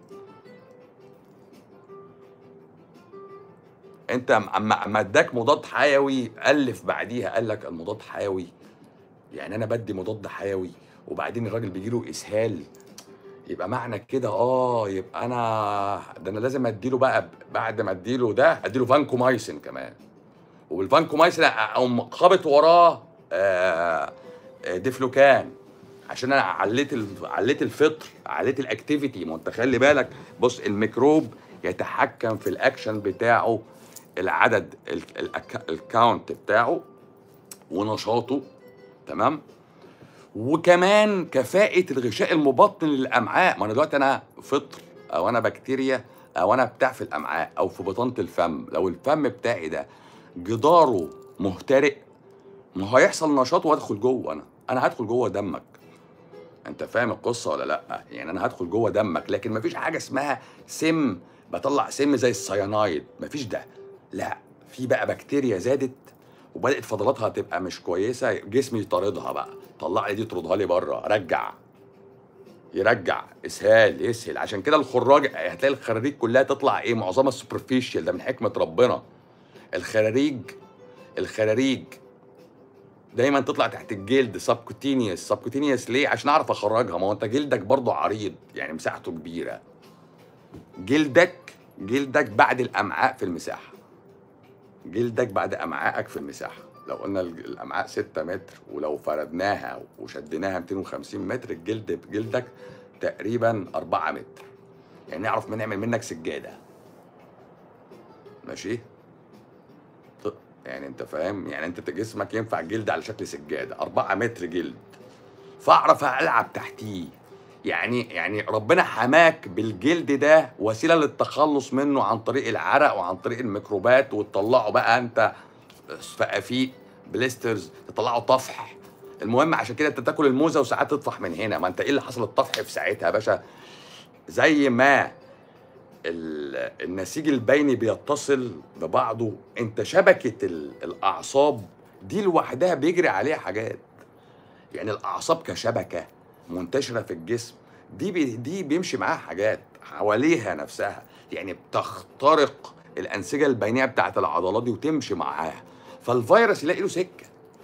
انت اما اما اداك مضاد حيوي الف بعديها قال لك المضاد حيوي يعني انا بدي مضاد حيوي وبعدين الراجل بيجي له اسهال يبقى معنى كده اه يبقى انا ده انا لازم اديله بقى ب- بعد ما اديله ده اديله فانكومايسين كمان والفانكومايسين اقوم خابط وراه آه آه، ديفلوكان عشان انا عليت ال... عليت الفطر عليت الاكتيفيتي ما انت خلي بالك بص الميكروب يتحكم في الاكشن بتاعه العدد ال... الأك... الكاونت بتاعه ونشاطه تمام وكمان كفاءة الغشاء المبطن للأمعاء ما أنا دلوقتي أنا فطر أو أنا بكتيريا أو أنا بتاع في الأمعاء أو في بطانة الفم لو الفم بتاعي ده جداره مهترئ ما هو هيحصل نشاط وادخل جوه أنا أنا هدخل جوه دمك أنت فاهم القصة ولا لأ؟ يعني أنا هدخل جوه دمك لكن مفيش حاجة اسمها سم بطلع سم زي السيانايد مفيش ده لا في بقى بكتيريا زادت وبدات فضلاتها تبقى مش كويسه جسمي يطاردها بقى طلع لي دي طردها لي بره رجع يرجع اسهال يسهل عشان كده الخراج هتلاقي الخراريج كلها تطلع ايه معظمها سوبرفيشال ده من حكمه ربنا الخراريج الخراريج دايما تطلع تحت الجلد سبكوتينيوس سبكوتينيوس ليه عشان اعرف اخرجها ما هو انت جلدك برضه عريض يعني مساحته كبيره جلدك جلدك بعد الامعاء في المساحه جلدك بعد امعائك في المساحه لو قلنا الج- الامعاء 6 متر ولو فردناها وشديناها 250 متر الجلد جلدك تقريبا 4 متر يعني نعرف من نعمل منك سجاده ماشي ط- يعني انت فاهم يعني انت جسمك ينفع جلد على شكل سجاده 4 متر جلد فاعرف العب تحتيه يعني يعني ربنا حماك بالجلد ده وسيله للتخلص منه عن طريق العرق وعن طريق الميكروبات وتطلعه بقى انت فقافيق بليسترز تطلعه طفح المهم عشان كده انت تاكل الموزه وساعات تطفح من هنا ما انت ايه اللي حصل الطفح في ساعتها يا باشا زي ما ال- النسيج البيني بيتصل ببعضه انت شبكه ال- الاعصاب دي لوحدها بيجري عليها حاجات يعني الاعصاب كشبكه منتشره في الجسم دي بي دي بيمشي معاها حاجات حواليها نفسها يعني بتخترق الانسجه البينيه بتاعت العضلات دي وتمشي معاها فالفيروس يلاقي له سكه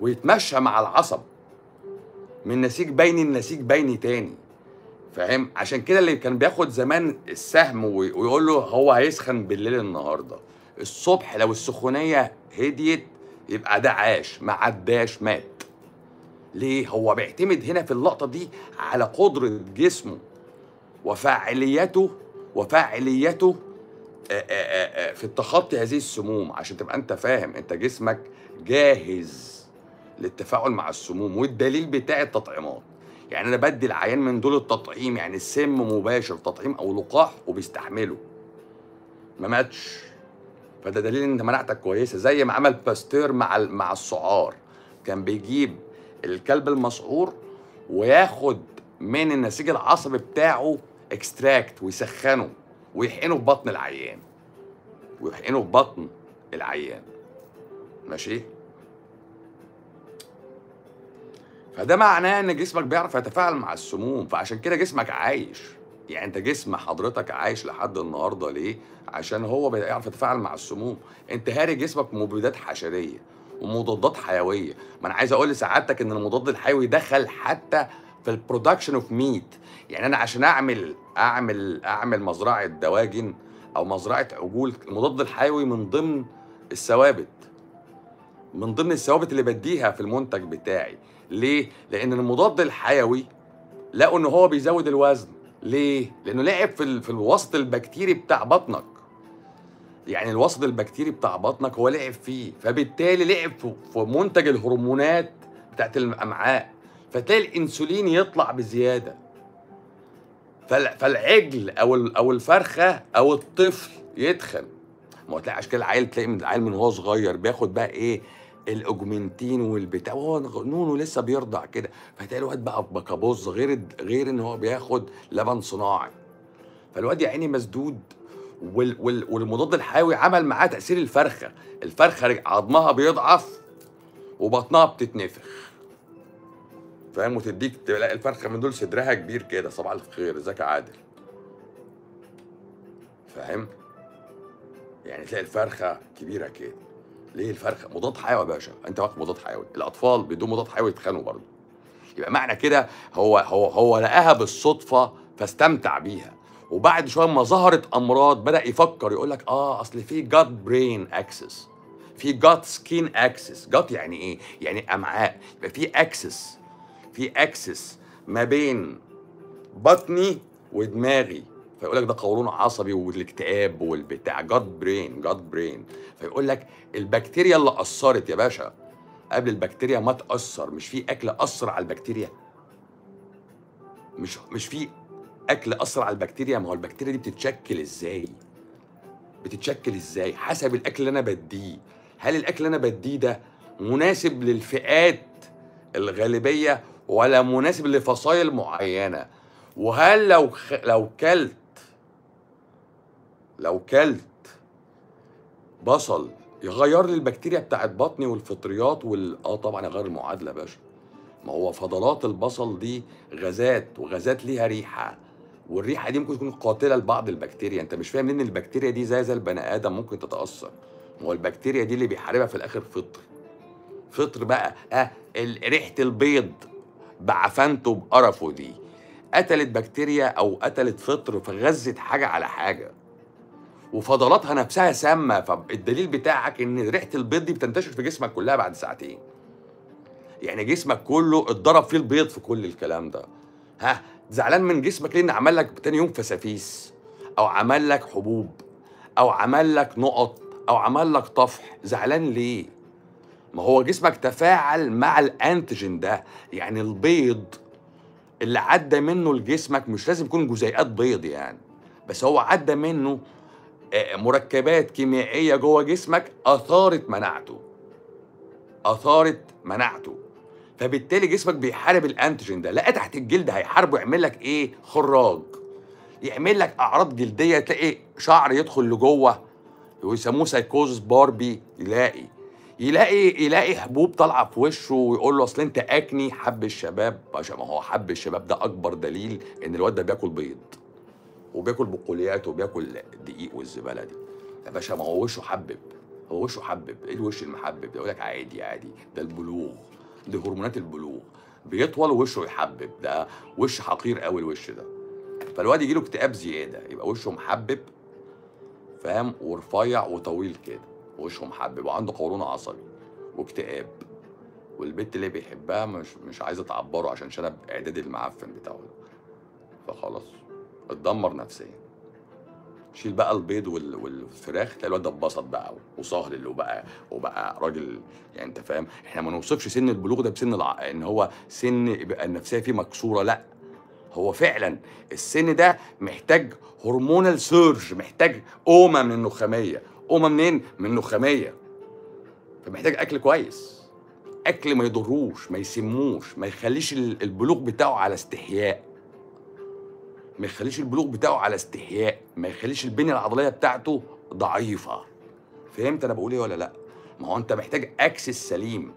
ويتمشى مع العصب من نسيج بيني لنسيج بيني تاني فاهم عشان كده اللي كان بياخد زمان السهم وي- ويقول له هو هيسخن بالليل النهارده الصبح لو السخونيه هديت يبقى ده عاش ما عداش مات ليه هو بيعتمد هنا في اللقطه دي على قدره جسمه وفاعليته وفاعليته آه، آه، آه، آه، في التخطي هذه السموم عشان تبقى انت فاهم انت جسمك جاهز للتفاعل مع السموم والدليل بتاع التطعيمات يعني انا بدي العيان من دول التطعيم يعني السم مباشر تطعيم او لقاح وبيستحمله ما ماتش فده دليل ان مناعتك كويسه زي ما عمل باستير مع ال- مع السعار كان بيجيب الكلب المسعور وياخد من النسيج العصبي بتاعه اكستراكت ويسخنه ويحقنه في بطن العيان ويحقنه في بطن العيان ماشي فده معناه ان جسمك بيعرف يتفاعل مع السموم فعشان كده جسمك عايش يعني انت جسم حضرتك عايش لحد النهارده ليه عشان هو بيعرف يتفاعل مع السموم انت هاري جسمك مبيدات حشريه ومضادات حيويه ما انا عايز اقول لسعادتك ان المضاد الحيوي دخل حتى في البرودكشن اوف ميت يعني انا عشان اعمل اعمل اعمل مزرعه دواجن او مزرعه عجول المضاد الحيوي من ضمن الثوابت من ضمن الثوابت اللي بديها في المنتج بتاعي ليه لان المضاد الحيوي لقوا ان هو بيزود الوزن ليه لانه لعب في ال- في الوسط البكتيري بتاع بطنك يعني الوسط البكتيري بتاع بطنك هو لعب فيه فبالتالي لعب في- في منتج الهرمونات بتاعت الامعاء فتلاقي الانسولين يطلع بزياده فال- فالعجل او ال- او الفرخه او الطفل يتخن ما هو تلاقي عشان كده العيل تلاقي من العيل من هو صغير بياخد بقى ايه الاوجمنتين والبتاع وهو نونو لسه بيرضع كده فتلاقي الواد بقى بكابوز غير غير ان هو بياخد لبن صناعي فالواد يا عيني مسدود وال وال والمضاد الحيوي عمل معاه تاثير الفرخه الفرخه رج- عظمها بيضعف وبطنها بتتنفخ فاهم وتديك تلاقي الفرخه من دول صدرها كبير كده صباح الخير ازيك يا عادل فاهم يعني تلاقي الفرخه كبيره كده ليه الفرخه مضاد حيوي يا باشا انت واخد مضاد حيوي الاطفال بدون مضاد حيوي يتخانوا برضه يبقى معنى كده هو هو هو لقاها بالصدفه فاستمتع بيها وبعد شويه ما ظهرت امراض بدا يفكر يقول لك اه اصل في جات برين اكسس في جات سكين اكسس جات يعني ايه يعني امعاء يبقى في اكسس في اكسس ما بين بطني ودماغي فيقول لك ده قولون عصبي والاكتئاب والبتاع جاد برين جاد برين فيقول لك البكتيريا اللي اثرت يا باشا قبل البكتيريا ما تاثر مش في اكل اثر على البكتيريا مش مش في اكل اثر على البكتيريا ما هو البكتيريا دي بتتشكل ازاي بتتشكل ازاي حسب الاكل اللي انا بديه هل الاكل اللي انا بديه ده مناسب للفئات الغالبيه ولا مناسب لفصائل معينه وهل لو خ... لو كلت لو كلت بصل يغير لي البكتيريا بتاعت بطني والفطريات وال اه طبعا يغير المعادله يا باشا ما هو فضلات البصل دي غازات وغازات ليها ريحه والريحه دي ممكن تكون قاتله لبعض البكتيريا انت مش فاهم ان البكتيريا دي زي زي البني ادم ممكن تتاثر ما هو البكتيريا دي اللي بيحاربها في الاخر فطر فطر بقى اه ال- ريحه البيض بعفنته بقرفه دي قتلت بكتيريا او قتلت فطر فغذت حاجه على حاجه وفضلاتها نفسها سامه فالدليل بتاعك ان ريحه البيض دي بتنتشر في جسمك كلها بعد ساعتين يعني جسمك كله اتضرب فيه البيض في كل الكلام ده ها زعلان من جسمك لان عمل لك تاني يوم فسافيس او عمل لك حبوب او عمل لك نقط او عمل لك طفح زعلان ليه ما هو جسمك تفاعل مع الانتيجين ده يعني البيض اللي عدى منه لجسمك مش لازم يكون جزيئات بيض يعني بس هو عدى منه آه، مركبات كيميائيه جوه جسمك اثارت مناعته اثارت مناعته فبالتالي جسمك بيحارب الانتيجين ده لقى تحت الجلد هيحاربه يعمل لك ايه خراج يعمل لك اعراض جلديه تلاقي شعر يدخل لجوه ويسموه سايكوزس باربي يلاقي يلاقي يلاقي حبوب طالعه في وشه ويقول له اصل انت اكني حب الشباب عشان ما هو حب الشباب ده اكبر دليل ان الواد ده بياكل بيض وبياكل بقوليات وبياكل دقيق والزباله دي يا باشا ما هو وشه حبب هو وشه حبب ايه الوش المحبب ده يقول لك عادي عادي ده البلوغ دي هرمونات البلوغ بيطول وشه يحبب ده وش حقير قوي الوش ده فالواد يجي له اكتئاب زياده يبقى وشه محبب فاهم ورفيع وطويل كده وشه محبب وعنده قولون عصبي واكتئاب والبنت اللي بيحبها مش مش عايزه تعبره عشان شنب اعداد المعفن بتاعه ده فخلاص اتدمر نفسيا شيل بقى البيض وال- والفراخ تلاقي الواد ده اتبسط بقى وصهلل وبقى وبقى راجل يعني انت فاهم احنا ما نوصفش سن البلوغ ده بسن الع... ان هو سن يبقى النفسيه فيه مكسوره لا هو فعلا السن ده محتاج هرمونال سيرج محتاج قومه من النخاميه قومه منين من النخاميه فمحتاج اكل كويس اكل ما يضروش ما يسموش ما يخليش ال- البلوغ بتاعه على استحياء ما يخليش البلوغ بتاعه على استحياء ما يخليش البنيه العضليه بتاعته ضعيفه فهمت انا بقول ايه ولا لا ما هو انت محتاج اكسس سليم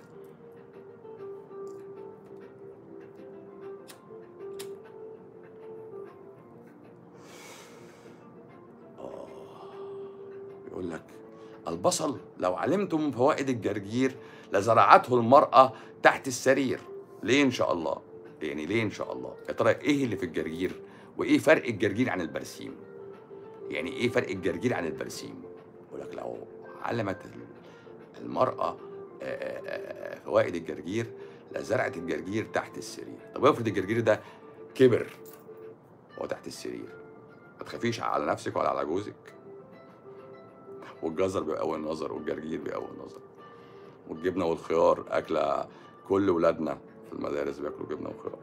يقول لك البصل لو علمتم فوائد الجرجير لزرعته المرأة تحت السرير ليه إن شاء الله يعني ليه إن شاء الله يا ترى إيه اللي في الجرجير وإيه فرق الجرجير عن البرسيم يعني إيه فرق الجرجير عن البرسيم يقول لك لو علمت ال- المرأة آه، آه، آه، فوائد الجرجير لزرعت الجرجير تحت السرير طب افرض الجرجير ده كبر هو تحت السرير ما تخافيش على نفسك ولا على جوزك والجزر بيقوي النظر والجرجير بيقوي النظر والجبنه والخيار اكله كل ولادنا في المدارس بياكلوا جبنه وخيار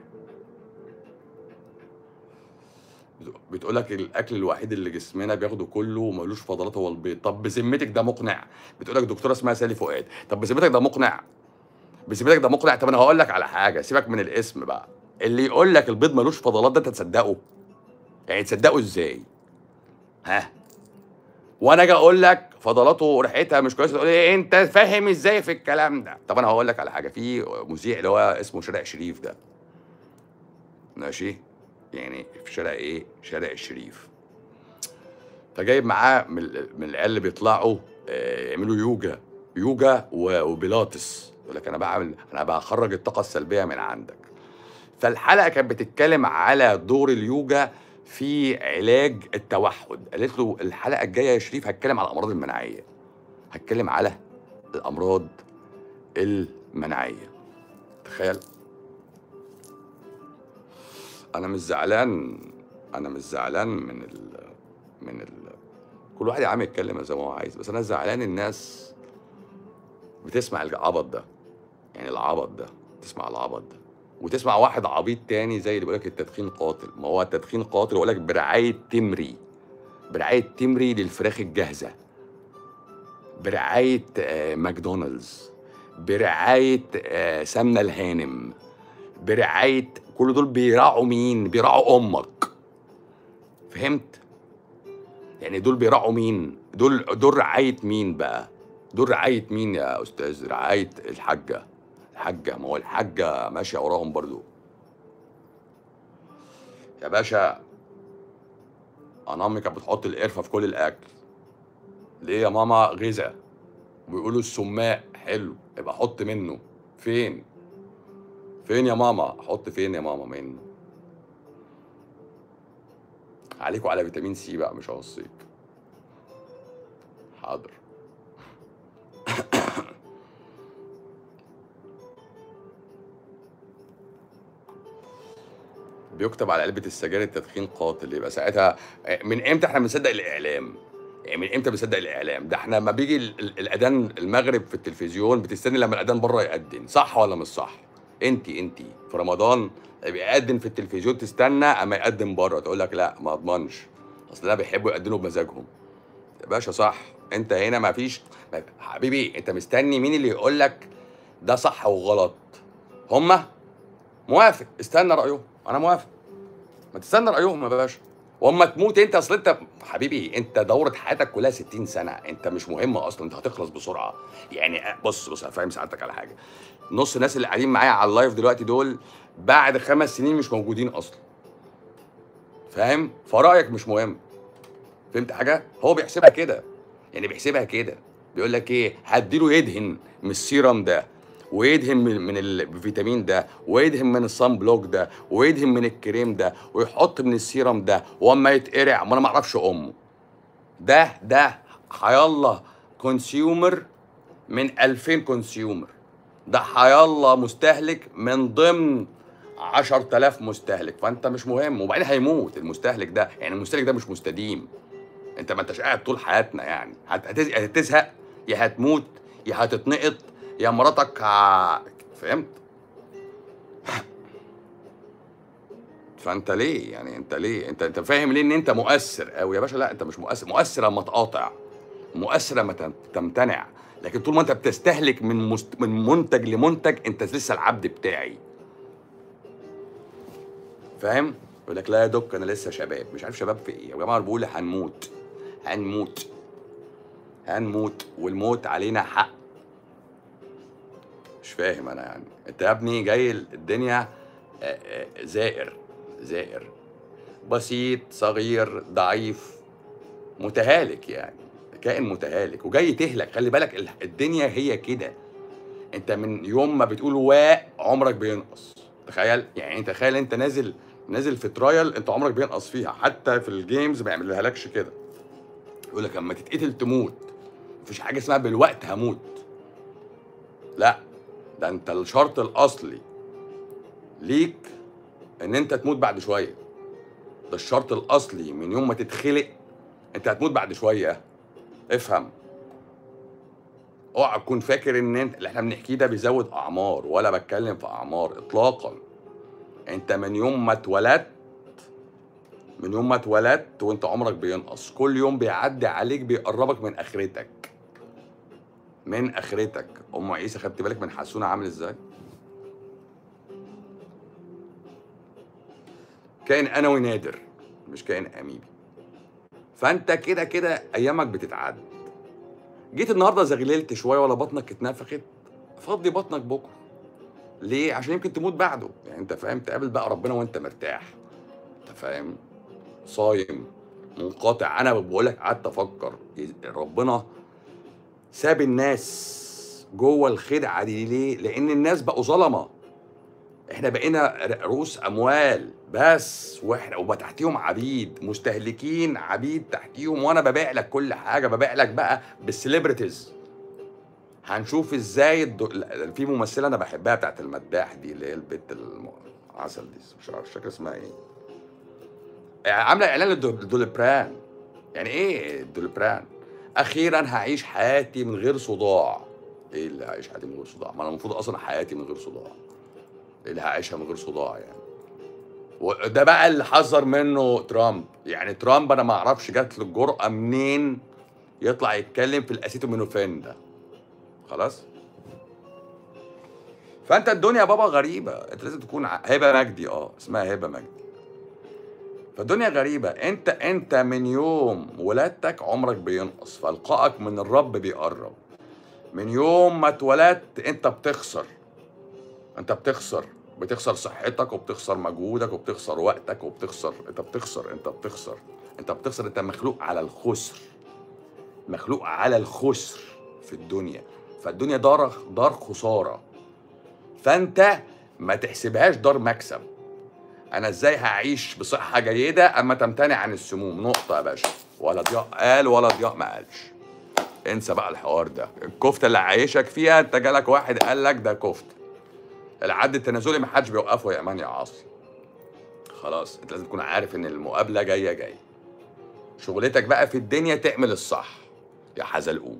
بتقول لك الاكل الوحيد اللي جسمنا بياخده كله ومالوش فضلات هو البيض طب بذمتك ده مقنع بتقول لك دكتوره اسمها سالي فؤاد طب بذمتك ده مقنع بذمتك ده مقنع طب انا هقول لك على حاجه سيبك من الاسم بقى اللي يقول لك البيض مالوش فضلات ده انت تصدقه يعني تصدقه ازاي ها وانا اجي اقول لك فضلاته ريحتها مش كويسه تقول لي انت فاهم ازاي في الكلام ده طب انا هقول لك على حاجه في مذيع اللي هو اسمه شارع شريف ده ماشي يعني في شارع ايه شارع الشريف فجايب معاه من ال- من العيال اللي بيطلعوا آه، يعملوا يوجا يوجا و- وبيلاتس يقول لك انا بعمل انا بخرج الطاقه السلبيه من عندك فالحلقه كانت بتتكلم على دور اليوجا في علاج التوحد قالت له الحلقه الجايه يا شريف هتكلم على الامراض المناعيه هتكلم على الامراض المناعيه تخيل انا مش زعلان انا مش زعلان من ال من ال كل واحد يا عم يتكلم زي ما هو عايز بس انا زعلان الناس بتسمع العبط ده يعني العبط ده تسمع العبط ده وتسمع واحد عبيط تاني زي اللي بيقول لك التدخين قاتل ما هو التدخين قاتل ويقول لك برعايه تمري برعايه تمري للفراخ الجاهزه برعايه آه، ماكدونالدز برعايه آه، سمنه الهانم برعايه كل دول بيراعوا مين بيراعوا امك فهمت يعني دول بيراعوا مين دول دول رعايه مين بقى دول رعايه مين يا استاذ رعايه الحاجه الحاجه ما هو الحاجه ماشيه وراهم برضو يا باشا انا امي كانت بتحط القرفه في كل الاكل ليه يا ماما غذاء وبيقولوا السماء حلو يبقى حط منه فين فين يا ماما احط فين يا ماما منه عليكوا على فيتامين سي بقى مش هوصيك حاضر بيكتب على علبة السجاير التدخين قاتل يبقى ساعتها من امتى احنا بنصدق الاعلام؟ يعني من امتى بنصدق الاعلام؟ ده احنا لما بيجي ال- ال- الاذان المغرب في التلفزيون بتستني لما الاذان بره يأذن صح ولا مش صح؟ انت انت في رمضان بيأذن في التلفزيون تستنى اما يقدم بره تقول لك لا ما اضمنش اصل انا بيحبوا يقدموا بمزاجهم يا باشا صح انت هنا ما فيش ما- حبيبي انت مستني مين اللي يقول لك ده صح وغلط هما موافق استنى رايهم انا موافق ما تستنى رايهم يا باشا واما تموت انت اصل انت حبيبي انت دوره حياتك كلها 60 سنه انت مش مهم اصلا انت هتخلص بسرعه يعني بص بص هفهم سعادتك على حاجه نص الناس اللي قاعدين معايا على اللايف دلوقتي دول بعد خمس سنين مش موجودين اصلا فاهم فرايك مش مهم فهمت حاجه هو بيحسبها كده يعني بيحسبها كده بيقول لك ايه هديله يدهن من السيرم ده ويدهن من من الفيتامين ده ويدهن من الصن بلوك ده ويدهن من الكريم ده ويحط من السيرم ده واما يتقرع ما انا ما اعرفش امه ده ده حيالله كونسيومر من 2000 كونسيومر ده حيالله مستهلك من ضمن 10000 مستهلك فانت مش مهم وبعدين هيموت المستهلك ده يعني المستهلك ده مش مستديم انت ما انتش قاعد طول حياتنا يعني هت- هتز- هتزهق يا هتموت يا هتتنقط يا مراتك ه... فهمت فانت ليه يعني انت ليه انت انت فاهم ليه ان انت مؤثر قوي يا باشا لا انت مش مؤثر مؤثر لما تقاطع مؤثر لما تم- تمتنع لكن طول ما انت بتستهلك من مست... من منتج لمنتج انت لسه العبد بتاعي فاهم يقول لك لا يا دوك انا لسه شباب مش عارف شباب في ايه يا جماعه بقول هنموت هنموت هنموت والموت علينا حق مش فاهم انا يعني انت يا ابني جاي الدنيا آه، آه، زائر زائر بسيط صغير ضعيف متهالك يعني كائن متهالك وجاي تهلك خلي بالك ال- الدنيا هي كده انت من يوم ما بتقول واء عمرك بينقص تخيل يعني انت تخيل انت نازل نازل في ترايل انت عمرك بينقص فيها حتى في الجيمز ما يعملها لكش كده يقول لك اما تتقتل تموت مفيش حاجه اسمها بالوقت هموت لا ده انت الشرط الاصلي ليك ان انت تموت بعد شويه ده الشرط الاصلي من يوم ما تتخلق انت هتموت بعد شويه افهم اوعى تكون فاكر ان انت اللي احنا بنحكيه ده بيزود اعمار ولا بتكلم في اعمار اطلاقا انت من يوم ما اتولدت من يوم ما اتولدت وانت عمرك بينقص كل يوم بيعدي عليك بيقربك من اخرتك من اخرتك ام عيسى خدت بالك من حسونه عامل ازاي كائن انوي نادر مش كائن اميبي فانت كده كده ايامك بتتعد جيت النهارده زغللت شويه ولا بطنك اتنفخت فضي بطنك بكره ليه عشان يمكن تموت بعده يعني انت فاهم تقابل بقى ربنا وانت مرتاح انت فاهم صايم منقطع انا بقول لك قعدت افكر ربنا ساب الناس جوه الخدعه دي ليه لان الناس بقوا ظلمه احنا بقينا رؤوس اموال بس واحنا وبقى تحتيهم عبيد مستهلكين عبيد تحتيهم وانا ببيع لك كل حاجه ببيع لك بقى بالسليبرتيز هنشوف ازاي الدو... لا، في ممثله انا بحبها بتاعت المداح دي اللي هي البت العسل دي مش عارف مش فاكر اسمها ايه عامله اعلان للدولبران يعني ايه الدولبران اخيرا هعيش حياتي من غير صداع ايه اللي هعيش حياتي من غير صداع ما انا المفروض اصلا حياتي من غير صداع ايه اللي هعيشها من غير صداع يعني وده بقى اللي حذر منه ترامب يعني ترامب انا ما اعرفش جات له الجرأه منين يطلع يتكلم في الاسيتومينوفين ده خلاص فانت الدنيا يا بابا غريبه انت لازم تكون ع- هبه مجدي اه اسمها هبه مجدي فالدنيا غريبه انت انت من يوم ولادتك عمرك بينقص فالقائك من الرب بيقرب من يوم ما اتولدت انت بتخسر انت بتخسر بتخسر صحتك وبتخسر مجهودك وبتخسر وقتك وبتخسر انت بتخسر انت بتخسر انت بتخسر انت مخلوق على الخسر مخلوق على الخسر في الدنيا فالدنيا دار دار خساره فانت ما تحسبهاش دار مكسب انا ازاي هعيش بصحه جيده اما تمتنع عن السموم نقطه يا باشا ولا ضياء قال ولا ضياء ما قالش انسى بقى الحوار ده الكفته اللي عايشك فيها انت جالك واحد قال لك ده كفته العد التنازلي ما حدش بيوقفه يا امان يا عاصي خلاص انت لازم تكون عارف ان المقابله جايه جايه شغلتك بقى في الدنيا تعمل الصح يا حزلقوم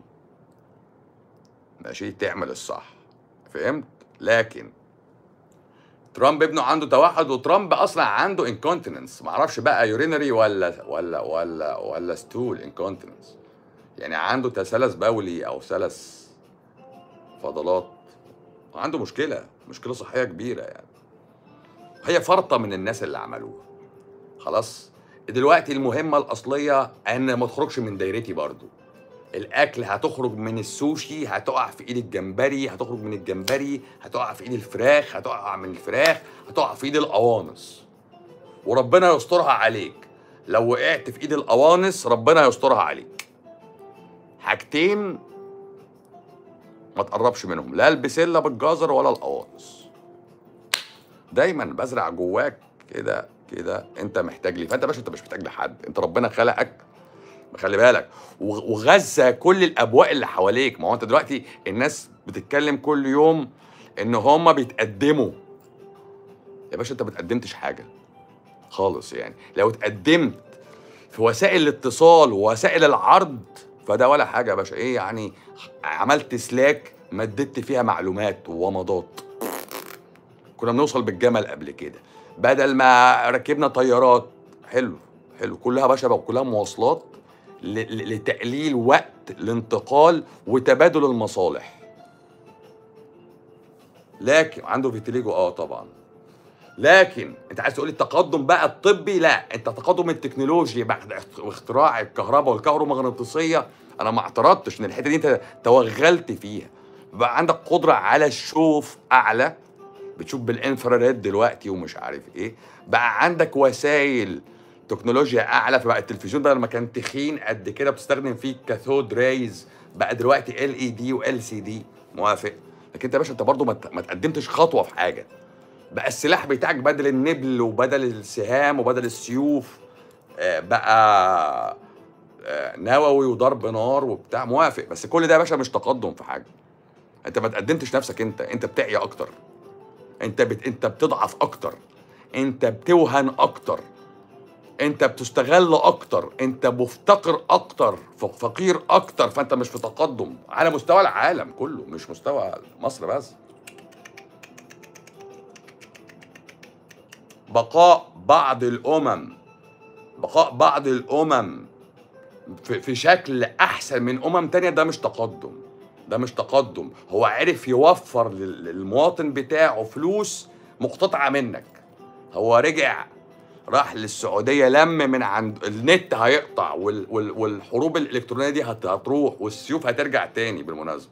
ماشي تعمل الصح فهمت لكن ترامب ابنه عنده توحد وترامب اصلا عنده انكونتيننس معرفش بقى يورينري ولا ولا ولا ولا ستول انكونتيننس يعني عنده تسلس بولي او سلس فضلات عنده مشكله مشكله صحيه كبيره يعني هي فرطه من الناس اللي عملوها خلاص دلوقتي المهمه الاصليه ان ما تخرجش من دايرتي برضو الاكل هتخرج من السوشي هتقع في ايد الجمبري هتخرج من الجمبري هتقع في ايد الفراخ هتقع من الفراخ هتقع في ايد القوانص وربنا يسترها عليك لو وقعت في ايد القوانص ربنا يسترها عليك حاجتين ما تقربش منهم لا البسله بالجزر ولا القوانص دايما بزرع جواك كده كده انت محتاج لي فانت يا باشا انت مش محتاج لحد انت ربنا خلقك خلي بالك وغ- وغذى كل الابواق اللي حواليك ما هو انت دلوقتي الناس بتتكلم كل يوم ان هم بيتقدموا يا باشا انت ما بتقدمتش حاجه خالص يعني لو اتقدمت في وسائل الاتصال ووسائل العرض فده ولا حاجه يا باشا ايه يعني عملت سلاك مددت فيها معلومات وومضات كنا بنوصل بالجمل قبل كده بدل ما ركبنا طيارات حلو حلو كلها باشا بقى كلها مواصلات ل- ل- لتقليل وقت الانتقال وتبادل المصالح لكن عنده فيتيليجو اه طبعا لكن انت عايز تقول لي التقدم بقى الطبي لا انت تقدم التكنولوجي بعد اخت- اختراع الكهرباء والكهرومغناطيسيه انا ما اعترضتش ان الحته دي انت توغلت فيها بقى عندك قدره على الشوف اعلى بتشوف بالانفراريد دلوقتي ومش عارف ايه بقى عندك وسائل تكنولوجيا اعلى فبقى التلفزيون بدل ما كان تخين قد كده بتستخدم فيه كاثود رايز بقى دلوقتي ال اي دي وال سي دي موافق لكن انت يا باشا انت برضه ما ت- ما تقدمتش خطوه في حاجه بقى السلاح بتاعك بدل النبل وبدل السهام وبدل السيوف آه، بقى آه، نووي وضرب نار وبتاع موافق بس كل ده يا باشا مش تقدم في حاجه انت ما تقدمتش نفسك انت انت بتعيا اكتر انت بت... انت بتضعف اكتر انت بتوهن اكتر انت بتستغل اكتر انت مفتقر اكتر ف- فقير اكتر فانت مش في تقدم على مستوى العالم كله مش مستوى مصر بس بقاء بعض الامم بقاء بعض الامم في, في شكل احسن من امم تانية ده مش تقدم ده مش تقدم هو عرف يوفر لل- للمواطن بتاعه فلوس مقتطعه منك هو رجع راح للسعوديه لم من عند النت هيقطع وال وال والحروب الالكترونيه دي هت- هتروح والسيوف هترجع تاني بالمناسبه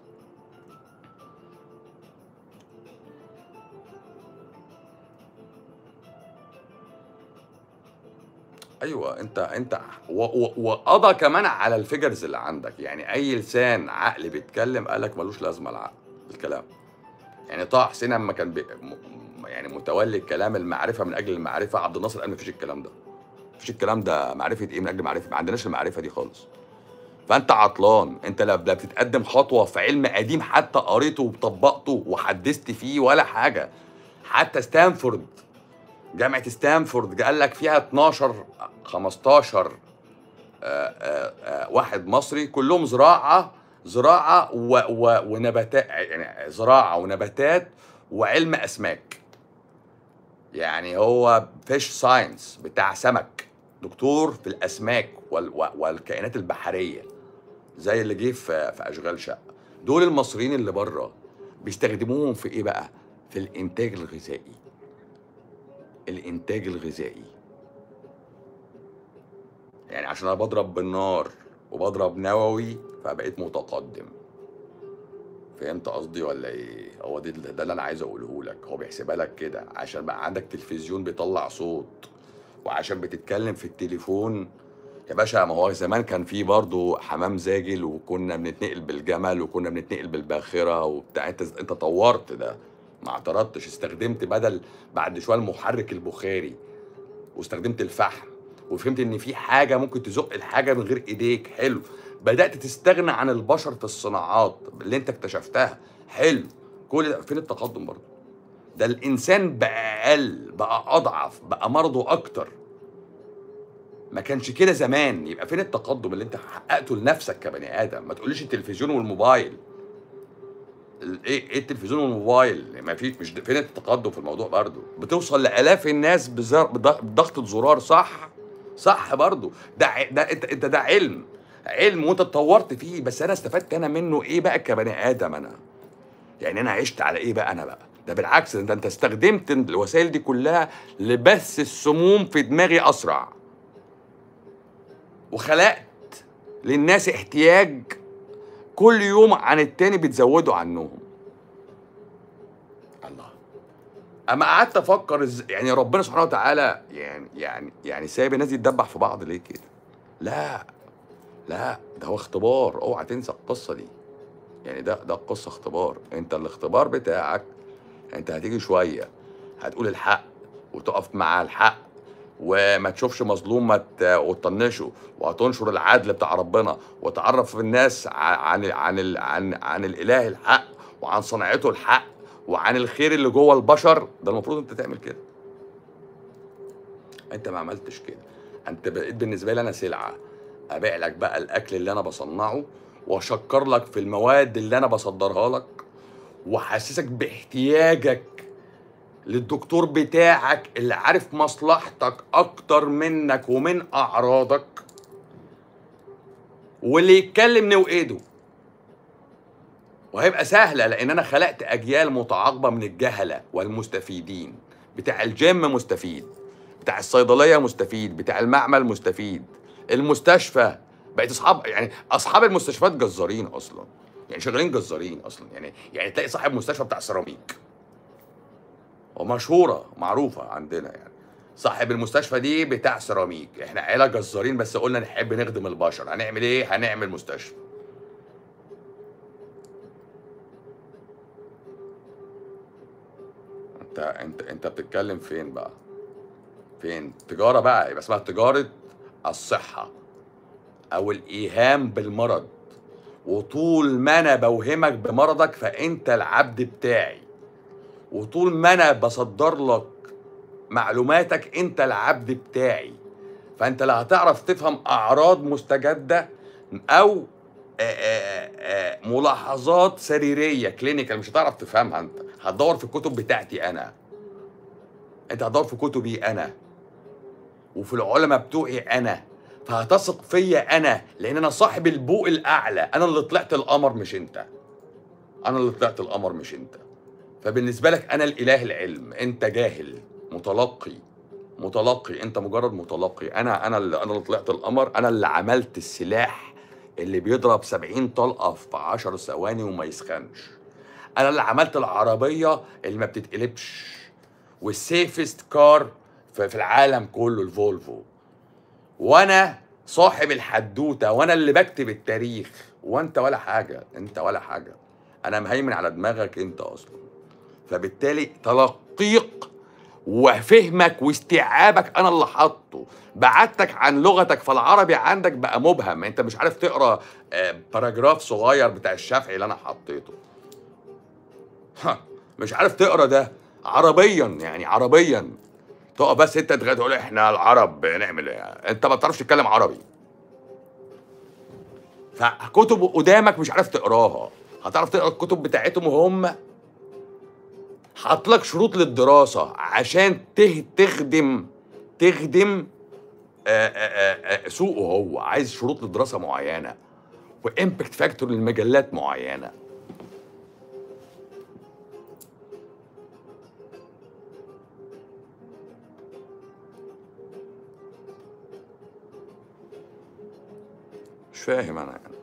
ايوه انت انت و- و- وقضى كمان على الفيجرز اللي عندك يعني اي لسان عقل بيتكلم قالك ملوش لازمه العقل الكلام يعني طه حسين لما كان بي م- يعني متولي الكلام المعرفه من اجل المعرفه عبد الناصر قال مفيش الكلام ده مفيش الكلام ده معرفه ايه من اجل معرفه ما عندناش المعرفه دي خالص فانت عطلان انت لا لا بتتقدم خطوه في علم قديم حتى قريته وطبقته وحدثت فيه ولا حاجه حتى ستانفورد جامعه ستانفورد قال لك فيها 12 15 آه، آه، آه، واحد مصري كلهم زراعه زراعه و و ونباتات يعني زراعه ونباتات وعلم اسماك يعني هو فيش ساينس بتاع سمك دكتور في الاسماك وال و- والكائنات البحريه زي اللي جه في في اشغال شقه دول المصريين اللي بره بيستخدموهم في ايه بقى في الانتاج الغذائي الانتاج الغذائي يعني عشان انا بضرب بالنار وبضرب نووي فبقيت متقدم فهمت قصدي ولا ايه هو ده ده اللي انا عايز اقوله لك هو بيحسبها لك كده عشان بقى عندك تلفزيون بيطلع صوت وعشان بتتكلم في التليفون يا باشا ما هو زمان كان في برضه حمام زاجل وكنا بنتنقل بالجمل وكنا بنتنقل بالباخره وبتاع انت انت طورت ده ما اعترضتش استخدمت بدل بعد شويه المحرك البخاري واستخدمت الفحم وفهمت ان في حاجه ممكن تزق الحاجه من غير ايديك حلو بدات تستغنى عن البشر في الصناعات اللي انت اكتشفتها حلو كل ده فين التقدم برضه ده الانسان بقى اقل بقى اضعف بقى مرضه اكتر ما كانش كده زمان يبقى فين التقدم اللي انت حققته لنفسك كبني ادم ما تقوليش التلفزيون والموبايل ال- ايه ايه التلفزيون والموبايل ما فيش مش فين التقدم في الموضوع برضه بتوصل لالاف الناس بزر- بض- بضغطه زرار صح صح برضه ده ع- ده انت انت ده علم علم وانت اتطورت فيه بس انا استفدت انا منه ايه بقى كبني ادم انا يعني انا عشت على ايه بقى انا بقى ده بالعكس ده انت استخدمت الوسائل دي كلها لبث السموم في دماغي اسرع وخلقت للناس احتياج كل يوم عن التاني بتزودوا عنهم الله اما قعدت افكر إز... يعني ربنا سبحانه وتعالى يعني يعني يعني سايب الناس دي تدبح في بعض ليه كده لا لا ده هو اختبار اوعى تنسى القصه دي يعني ده ده القصه اختبار انت الاختبار بتاعك انت هتيجي شويه هتقول الحق وتقف مع الحق وما تشوفش مظلوم ما ت- وتطنشه وهتنشر العدل بتاع ربنا وتعرف الناس ع- عن ال- عن ال- عن عن الاله الحق وعن صنعته الحق وعن الخير اللي جوه البشر ده المفروض انت تعمل كده انت ما عملتش كده انت بقيت بالنسبه لي انا سلعه ابيع لك بقى الاكل اللي انا بصنعه واشكر لك في المواد اللي انا بصدرها لك واحسسك باحتياجك للدكتور بتاعك اللي عارف مصلحتك اكتر منك ومن اعراضك واللي يتكلم نوقده وهيبقى سهله لان انا خلقت اجيال متعاقبه من الجهله والمستفيدين بتاع الجيم مستفيد بتاع الصيدليه مستفيد بتاع المعمل مستفيد المستشفى بقيت اصحاب يعني اصحاب المستشفيات جزارين اصلا يعني شغالين جزارين اصلا يعني يعني تلاقي صاحب مستشفى بتاع سيراميك ومشهوره معروفه عندنا يعني صاحب المستشفى دي بتاع سيراميك احنا عيله جزارين بس قلنا نحب نخدم البشر هنعمل ايه هنعمل مستشفى انت انت انت بتتكلم فين بقى فين تجاره بقى يبقى اسمها تجاره الصحه او الايهام بالمرض وطول ما انا بوهمك بمرضك فانت العبد بتاعي وطول ما انا بصدر لك معلوماتك انت العبد بتاعي فانت لا هتعرف تفهم اعراض مستجده او آه، آه، آه، ملاحظات سريريه كلينيكال مش هتعرف تفهمها انت هتدور في الكتب بتاعتي انا انت هتدور في كتبي انا وفي العلماء بتوعي انا فهتثق فيا انا لان انا صاحب البوق الاعلى انا اللي طلعت القمر مش انت انا اللي طلعت القمر مش انت فبالنسبه لك انا الاله العلم انت جاهل متلقي متلقي انت مجرد متلقي انا انا اللي انا اللي طلعت القمر انا اللي عملت السلاح اللي بيضرب 70 طلقه في 10 ثواني وما يسخنش انا اللي عملت العربيه اللي ما بتتقلبش والسيفست كار في في العالم كله الفولفو وانا صاحب الحدوته وانا اللي بكتب التاريخ وانت ولا حاجه انت ولا حاجه انا مهيمن على دماغك انت اصلا فبالتالي تلقيق وفهمك واستيعابك انا اللي حاطه بعدتك عن لغتك فالعربي عندك بقى مبهم انت مش عارف تقرا آه، باراجراف صغير بتاع الشافعي اللي انا حطيته ها، مش عارف تقرا ده عربيا يعني عربيا تقف بس انت تغ- تقول احنا العرب بنعمل ايه انت ما بتعرفش تتكلم عربي فكتب قدامك مش عارف تقراها هتعرف تقرا الكتب بتاعتهم وهم حاط لك شروط للدراسه عشان ته تخدم تخدم آه، آه، آه، سوقه هو عايز شروط للدراسه معينه وامباكت فاكتور للمجلات معينه مش فاهم انا يعني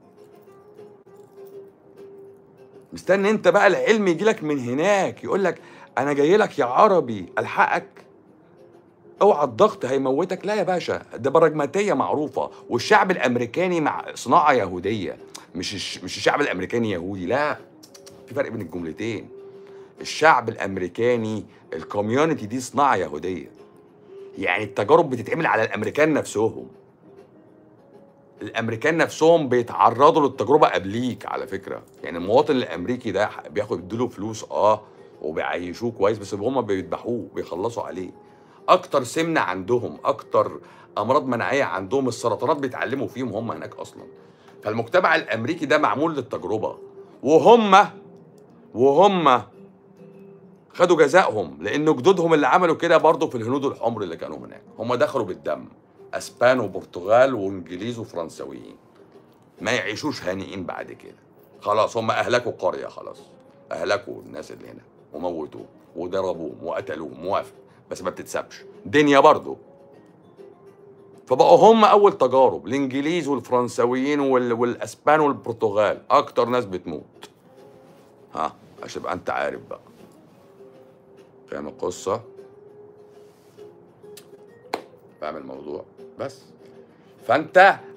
مستني انت بقى العلم يجي لك من هناك يقول لك انا جاي لك يا عربي الحقك اوعى الضغط هيموتك لا يا باشا ده براجماتيه معروفه والشعب الامريكاني مع صناعه يهوديه مش الش... مش الشعب الامريكاني يهودي لا في فرق بين الجملتين الشعب الامريكاني الكوميونتي دي صناعه يهوديه يعني التجارب بتتعمل على الامريكان نفسهم الامريكان نفسهم بيتعرضوا للتجربه قبليك على فكره يعني المواطن الامريكي ده بياخد يديله فلوس اه وبيعيشوه كويس بس هم بيذبحوه بيخلصوا عليه اكتر سمنه عندهم اكتر امراض مناعيه عندهم السرطانات بيتعلموا فيهم هم هناك اصلا فالمجتمع الامريكي ده معمول للتجربه وهم وهم خدوا جزائهم لان جدودهم اللي عملوا كده برضه في الهنود الحمر اللي كانوا هناك هم دخلوا بالدم اسبان وبرتغال وانجليز وفرنساويين ما يعيشوش هانئين بعد كده خلاص هم اهلكوا قريه خلاص اهلكوا الناس اللي هنا وموتوهم وضربوهم وقتلوهم موافق بس ما بتتسابش دنيا برضه فبقوا هم اول تجارب الانجليز والفرنساويين وال... والاسبان والبرتغال اكتر ناس بتموت ها عشان تبقى انت عارف بقى فاهم القصه فاهم الموضوع بس فانت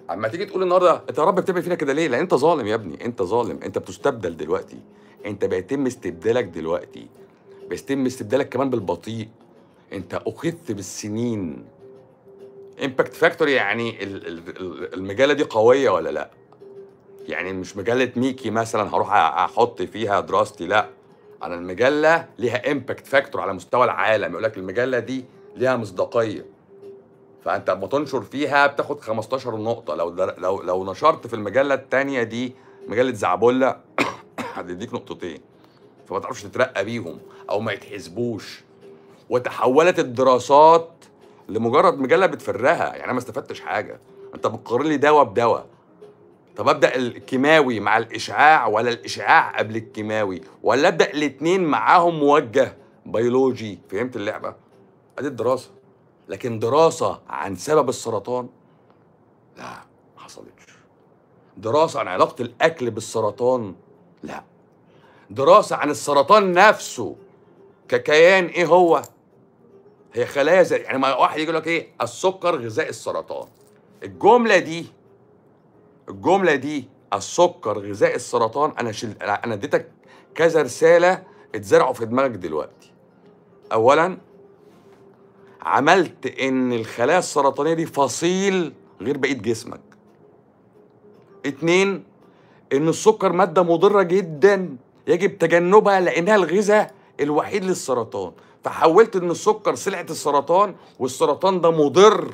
اما تيجي تقول النهارده انت يا رب بتعمل فينا كده ليه؟ لان انت ظالم يا ابني انت ظالم انت بتستبدل دلوقتي انت بيتم استبدالك دلوقتي بيتم استبدالك كمان بالبطيء انت اخذت بالسنين امباكت فاكتوري يعني ال- ال- ال- المجله دي قويه ولا لا؟ يعني مش مجله ميكي مثلا هروح أ- احط فيها دراستي لا انا المجله ليها امباكت فاكتور على مستوى العالم يقول لك المجله دي ليها مصداقيه فانت لما تنشر فيها بتاخد 15 نقطه لو در... لو لو نشرت في المجله التانية دي مجله زعبله هتديك نقطتين فما تعرفش تترقى بيهم او ما يتحسبوش وتحولت الدراسات لمجرد مجله بتفرها يعني انا ما استفدتش حاجه انت بتقارن لي دواء بدواء طب ابدا الكيماوي مع الاشعاع ولا الاشعاع قبل الكيماوي ولا ابدا الاثنين معاهم موجه بيولوجي فهمت اللعبه ادي الدراسه لكن دراسه عن سبب السرطان لا ما حصلتش دراسه عن علاقه الاكل بالسرطان لا دراسه عن السرطان نفسه ككيان ايه هو هي خلايا زي يعني ما واحد يقول لك ايه السكر غذاء السرطان الجمله دي الجمله دي السكر غذاء السرطان انا شل... انا أنا اديتك كذا رساله اتزرعوا في دماغك دلوقتي اولا عملت ان الخلايا السرطانيه دي فصيل غير بقيه جسمك اتنين ان السكر ماده مضره جدا يجب تجنبها لانها الغذاء الوحيد للسرطان فحولت ان السكر سلعه السرطان والسرطان ده مضر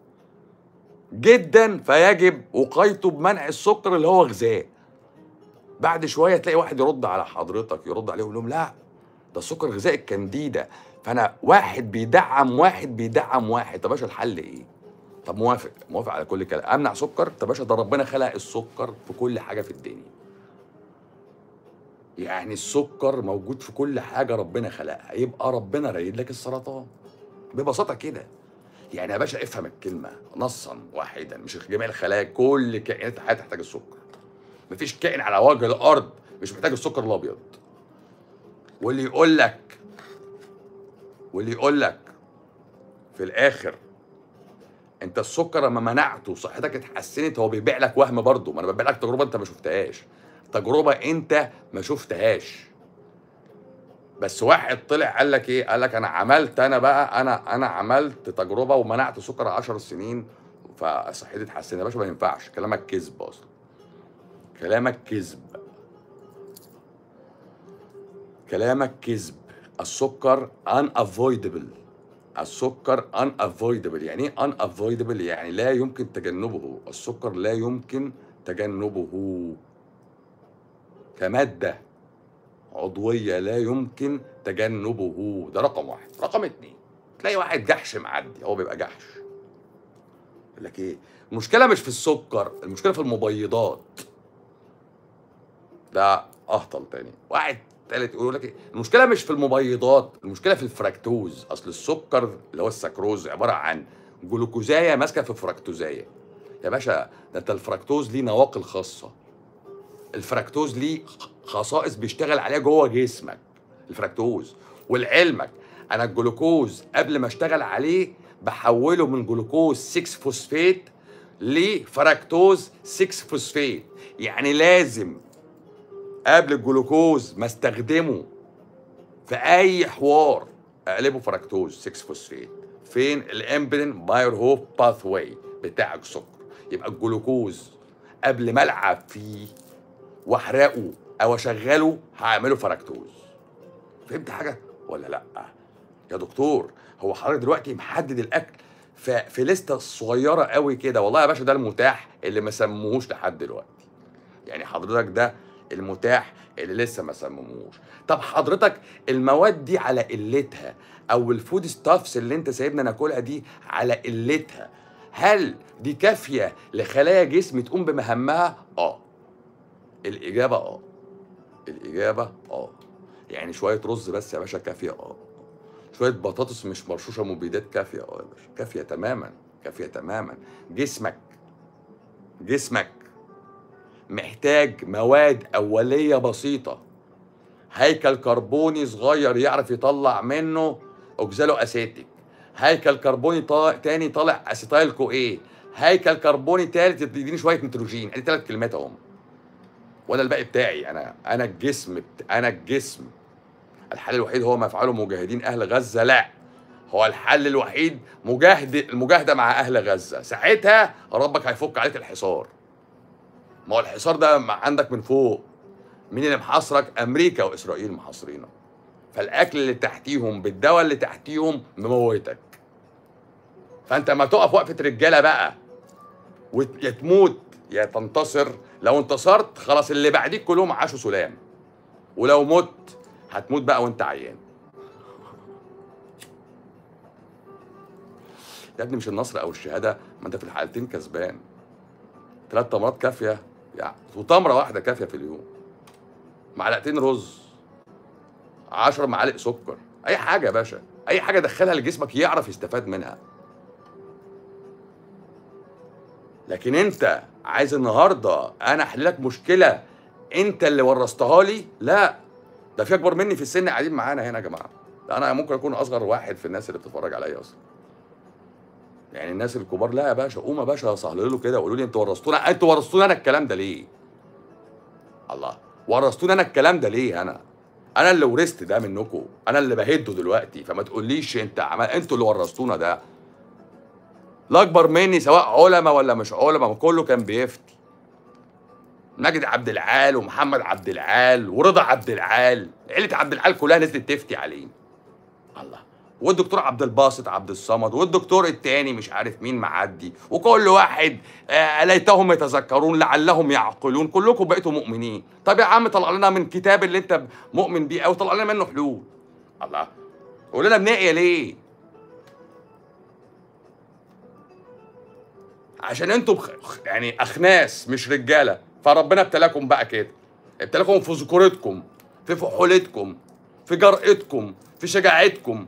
جدا فيجب وقايته بمنع السكر اللي هو غذاء بعد شويه تلاقي واحد يرد على حضرتك يرد عليه ويقول لهم لا ده السكر غذاء الكانديدا فانا واحد بيدعم واحد بيدعم واحد طب يا باشا الحل ايه؟ طب موافق موافق على كل كلام امنع سكر طب يا باشا ده ربنا خلق السكر في كل حاجه في الدنيا يعني السكر موجود في كل حاجه ربنا خلقها يبقى ربنا رايد لك السرطان ببساطه كده يعني يا باشا افهم الكلمه نصا واحدا مش جميع الخلايا كل كائنات الحياه تحتاج السكر مفيش كائن على وجه الارض مش محتاج السكر الابيض واللي يقول لك واللي يقول لك في الاخر انت السكر لما منعته وصحتك اتحسنت هو بيبيع لك وهم برضه ما انا ببيع لك تجربه انت ما شفتهاش تجربه انت ما شفتهاش بس واحد طلع قال لك ايه قال لك انا عملت انا بقى انا انا عملت تجربه ومنعت سكر 10 سنين فصحتي اتحسنت يا باشا ما ينفعش كلامك كذب اصلا كلامك كذب كلامك كذب السكر unavoidable السكر unavoidable يعني ايه unavoidable يعني لا يمكن تجنبه السكر لا يمكن تجنبه كمادة عضوية لا يمكن تجنبه ده رقم واحد رقم اتنين تلاقي واحد جحش معدي هو بيبقى جحش يقول لك ايه المشكلة مش في السكر المشكلة في المبيضات ده اهطل تاني واحد تالت يقول لك ايه المشكله مش في المبيضات المشكله في الفراكتوز اصل السكر اللي هو السكروز عباره عن جلوكوزايه ماسكه في فراكتوزايه يا باشا ده انت الفراكتوز ليه نواقل خاصه الفراكتوز ليه خصائص بيشتغل عليها جوه جسمك الفراكتوز ولعلمك انا الجلوكوز قبل ما اشتغل عليه بحوله من جلوكوز 6 فوسفات لفراكتوز 6 فوسفات يعني لازم قبل الجلوكوز ما استخدمه في اي حوار اقلبه فراكتوز 6 فوسفات فين الامبلين باير هوف باث واي بتاع السكر يبقى الجلوكوز قبل ما العب فيه واحرقه او اشغله هعمله فراكتوز فهمت حاجه ولا لا يا دكتور هو حضرتك دلوقتي محدد الاكل في في لسته صغيره قوي كده والله يا باشا ده المتاح اللي ما سموهوش لحد دلوقتي يعني حضرتك ده المتاح اللي لسه ما سمموش طب حضرتك المواد دي على قلتها او الفود ستافس اللي انت سايبنا ناكلها دي على قلتها هل دي كافيه لخلايا جسمي تقوم بمهامها اه الاجابه اه الاجابه اه يعني شويه رز بس يا باشا كافيه اه شويه بطاطس مش مرشوشه مبيدات كافيه اه يا باشا كافيه تماما كافيه تماما جسمك جسمك محتاج مواد أولية بسيطة هيكل كربوني صغير يعرف يطلع منه أوكزالو أسيتيك هيكل كربوني طا... تاني طالع أسيتايل كو إيه هيكل كربوني ثالث يديني شويه نيتروجين ادي ثلاث كلمات اهم وانا الباقي بتاعي انا انا الجسم بت... انا الجسم الحل الوحيد هو ما يفعله مجاهدين اهل غزه لا هو الحل الوحيد مجاهد المجاهده مع اهل غزه ساعتها ربك هيفك عليك الحصار ما هو الحصار ده عندك من فوق مين اللي محاصرك امريكا واسرائيل محاصرينك فالاكل اللي تحتيهم بالدواء اللي تحتيهم مموتك فانت ما تقف وقفه رجاله بقى وت- يا تموت يا تنتصر لو انتصرت خلاص اللي بعديك كلهم عاشوا سلام ولو مت هتموت بقى وانت عيان يا ابني مش النصر او الشهاده ما انت في الحالتين كسبان ثلاث تمرات كافيه يعني وتمره واحده كافيه في اليوم معلقتين رز 10 معالق سكر اي حاجه يا باشا اي حاجه دخلها لجسمك يعرف يستفاد منها لكن انت عايز النهارده انا احل لك مشكله انت اللي ورثتها لي لا ده في اكبر مني في السن قاعدين معانا هنا يا جماعه ده انا ممكن اكون اصغر واحد في الناس اللي بتتفرج عليا اصلا يعني الناس الكبار لا يا باشا قوم يا باشا صهللوا له كده وقولوا لي انتوا ورثتونا انتوا ورثتونا انا الكلام ده ليه الله ورثتوني انا الكلام ده ليه انا انا اللي ورثت ده منكم انا اللي بهده دلوقتي فما تقوليش انت عمل انتوا اللي ورثتونا ده لا اكبر مني سواء علماء ولا مش علماء ما كله كان بيفتي مجدي عبد العال ومحمد عبد العال ورضا عبد العال عيله عبد العال كلها نزلت تفتي عليه الله والدكتور عبد الباسط عبد الصمد والدكتور التاني مش عارف مين معدي وكل واحد آه ليتهم يتذكرون لعلهم يعقلون كلكم بقيتوا مؤمنين طب يا عم طلع لنا من كتاب اللي انت مؤمن بيه او طلع لنا منه حلول الله قول لنا بنقيا ليه عشان انتوا بخ... يعني اخناس مش رجاله فربنا ابتلاكم بقى كده ابتلاكم في ذكورتكم في فحولتكم في جرأتكم في شجاعتكم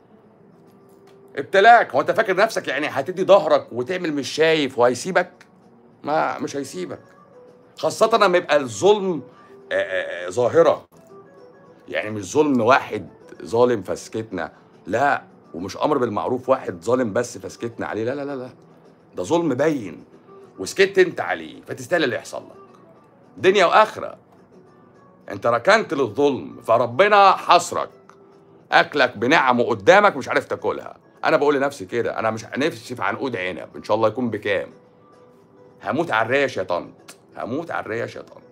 ابتلاك هو انت فاكر نفسك يعني هتدي ظهرك وتعمل مش شايف وهيسيبك ما مش هيسيبك خاصة لما يبقى الظلم آه، آه، آه، ظاهرة يعني مش ظلم واحد ظالم فسكتنا لا ومش امر بالمعروف واحد ظالم بس فسكتنا عليه لا لا لا لا ده ظلم باين وسكت انت عليه فتستاهل اللي يحصل لك دنيا واخره انت ركنت للظلم فربنا حصرك اكلك بنعمه قدامك مش عارف تاكلها انا بقول لنفسي كده انا مش نفسي في عنقود عنب ان شاء الله يكون بكام هموت على الريش يا طنط هموت على الريش يا طنط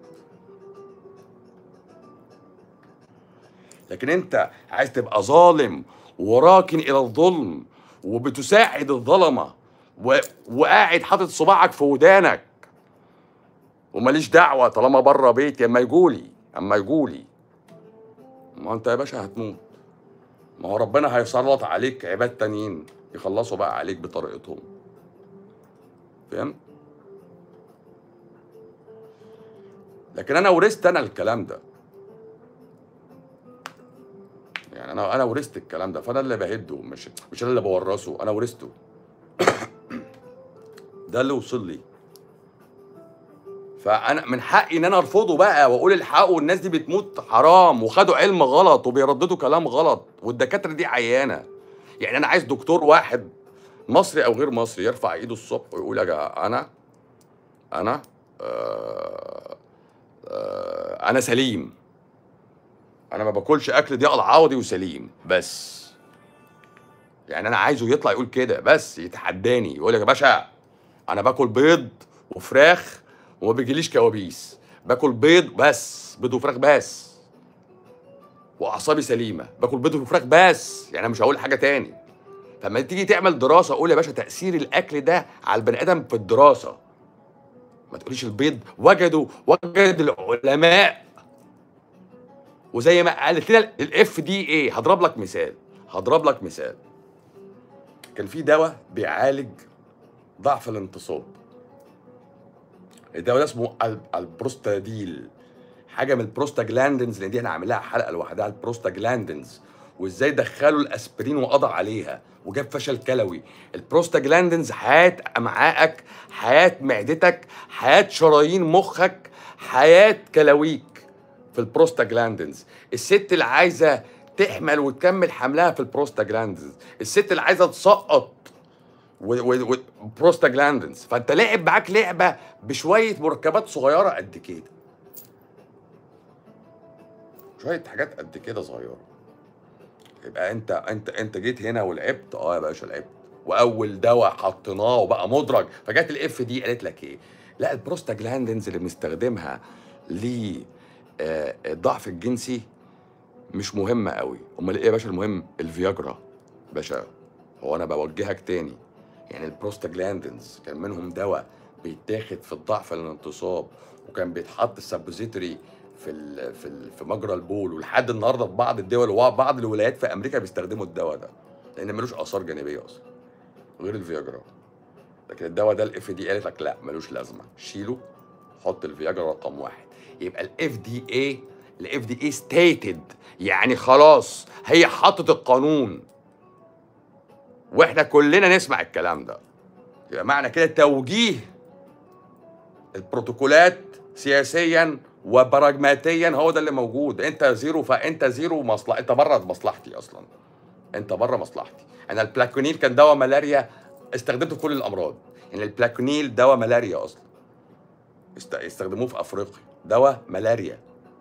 لكن انت عايز تبقى ظالم وراكن الى الظلم وبتساعد الظلمه و... وقاعد حاطط صباعك في ودانك وماليش دعوه طالما بره بيتي اما يجولي اما يجولي ما انت يا باشا هتموت ما هو ربنا هيسلط عليك عباد تانيين يخلصوا بقى عليك بطريقتهم فاهم لكن انا ورثت انا الكلام ده يعني انا انا ورثت الكلام ده فانا اللي بهده مش مش انا اللي بورثه انا ورثته ده اللي وصل لي فانا من حقي ان انا ارفضه بقى واقول الحق والناس دي بتموت حرام وخدوا علم غلط وبيرددوا كلام غلط والدكاتره دي عيانه يعني انا عايز دكتور واحد مصري او غير مصري يرفع ايده الصبح ويقول يا جماعه انا انا آه آه انا سليم انا ما باكلش اكل ضياء العوضي وسليم بس يعني انا عايزه يطلع يقول كده بس يتحداني يقول لك يا باشا انا باكل بيض وفراخ وما بيجيليش كوابيس باكل بيض بس بيض وفراخ بس واعصابي سليمه باكل بيض وفراخ بس يعني انا مش هقول حاجه تاني فلما تيجي تعمل دراسه قول يا باشا تاثير الاكل ده على البني ادم في الدراسه ما تقوليش البيض وجدوا وجد العلماء وزي ما قالت لنا الاف دي ايه هضرب لك مثال هضرب لك مثال كان في دواء بيعالج ضعف الانتصاب الدواء ده اسمه ال- البروستاديل حاجه من البروستاجلاندنز لان دي احنا عاملين لها حلقه لوحدها البروستاجلاندنز وازاي دخلوا الاسبرين وقضى عليها وجاب فشل كلوي البروستاجلاندنز حياه امعائك حياه معدتك حياه شرايين مخك حياه كلاويك في البروستاجلاندنز الست اللي عايزه تحمل وتكمل حملها في البروستاجلاندنز الست اللي عايزه تسقط وبروستاجلاندنز فانت لعب معاك لعبه بشويه مركبات صغيره قد كده شويه حاجات قد كده صغيره يبقى انت انت انت جيت هنا ولعبت اه يا باشا لعبت واول دواء حطيناه وبقى مدرج فجت الاف دي قالت لك ايه لا البروستاجلاندنز اللي بنستخدمها للضعف الجنسي مش مهمه قوي امال ايه يا باشا المهم الفياجرا باشا هو انا بوجهك تاني يعني البروستاجلاندنز كان منهم دواء بيتاخد في الضعف الانتصاب وكان بيتحط السبوزيتوري في ال في ال في مجرى البول ولحد النهارده في بعض الدول وبعض الولايات في امريكا بيستخدموا الدواء ده لان ملوش اثار جانبيه اصلا غير الفياجرا لكن الدواء ده الاف دي قالت لك لا ملوش لازمه شيله حط الفياجرا رقم واحد يبقى الاف دي اي الاف دي اي ستيتد يعني خلاص هي حطت القانون واحنا كلنا نسمع الكلام ده يبقى معنى كده توجيه البروتوكولات سياسيا وبراجماتيا هو ده اللي موجود انت زيرو فانت زيرو مصلحه انت بره مصلحتي اصلا انت بره مصلحتي انا البلاكونيل كان دواء ملاريا استخدمته في كل الامراض يعني البلاكونيل دواء ملاريا اصلا است- استخدموه في افريقيا دواء ملاريا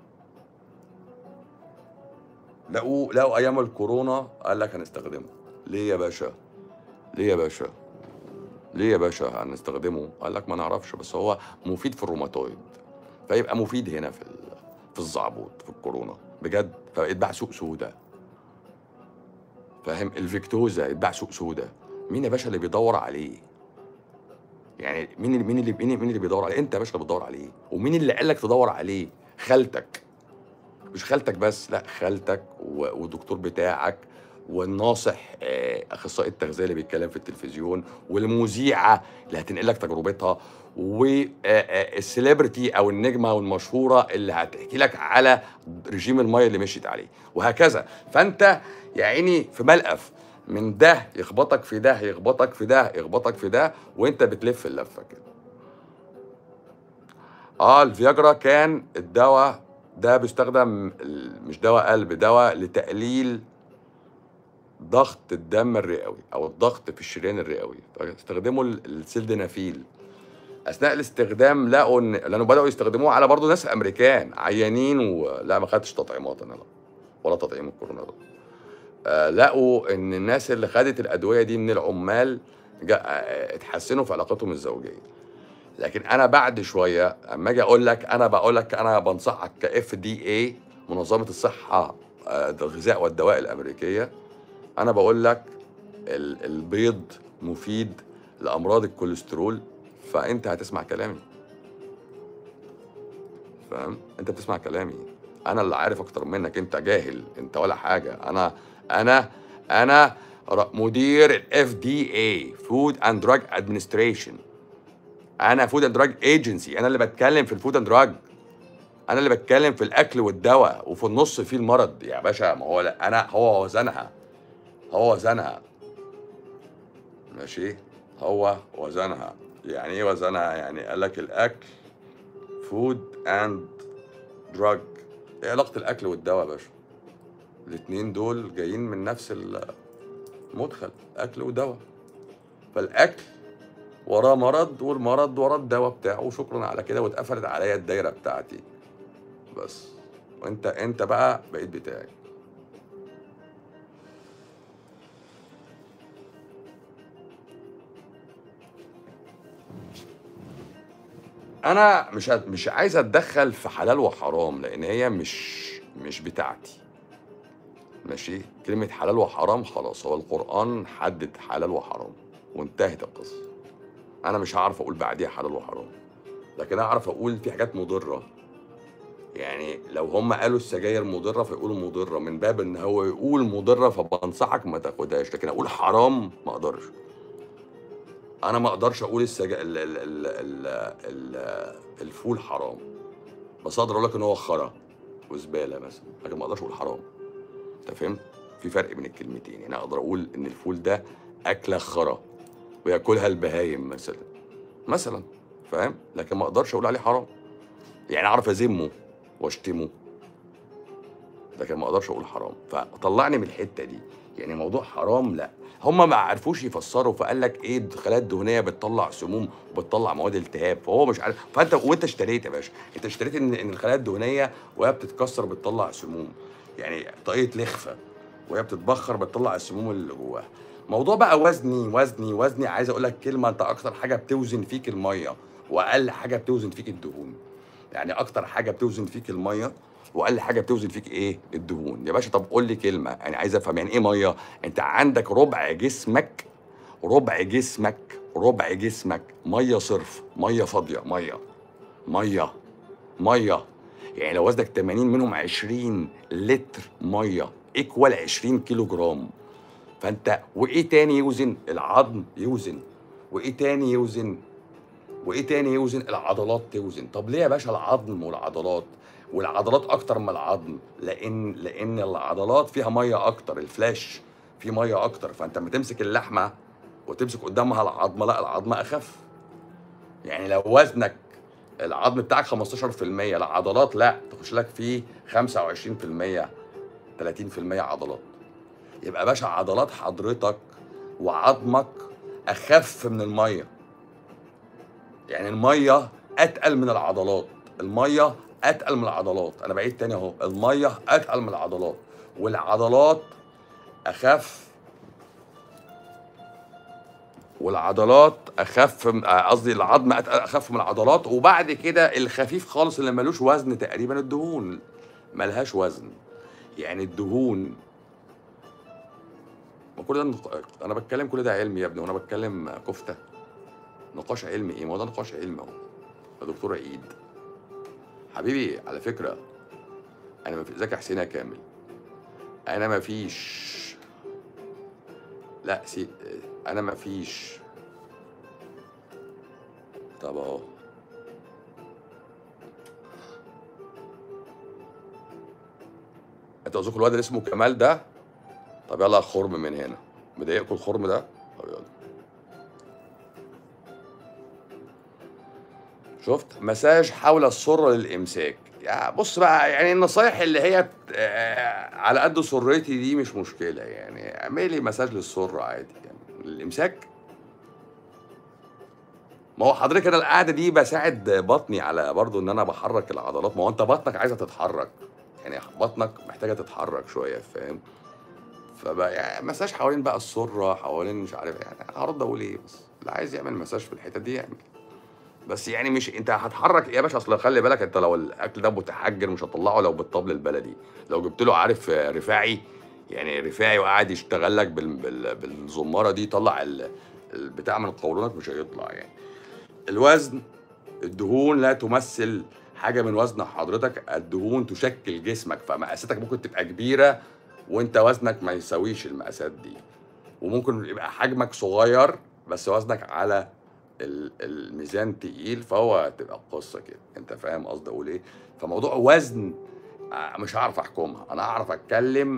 لقوا لقوا ايام الكورونا قال لك هنستخدمه ليه يا باشا ليه يا باشا ليه يا باشا هنستخدمه قال لك ما نعرفش بس هو مفيد في الروماتويد فيبقى مفيد هنا في ال- في الزعبوط في الكورونا بجد فيتباع سوق سودا فاهم الفيكتوزا يتباع سوق سودا مين يا باشا اللي بيدور عليه يعني مين اللي مين اللي مين مين اللي بيدور عليه انت يا باشا اللي بتدور عليه ومين اللي قال لك تدور عليه خالتك مش خالتك بس لا خالتك و- والدكتور بتاعك والناصح آه، اخصائي التغذيه اللي بيتكلم في التلفزيون والمذيعه اللي هتنقل لك تجربتها والسليبرتي او النجمه والمشهوره اللي هتحكي لك على رجيم الميه اللي مشيت عليه وهكذا فانت يا عيني في ملقف من ده يخبطك في ده يخبطك في ده يخبطك في ده وانت بتلف اللفه كده اه الفياجرا كان الدواء ده بيستخدم ال- مش دواء قلب دواء لتقليل ضغط الدم الرئوي او الضغط في الشريان الرئوي استخدموا ال- السلدنافيل اثناء الاستخدام لقوا ان لانه بداوا يستخدموه على برضه ناس امريكان عيانين ولا ما خدتش تطعيمات انا لا ولا تطعيم الكورونا ده آه لقوا ان الناس اللي خدت الادويه دي من العمال جا- آه، اتحسنوا في علاقتهم الزوجيه لكن انا بعد شويه اما اجي اقول لك انا بقول لك انا بنصحك كاف دي اي منظمه الصحه آه، الغذاء والدواء الامريكيه انا بقول لك ال- البيض مفيد لامراض الكوليسترول فانت هتسمع كلامي فاهم انت بتسمع كلامي انا اللي عارف اكتر منك انت جاهل انت ولا حاجه انا انا انا ر- مدير الاف دي اي فود اند دراج ادمنستريشن انا فود اند دراج ايجنسي انا اللي بتكلم في الفود اند دراج انا اللي بتكلم في الاكل والدواء وفي النص في المرض يا باشا ما هو لا انا هو وزنها هو وزنها ماشي هو وزنها يعني ايه وزنها يعني قال لك الاكل فود اند دراج ايه علاقه الاكل والدواء يا باشا الاتنين دول جايين من نفس المدخل اكل ودواء فالاكل وراه مرض والمرض وراه الدواء بتاعه وشكرا على كده واتقفلت عليا الدايره بتاعتي بس وانت انت بقى بقيت بتاعي انا مش هت- مش عايز اتدخل في حلال وحرام لان هي مش مش بتاعتي ماشي كلمة حلال وحرام خلاص هو القرآن حدد حلال وحرام وانتهت القصة أنا مش هعرف أقول بعديها حلال وحرام لكن أعرف أقول في حاجات مضرة يعني لو هم قالوا السجاير مضرة فيقولوا مضرة من باب إن هو يقول مضرة فبنصحك ما تاخدهاش لكن أقول حرام ما أقدرش أنا ما أقدرش أقول السجا... ال... ال... ال... ال... ال... الفول حرام بس أقدر أقول لك إن هو خرا وزبالة مثلا لكن ما أقدرش أقول حرام انت فهمت؟ في فرق بين الكلمتين يعني اقدر اقول ان الفول ده اكله خرا وياكلها البهايم مثلا مثلا فاهم؟ لكن ما اقدرش اقول عليه حرام يعني اعرف اذمه واشتمه لكن ما اقدرش اقول حرام فطلعني من الحته دي يعني موضوع حرام لا هم ما عرفوش يفسروا فقال لك ايه الخلايا الدهنيه بتطلع سموم وبتطلع مواد التهاب فهو مش عارف فانت وانت اشتريت يا باشا انت اشتريت ان ان الخلايا الدهنيه وهي بتتكسر بتطلع سموم يعني طاقيه لخفه وهي بتتبخر بتطلع السموم اللي جواها موضوع بقى وزني وزني وزني عايز اقول لك كلمه انت اكتر حاجه بتوزن فيك الميه واقل حاجه بتوزن فيك الدهون يعني اكتر حاجه بتوزن فيك الميه واقل حاجه بتوزن فيك ايه الدهون يا باشا طب قول لي كلمه يعني عايز افهم يعني ايه ميه انت عندك ربع جسمك ربع جسمك ربع جسمك ميه صرف ميه فاضيه ميه ميه ميه يعني لو وزنك 80 منهم 20 لتر ميه ايكوال 20 كيلو جرام فانت وايه تاني يوزن العظم يوزن وايه تاني يوزن وايه تاني يوزن العضلات توزن طب ليه يا باشا العظم والعضلات والعضلات اكتر من العظم لان لان العضلات فيها ميه اكتر الفلاش فيه ميه اكتر فانت لما تمسك اللحمه وتمسك قدامها العظمه لا العظمه اخف يعني لو وزنك العظم بتاعك 15% العضلات لا تخش لك فيه 25% 30% عضلات يبقى يا باشا عضلات حضرتك وعظمك اخف من الميه يعني الميه اتقل من العضلات الميه اتقل من العضلات انا بعيد تاني اهو الميه اتقل من العضلات والعضلات اخف والعضلات اخف م- آه، قصدي العظم أتقل اخف من العضلات وبعد كده الخفيف خالص اللي ملوش وزن تقريبا الدهون ملهاش وزن يعني الدهون ما كل ده نق- انا بتكلم كل ده علمي يا ابني وانا بتكلم كفته نقاش علمي ايه ما هو ده نقاش علمي اهو يا دكتور عيد حبيبي على فكره انا ما في ازيك يا حسين يا كامل انا ما فيش لا سي انا ما فيش طب اهو انت قصدك الواد اللي اسمه كمال ده طب يلا خرم من هنا مضايقكم الخرم ده طب يلا شفت مساج حول السرة للإمساك يا بص بقى يعني النصايح اللي هي آه، على قد سرتي دي مش مشكلة يعني اعملي مساج للسرة عادي يعني الإمساك ما هو حضرتك انا القعده دي بساعد بطني على برضو ان انا بحرك العضلات ما هو انت بطنك عايزه تتحرك يعني بطنك محتاجه تتحرك شويه فاهم فبقى يعني مساج حوالين بقى السره حوالين مش عارف يعني هرد اقول ايه بس اللي عايز يعمل مساج في الحته دي يعمل بس يعني مش انت هتحرك يا باشا اصل خلي بالك انت لو الاكل ده متحجر مش هتطلعه لو بالطبل البلدي لو جبت له عارف آه، رفاعي يعني رفاعي وقاعد يشتغل لك بال... بال... بالزماره دي طلع ال... البتاع من قولونك مش هيطلع يعني الوزن الدهون لا تمثل حاجه من وزن حضرتك الدهون تشكل جسمك فمقاساتك ممكن تبقى كبيره وانت وزنك ما يساويش المقاسات دي وممكن يبقى حجمك صغير بس وزنك على ال- الميزان تقيل فهو تبقى القصه كده انت فاهم قصدي اقول ايه فموضوع وزن آه، مش هعرف احكمها انا اعرف اتكلم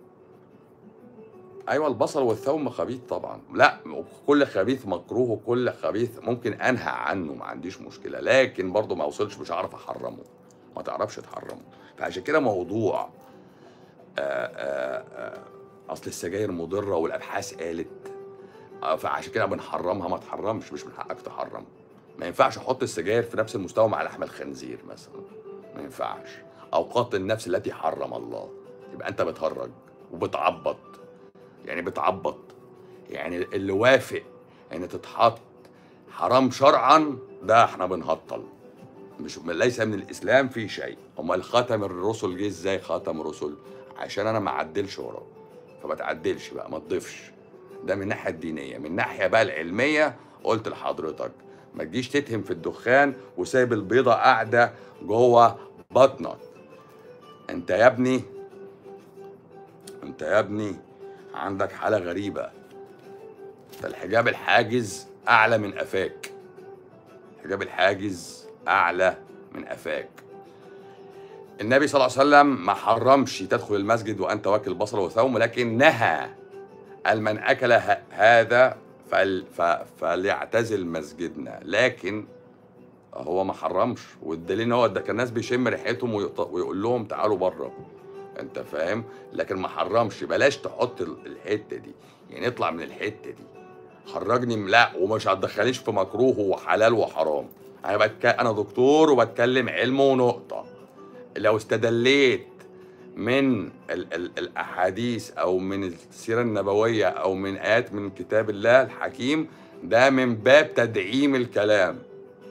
ايوه البصل والثوم خبيث طبعا لا كل خبيث مكروه وكل خبيث ممكن انهى عنه ما عنديش مشكله لكن برضه ما وصلش مش هعرف احرمه ما تعرفش تحرمه فعشان كده موضوع آآ آآ آآ اصل السجاير مضره والابحاث قالت آه، فعشان كده بنحرمها ما تحرمش مش من حقك تحرم ما ينفعش احط السجاير في نفس المستوى مع لحم الخنزير مثلا ما ينفعش او قاتل النفس التي حرم الله يبقى انت بتهرج وبتعبط يعني بتعبط يعني اللي وافق ان تتحط حرام شرعا ده احنا بنهطل مش ليس من الاسلام في شيء امال خاتم الرسل جه ازاي خاتم الرسل عشان انا ما اعدلش وراه فما تعدلش بقى ما تضيفش ده من الناحيه الدينيه من الناحيه بقى العلميه قلت لحضرتك ما تجيش تتهم في الدخان وسايب البيضه قاعده جوه بطنك انت يا ابني انت يا ابني عندك حاله غريبه انت الحجاب الحاجز اعلى من قفاك الحجاب الحاجز اعلى من قفاك النبي صلى الله عليه وسلم ما حرمش تدخل المسجد وانت واكل بصل وثوم لكن نهى قال من اكل ه- هذا فل ف فليعتزل مسجدنا لكن هو ما حرمش والدليل ان هو ده كان الناس بيشم ريحتهم ويط- ويقول لهم تعالوا بره انت فاهم لكن ما حرمش بلاش تحط ال- الحته دي يعني اطلع من الحته دي خرجني من- لا ومش هتدخليش في مكروه وحلال وحرام انا بتك... انا دكتور وبتكلم علم ونقطه لو استدليت من ال ال الاحاديث او من السيره النبويه او من ايات من كتاب الله الحكيم ده من باب تدعيم الكلام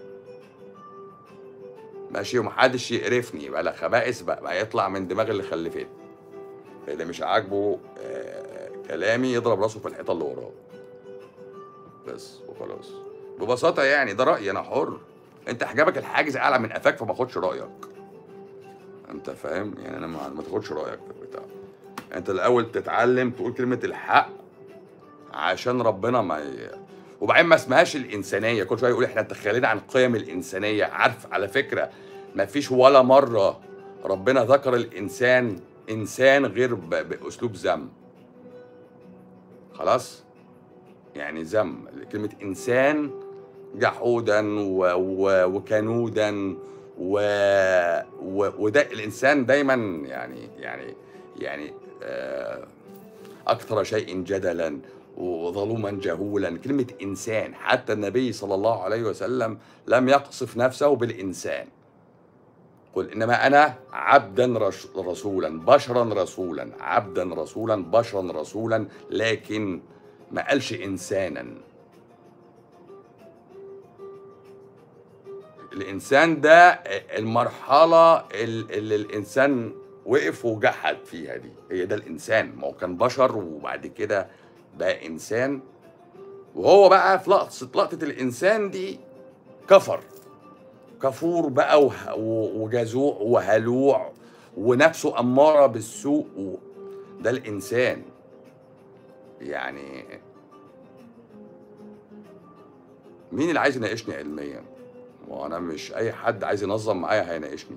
ماشي ومحدش يقرفني يبقى لا خبائث بقى, بقى يطلع من دماغ اللي خلفته اللي مش عاجبه آه كلامي يضرب راسه في الحيطه اللي وراه بس وخلاص ببساطه يعني ده رايي انا حر انت حجابك الحاجز اعلى من قفاك فما اخدش رايك انت فاهم يعني انا ما, ما تاخدش رايك في البتاع انت الاول تتعلم تقول كلمه الحق عشان ربنا ما ي... وبعدين ما اسمهاش الانسانيه كل شويه يقول احنا تخلينا عن قيم الانسانيه عارف على فكره ما فيش ولا مره ربنا ذكر الانسان انسان غير ب... باسلوب ذم خلاص يعني ذم كلمه انسان جحودا و... و... وكنودا و... و... وده الانسان دايما يعني يعني يعني آه اكثر شيء جدلا وظلوما جهولا كلمه انسان حتى النبي صلى الله عليه وسلم لم يقصف نفسه بالانسان قل انما انا عبدا رش- رسولا بشرا رسولا عبدا رسولا بشرا رسولا لكن ما قالش انسانا الانسان ده المرحله ال- اللي الانسان وقف وجحد فيها دي هي ده الانسان ما هو كان بشر وبعد كده بقى انسان وهو بقى في لقطه لقطه الانسان دي كفر كفور بقى وه- و- وجزوع وهلوع ونفسه اماره بالسوء و- ده الانسان يعني مين اللي عايز يناقشني علميا وانا مش اي حد عايز ينظم معايا هيناقشني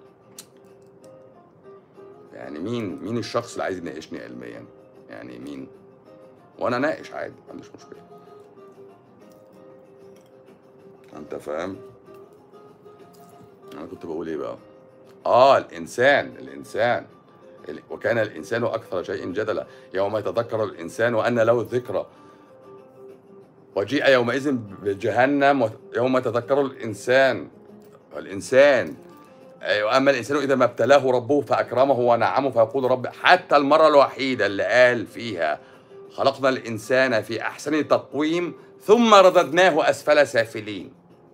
يعني مين مين الشخص اللي عايز يناقشني علميا يعني مين وانا ناقش عادي ما عنديش مشكله انت فاهم انا كنت بقول ايه بقى اه الانسان الانسان ال- وكان الانسان اكثر شيء جدلا يوم يتذكر الانسان وان له الذكرى وجيء يومئذ بجهنم وت- يوم يتذكر الانسان الانسان أي واما الانسان اذا ما ابتلاه ربه فاكرمه ونعمه فيقول رب حتى المره الوحيده اللي قال فيها خلقنا الانسان في احسن تقويم ثم رددناه اسفل سافلين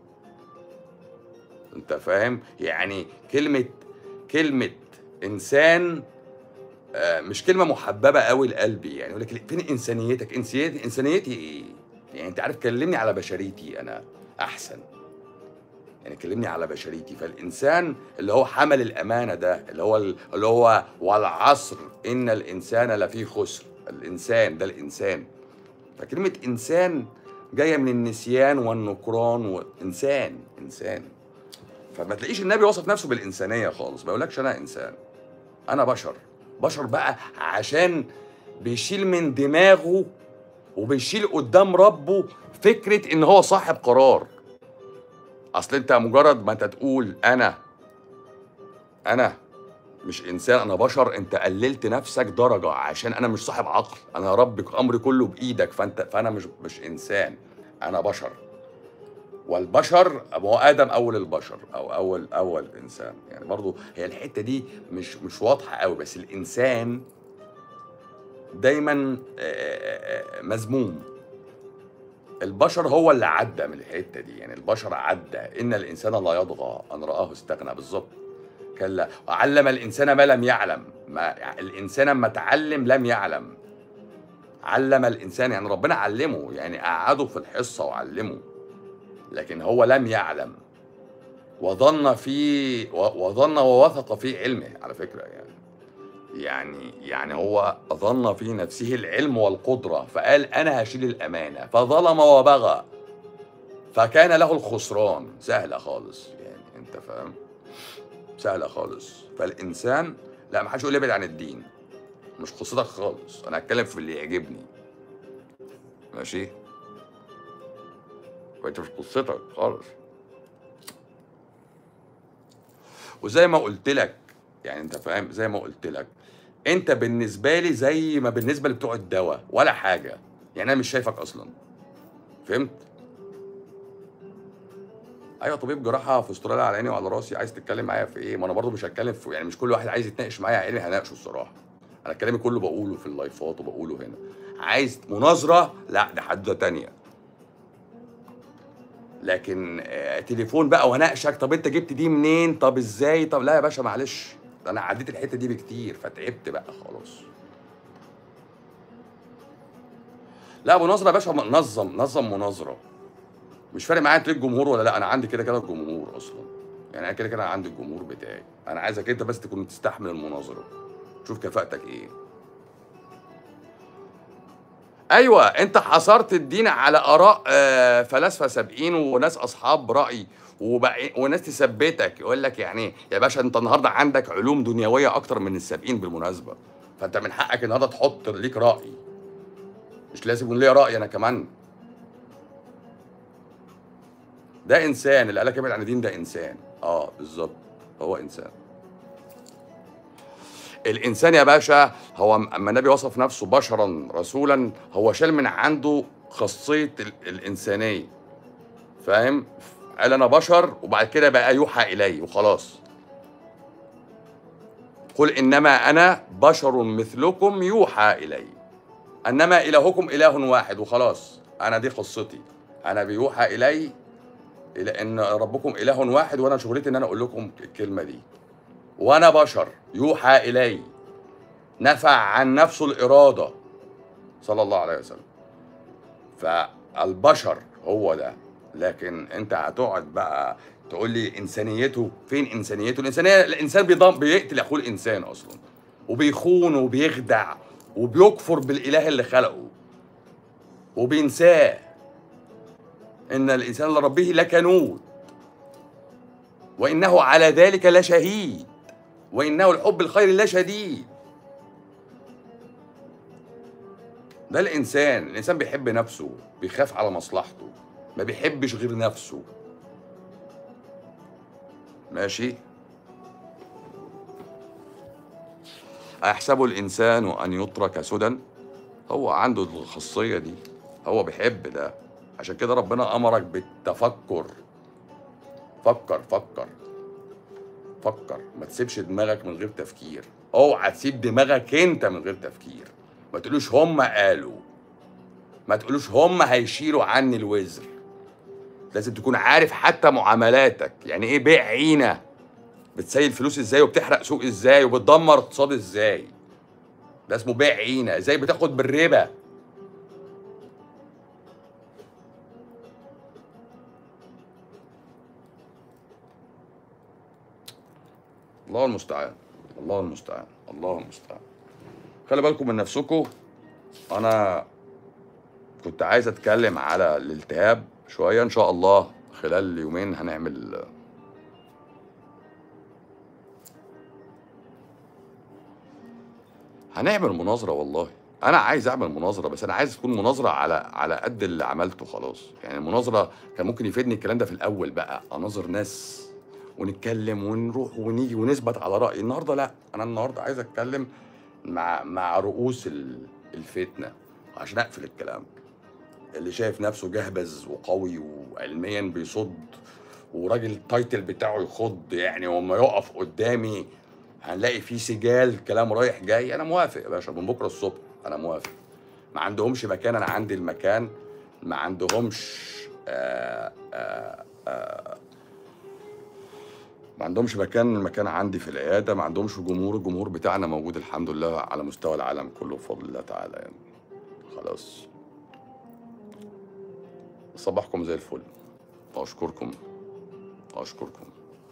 انت فاهم يعني كلمه كلمه انسان آه، مش كلمه محببه قوي لقلبي يعني يقول لك فين انسانيتك انسانيتي انسانيتي ايه يعني انت عارف كلمني على بشريتي انا احسن يعني كلمني على بشريتي فالانسان اللي هو حمل الامانه ده اللي هو اللي هو والعصر ان الانسان لفي خسر الانسان ده الانسان فكلمه انسان جايه من النسيان والنكران وانسان انسان فما تلاقيش النبي وصف نفسه بالانسانيه خالص ما يقولكش انا انسان انا بشر بشر بقى عشان بيشيل من دماغه وبيشيل قدام ربه فكره ان هو صاحب قرار اصل انت مجرد ما انت تقول انا انا مش انسان انا بشر انت قللت نفسك درجه عشان انا مش صاحب عقل انا ربك امري كله بايدك فانت فانا مش مش انسان انا بشر والبشر ما هو ادم اول البشر او اول اول انسان يعني برضو هي الحته دي مش مش واضحه قوي بس الانسان دايما آه، آه، مذموم البشر هو اللي عدى من الحته دي يعني البشر عدى ان الانسان لا يطغى ان راه استغنى بالظبط كلا وعلم الانسان ما لم يعلم ما الانسان ما تعلم لم يعلم علم الانسان يعني ربنا علمه يعني قعده في الحصه وعلمه لكن هو لم يعلم وظن في و- وظن ووثق في علمه على فكره يعني يعني يعني هو ظن في نفسه العلم والقدره فقال انا هشيل الامانه فظلم وبغى فكان له الخسران سهله خالص يعني انت فاهم سهله خالص فالانسان لا ما حدش يقول لي ابعد عن الدين مش قصتك خالص انا هتكلم في اللي يعجبني ماشي وانت مش قصتك خالص وزي ما قلت لك يعني انت فاهم زي ما قلت لك انت بالنسبه لي زي ما بالنسبه لبتوع الدواء ولا حاجه يعني انا مش شايفك اصلا فهمت ايوه طبيب جراحه في استراليا على عيني وعلى راسي عايز تتكلم معايا في ايه ما انا برضو مش هتكلم في يعني مش كل واحد عايز يتناقش معايا عيني هناقشه الصراحه انا كلامي كله بقوله في اللايفات وبقوله هنا عايز مناظره لا ده حدوته تانية لكن آه، تليفون بقى واناقشك طب انت جبت دي منين طب ازاي طب لا يا باشا معلش ده انا عديت الحته دي بكتير فتعبت بقى خلاص لا مناظره يا باشا نظم نظم مناظره مش فارق معايا انت ليك جمهور ولا لا انا عندي كده كده الجمهور اصلا يعني انا كده كده عندي الجمهور بتاعي انا عايزك انت بس تكون تستحمل المناظره شوف كفاءتك ايه ايوه انت حصرت الدين على اراء آه، فلاسفه سابقين وناس اصحاب راي وبقى وناس تثبتك يقول لك يعني يا باشا انت النهارده عندك علوم دنيويه اكتر من السابقين بالمناسبه فانت من حقك النهارده تحط ليك راي مش لازم يكون ليا راي انا كمان ده انسان اللي قالك ابعد عن الدين ده انسان اه بالظبط هو انسان الانسان يا باشا هو اما النبي وصف نفسه بشرا رسولا هو شال من عنده خاصيه الانسانيه فاهم قال انا بشر وبعد كده بقى يوحى الي وخلاص قل انما انا بشر مثلكم يوحى الي انما الهكم اله واحد وخلاص انا دي قصتي انا بيوحى الي الى ان ربكم اله واحد وانا شغلتي ان انا اقول لكم الكلمه دي وانا بشر يوحى الي نفع عن نفسه الاراده صلى الله عليه وسلم فالبشر هو ده لكن انت هتقعد بقى تقول لي انسانيته فين انسانيته الانسانيه الانسان بيضم بيقتل اخوه الانسان اصلا وبيخون وبيخدع وبيكفر بالاله اللي خلقه وبينساه ان الانسان لربه لكنود وانه على ذلك لشهيد وانه الحب الخير لشديد ده الانسان الانسان بيحب نفسه بيخاف على مصلحته ما بيحبش غير نفسه ماشي أيحسب الإنسان أن يترك سدى هو عنده الخاصية دي هو بيحب ده عشان كده ربنا أمرك بالتفكر فكر فكر فكر ما تسيبش دماغك من غير تفكير اوعى تسيب دماغك انت من غير تفكير ما تقولوش هم قالوا ما تقولوش هم هيشيلوا عني الوزر لازم تكون عارف حتى معاملاتك يعني ايه بيع عينه بتسيل فلوس ازاي وبتحرق سوق ازاي وبتدمر اقتصاد ازاي ده اسمه بيع عينه ازاي بتاخد بالربا الله المستعان الله المستعان الله المستعان خلي بالكم من نفسكم انا كنت عايز اتكلم على الالتهاب شويه ان شاء الله خلال يومين هنعمل هنعمل مناظره والله انا عايز اعمل مناظره بس انا عايز تكون مناظره على على قد اللي عملته خلاص يعني المناظره كان ممكن يفيدني الكلام ده في الاول بقى اناظر ناس ونتكلم ونروح ونيجي ونثبت على رايي النهارده لا انا النهارده عايز اتكلم مع مع رؤوس الفتنه عشان اقفل الكلام اللي شايف نفسه جهبذ وقوي وعلميا بيصد وراجل التايتل بتاعه يخض يعني وما يقف قدامي هنلاقي فيه سجال كلام رايح جاي انا موافق يا باشا من بكره الصبح انا موافق ما عندهمش مكان انا عندي المكان ما عندهمش آآ آآ آآ ما عندهمش مكان المكان عندي في العياده ما عندهمش جمهور الجمهور بتاعنا موجود الحمد لله على مستوى العالم كله بفضل الله تعالى يعني خلاص صباحكم زي الفل واشكركم واشكركم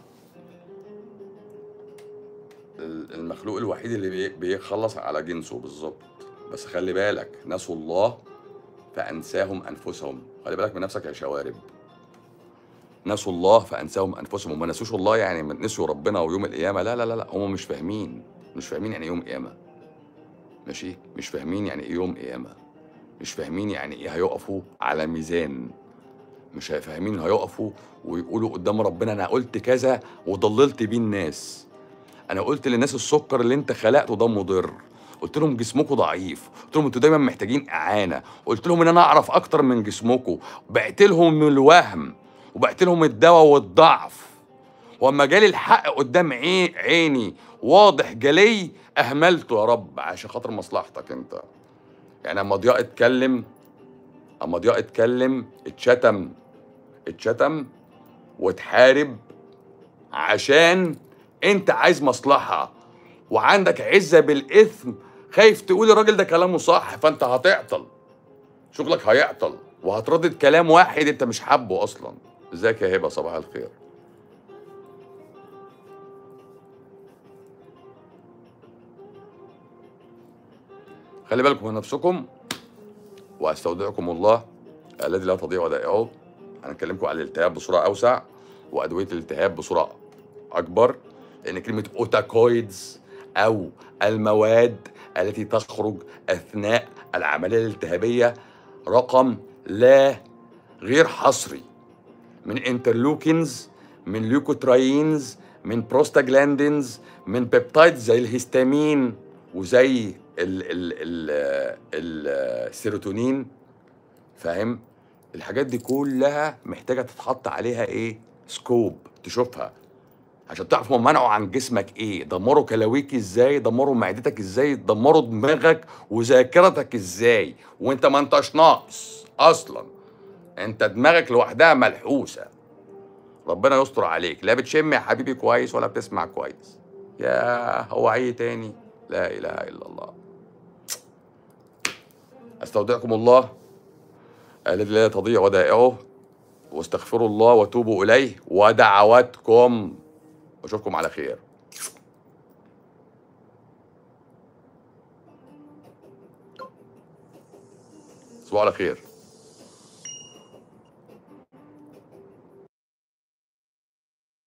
المخلوق الوحيد اللي بيخلص على جنسه بالظبط بس خلي بالك نسوا الله فانساهم انفسهم خلي بالك من نفسك يا شوارب نسوا الله فانساهم انفسهم وما نسوش الله يعني نسوا ربنا ويوم القيامه لا لا لا لا هم مش فاهمين مش فاهمين يعني يوم قيامه ماشي مش فاهمين يعني ايه يوم قيامه مش فاهمين يعني ايه هيقفوا على ميزان مش فاهمين هيقفوا ويقولوا قدام ربنا انا قلت كذا وضللت بيه الناس انا قلت للناس السكر اللي انت خلقته ده مضر قلت لهم جسمكم ضعيف قلت لهم انتوا دايما محتاجين اعانه قلت لهم ان انا اعرف اكتر من جسمكم بعت لهم الوهم وبعت لهم الدواء والضعف واما جالي الحق قدام عين عيني واضح جلي اهملته يا رب عشان خاطر مصلحتك انت يعني اما ضياء اتكلم اما ضياء اتكلم اتشتم اتشتم واتحارب عشان انت عايز مصلحه وعندك عزه بالاثم خايف تقول الراجل ده كلامه صح فانت هتعطل شغلك هيعطل وهتردد كلام واحد انت مش حابه اصلا ازيك يا هبه صباح الخير خلي بالكم من نفسكم واستودعكم الله الذي لا تضيع ودائعه هنكلمكم عن الالتهاب بصوره اوسع وادويه الالتهاب بصوره اكبر لان كلمه اوتاكويدز او المواد التي تخرج اثناء العمليه الالتهابيه رقم لا غير حصري من انترلوكينز من ليوكوتراينز من بروستاجلاندينز من بيبتايدز زي الهستامين وزي ال ال ال السيروتونين فاهم الحاجات دي كلها محتاجه تتحط عليها ايه سكوب تشوفها عشان تعرف هم منعوا عن جسمك ايه دمروا كلاويك ازاي دمروا معدتك ازاي دمروا دماغك وذاكرتك ازاي وانت ما انتش ناقص اصلا انت دماغك لوحدها ملحوسه ربنا يستر عليك لا بتشم يا حبيبي كويس ولا بتسمع كويس يا هو عي تاني لا اله الا الله استودعكم الله الذي لا تضيع ودائعه واستغفروا الله وتوبوا اليه ودعواتكم واشوفكم على خير تصبحوا على خير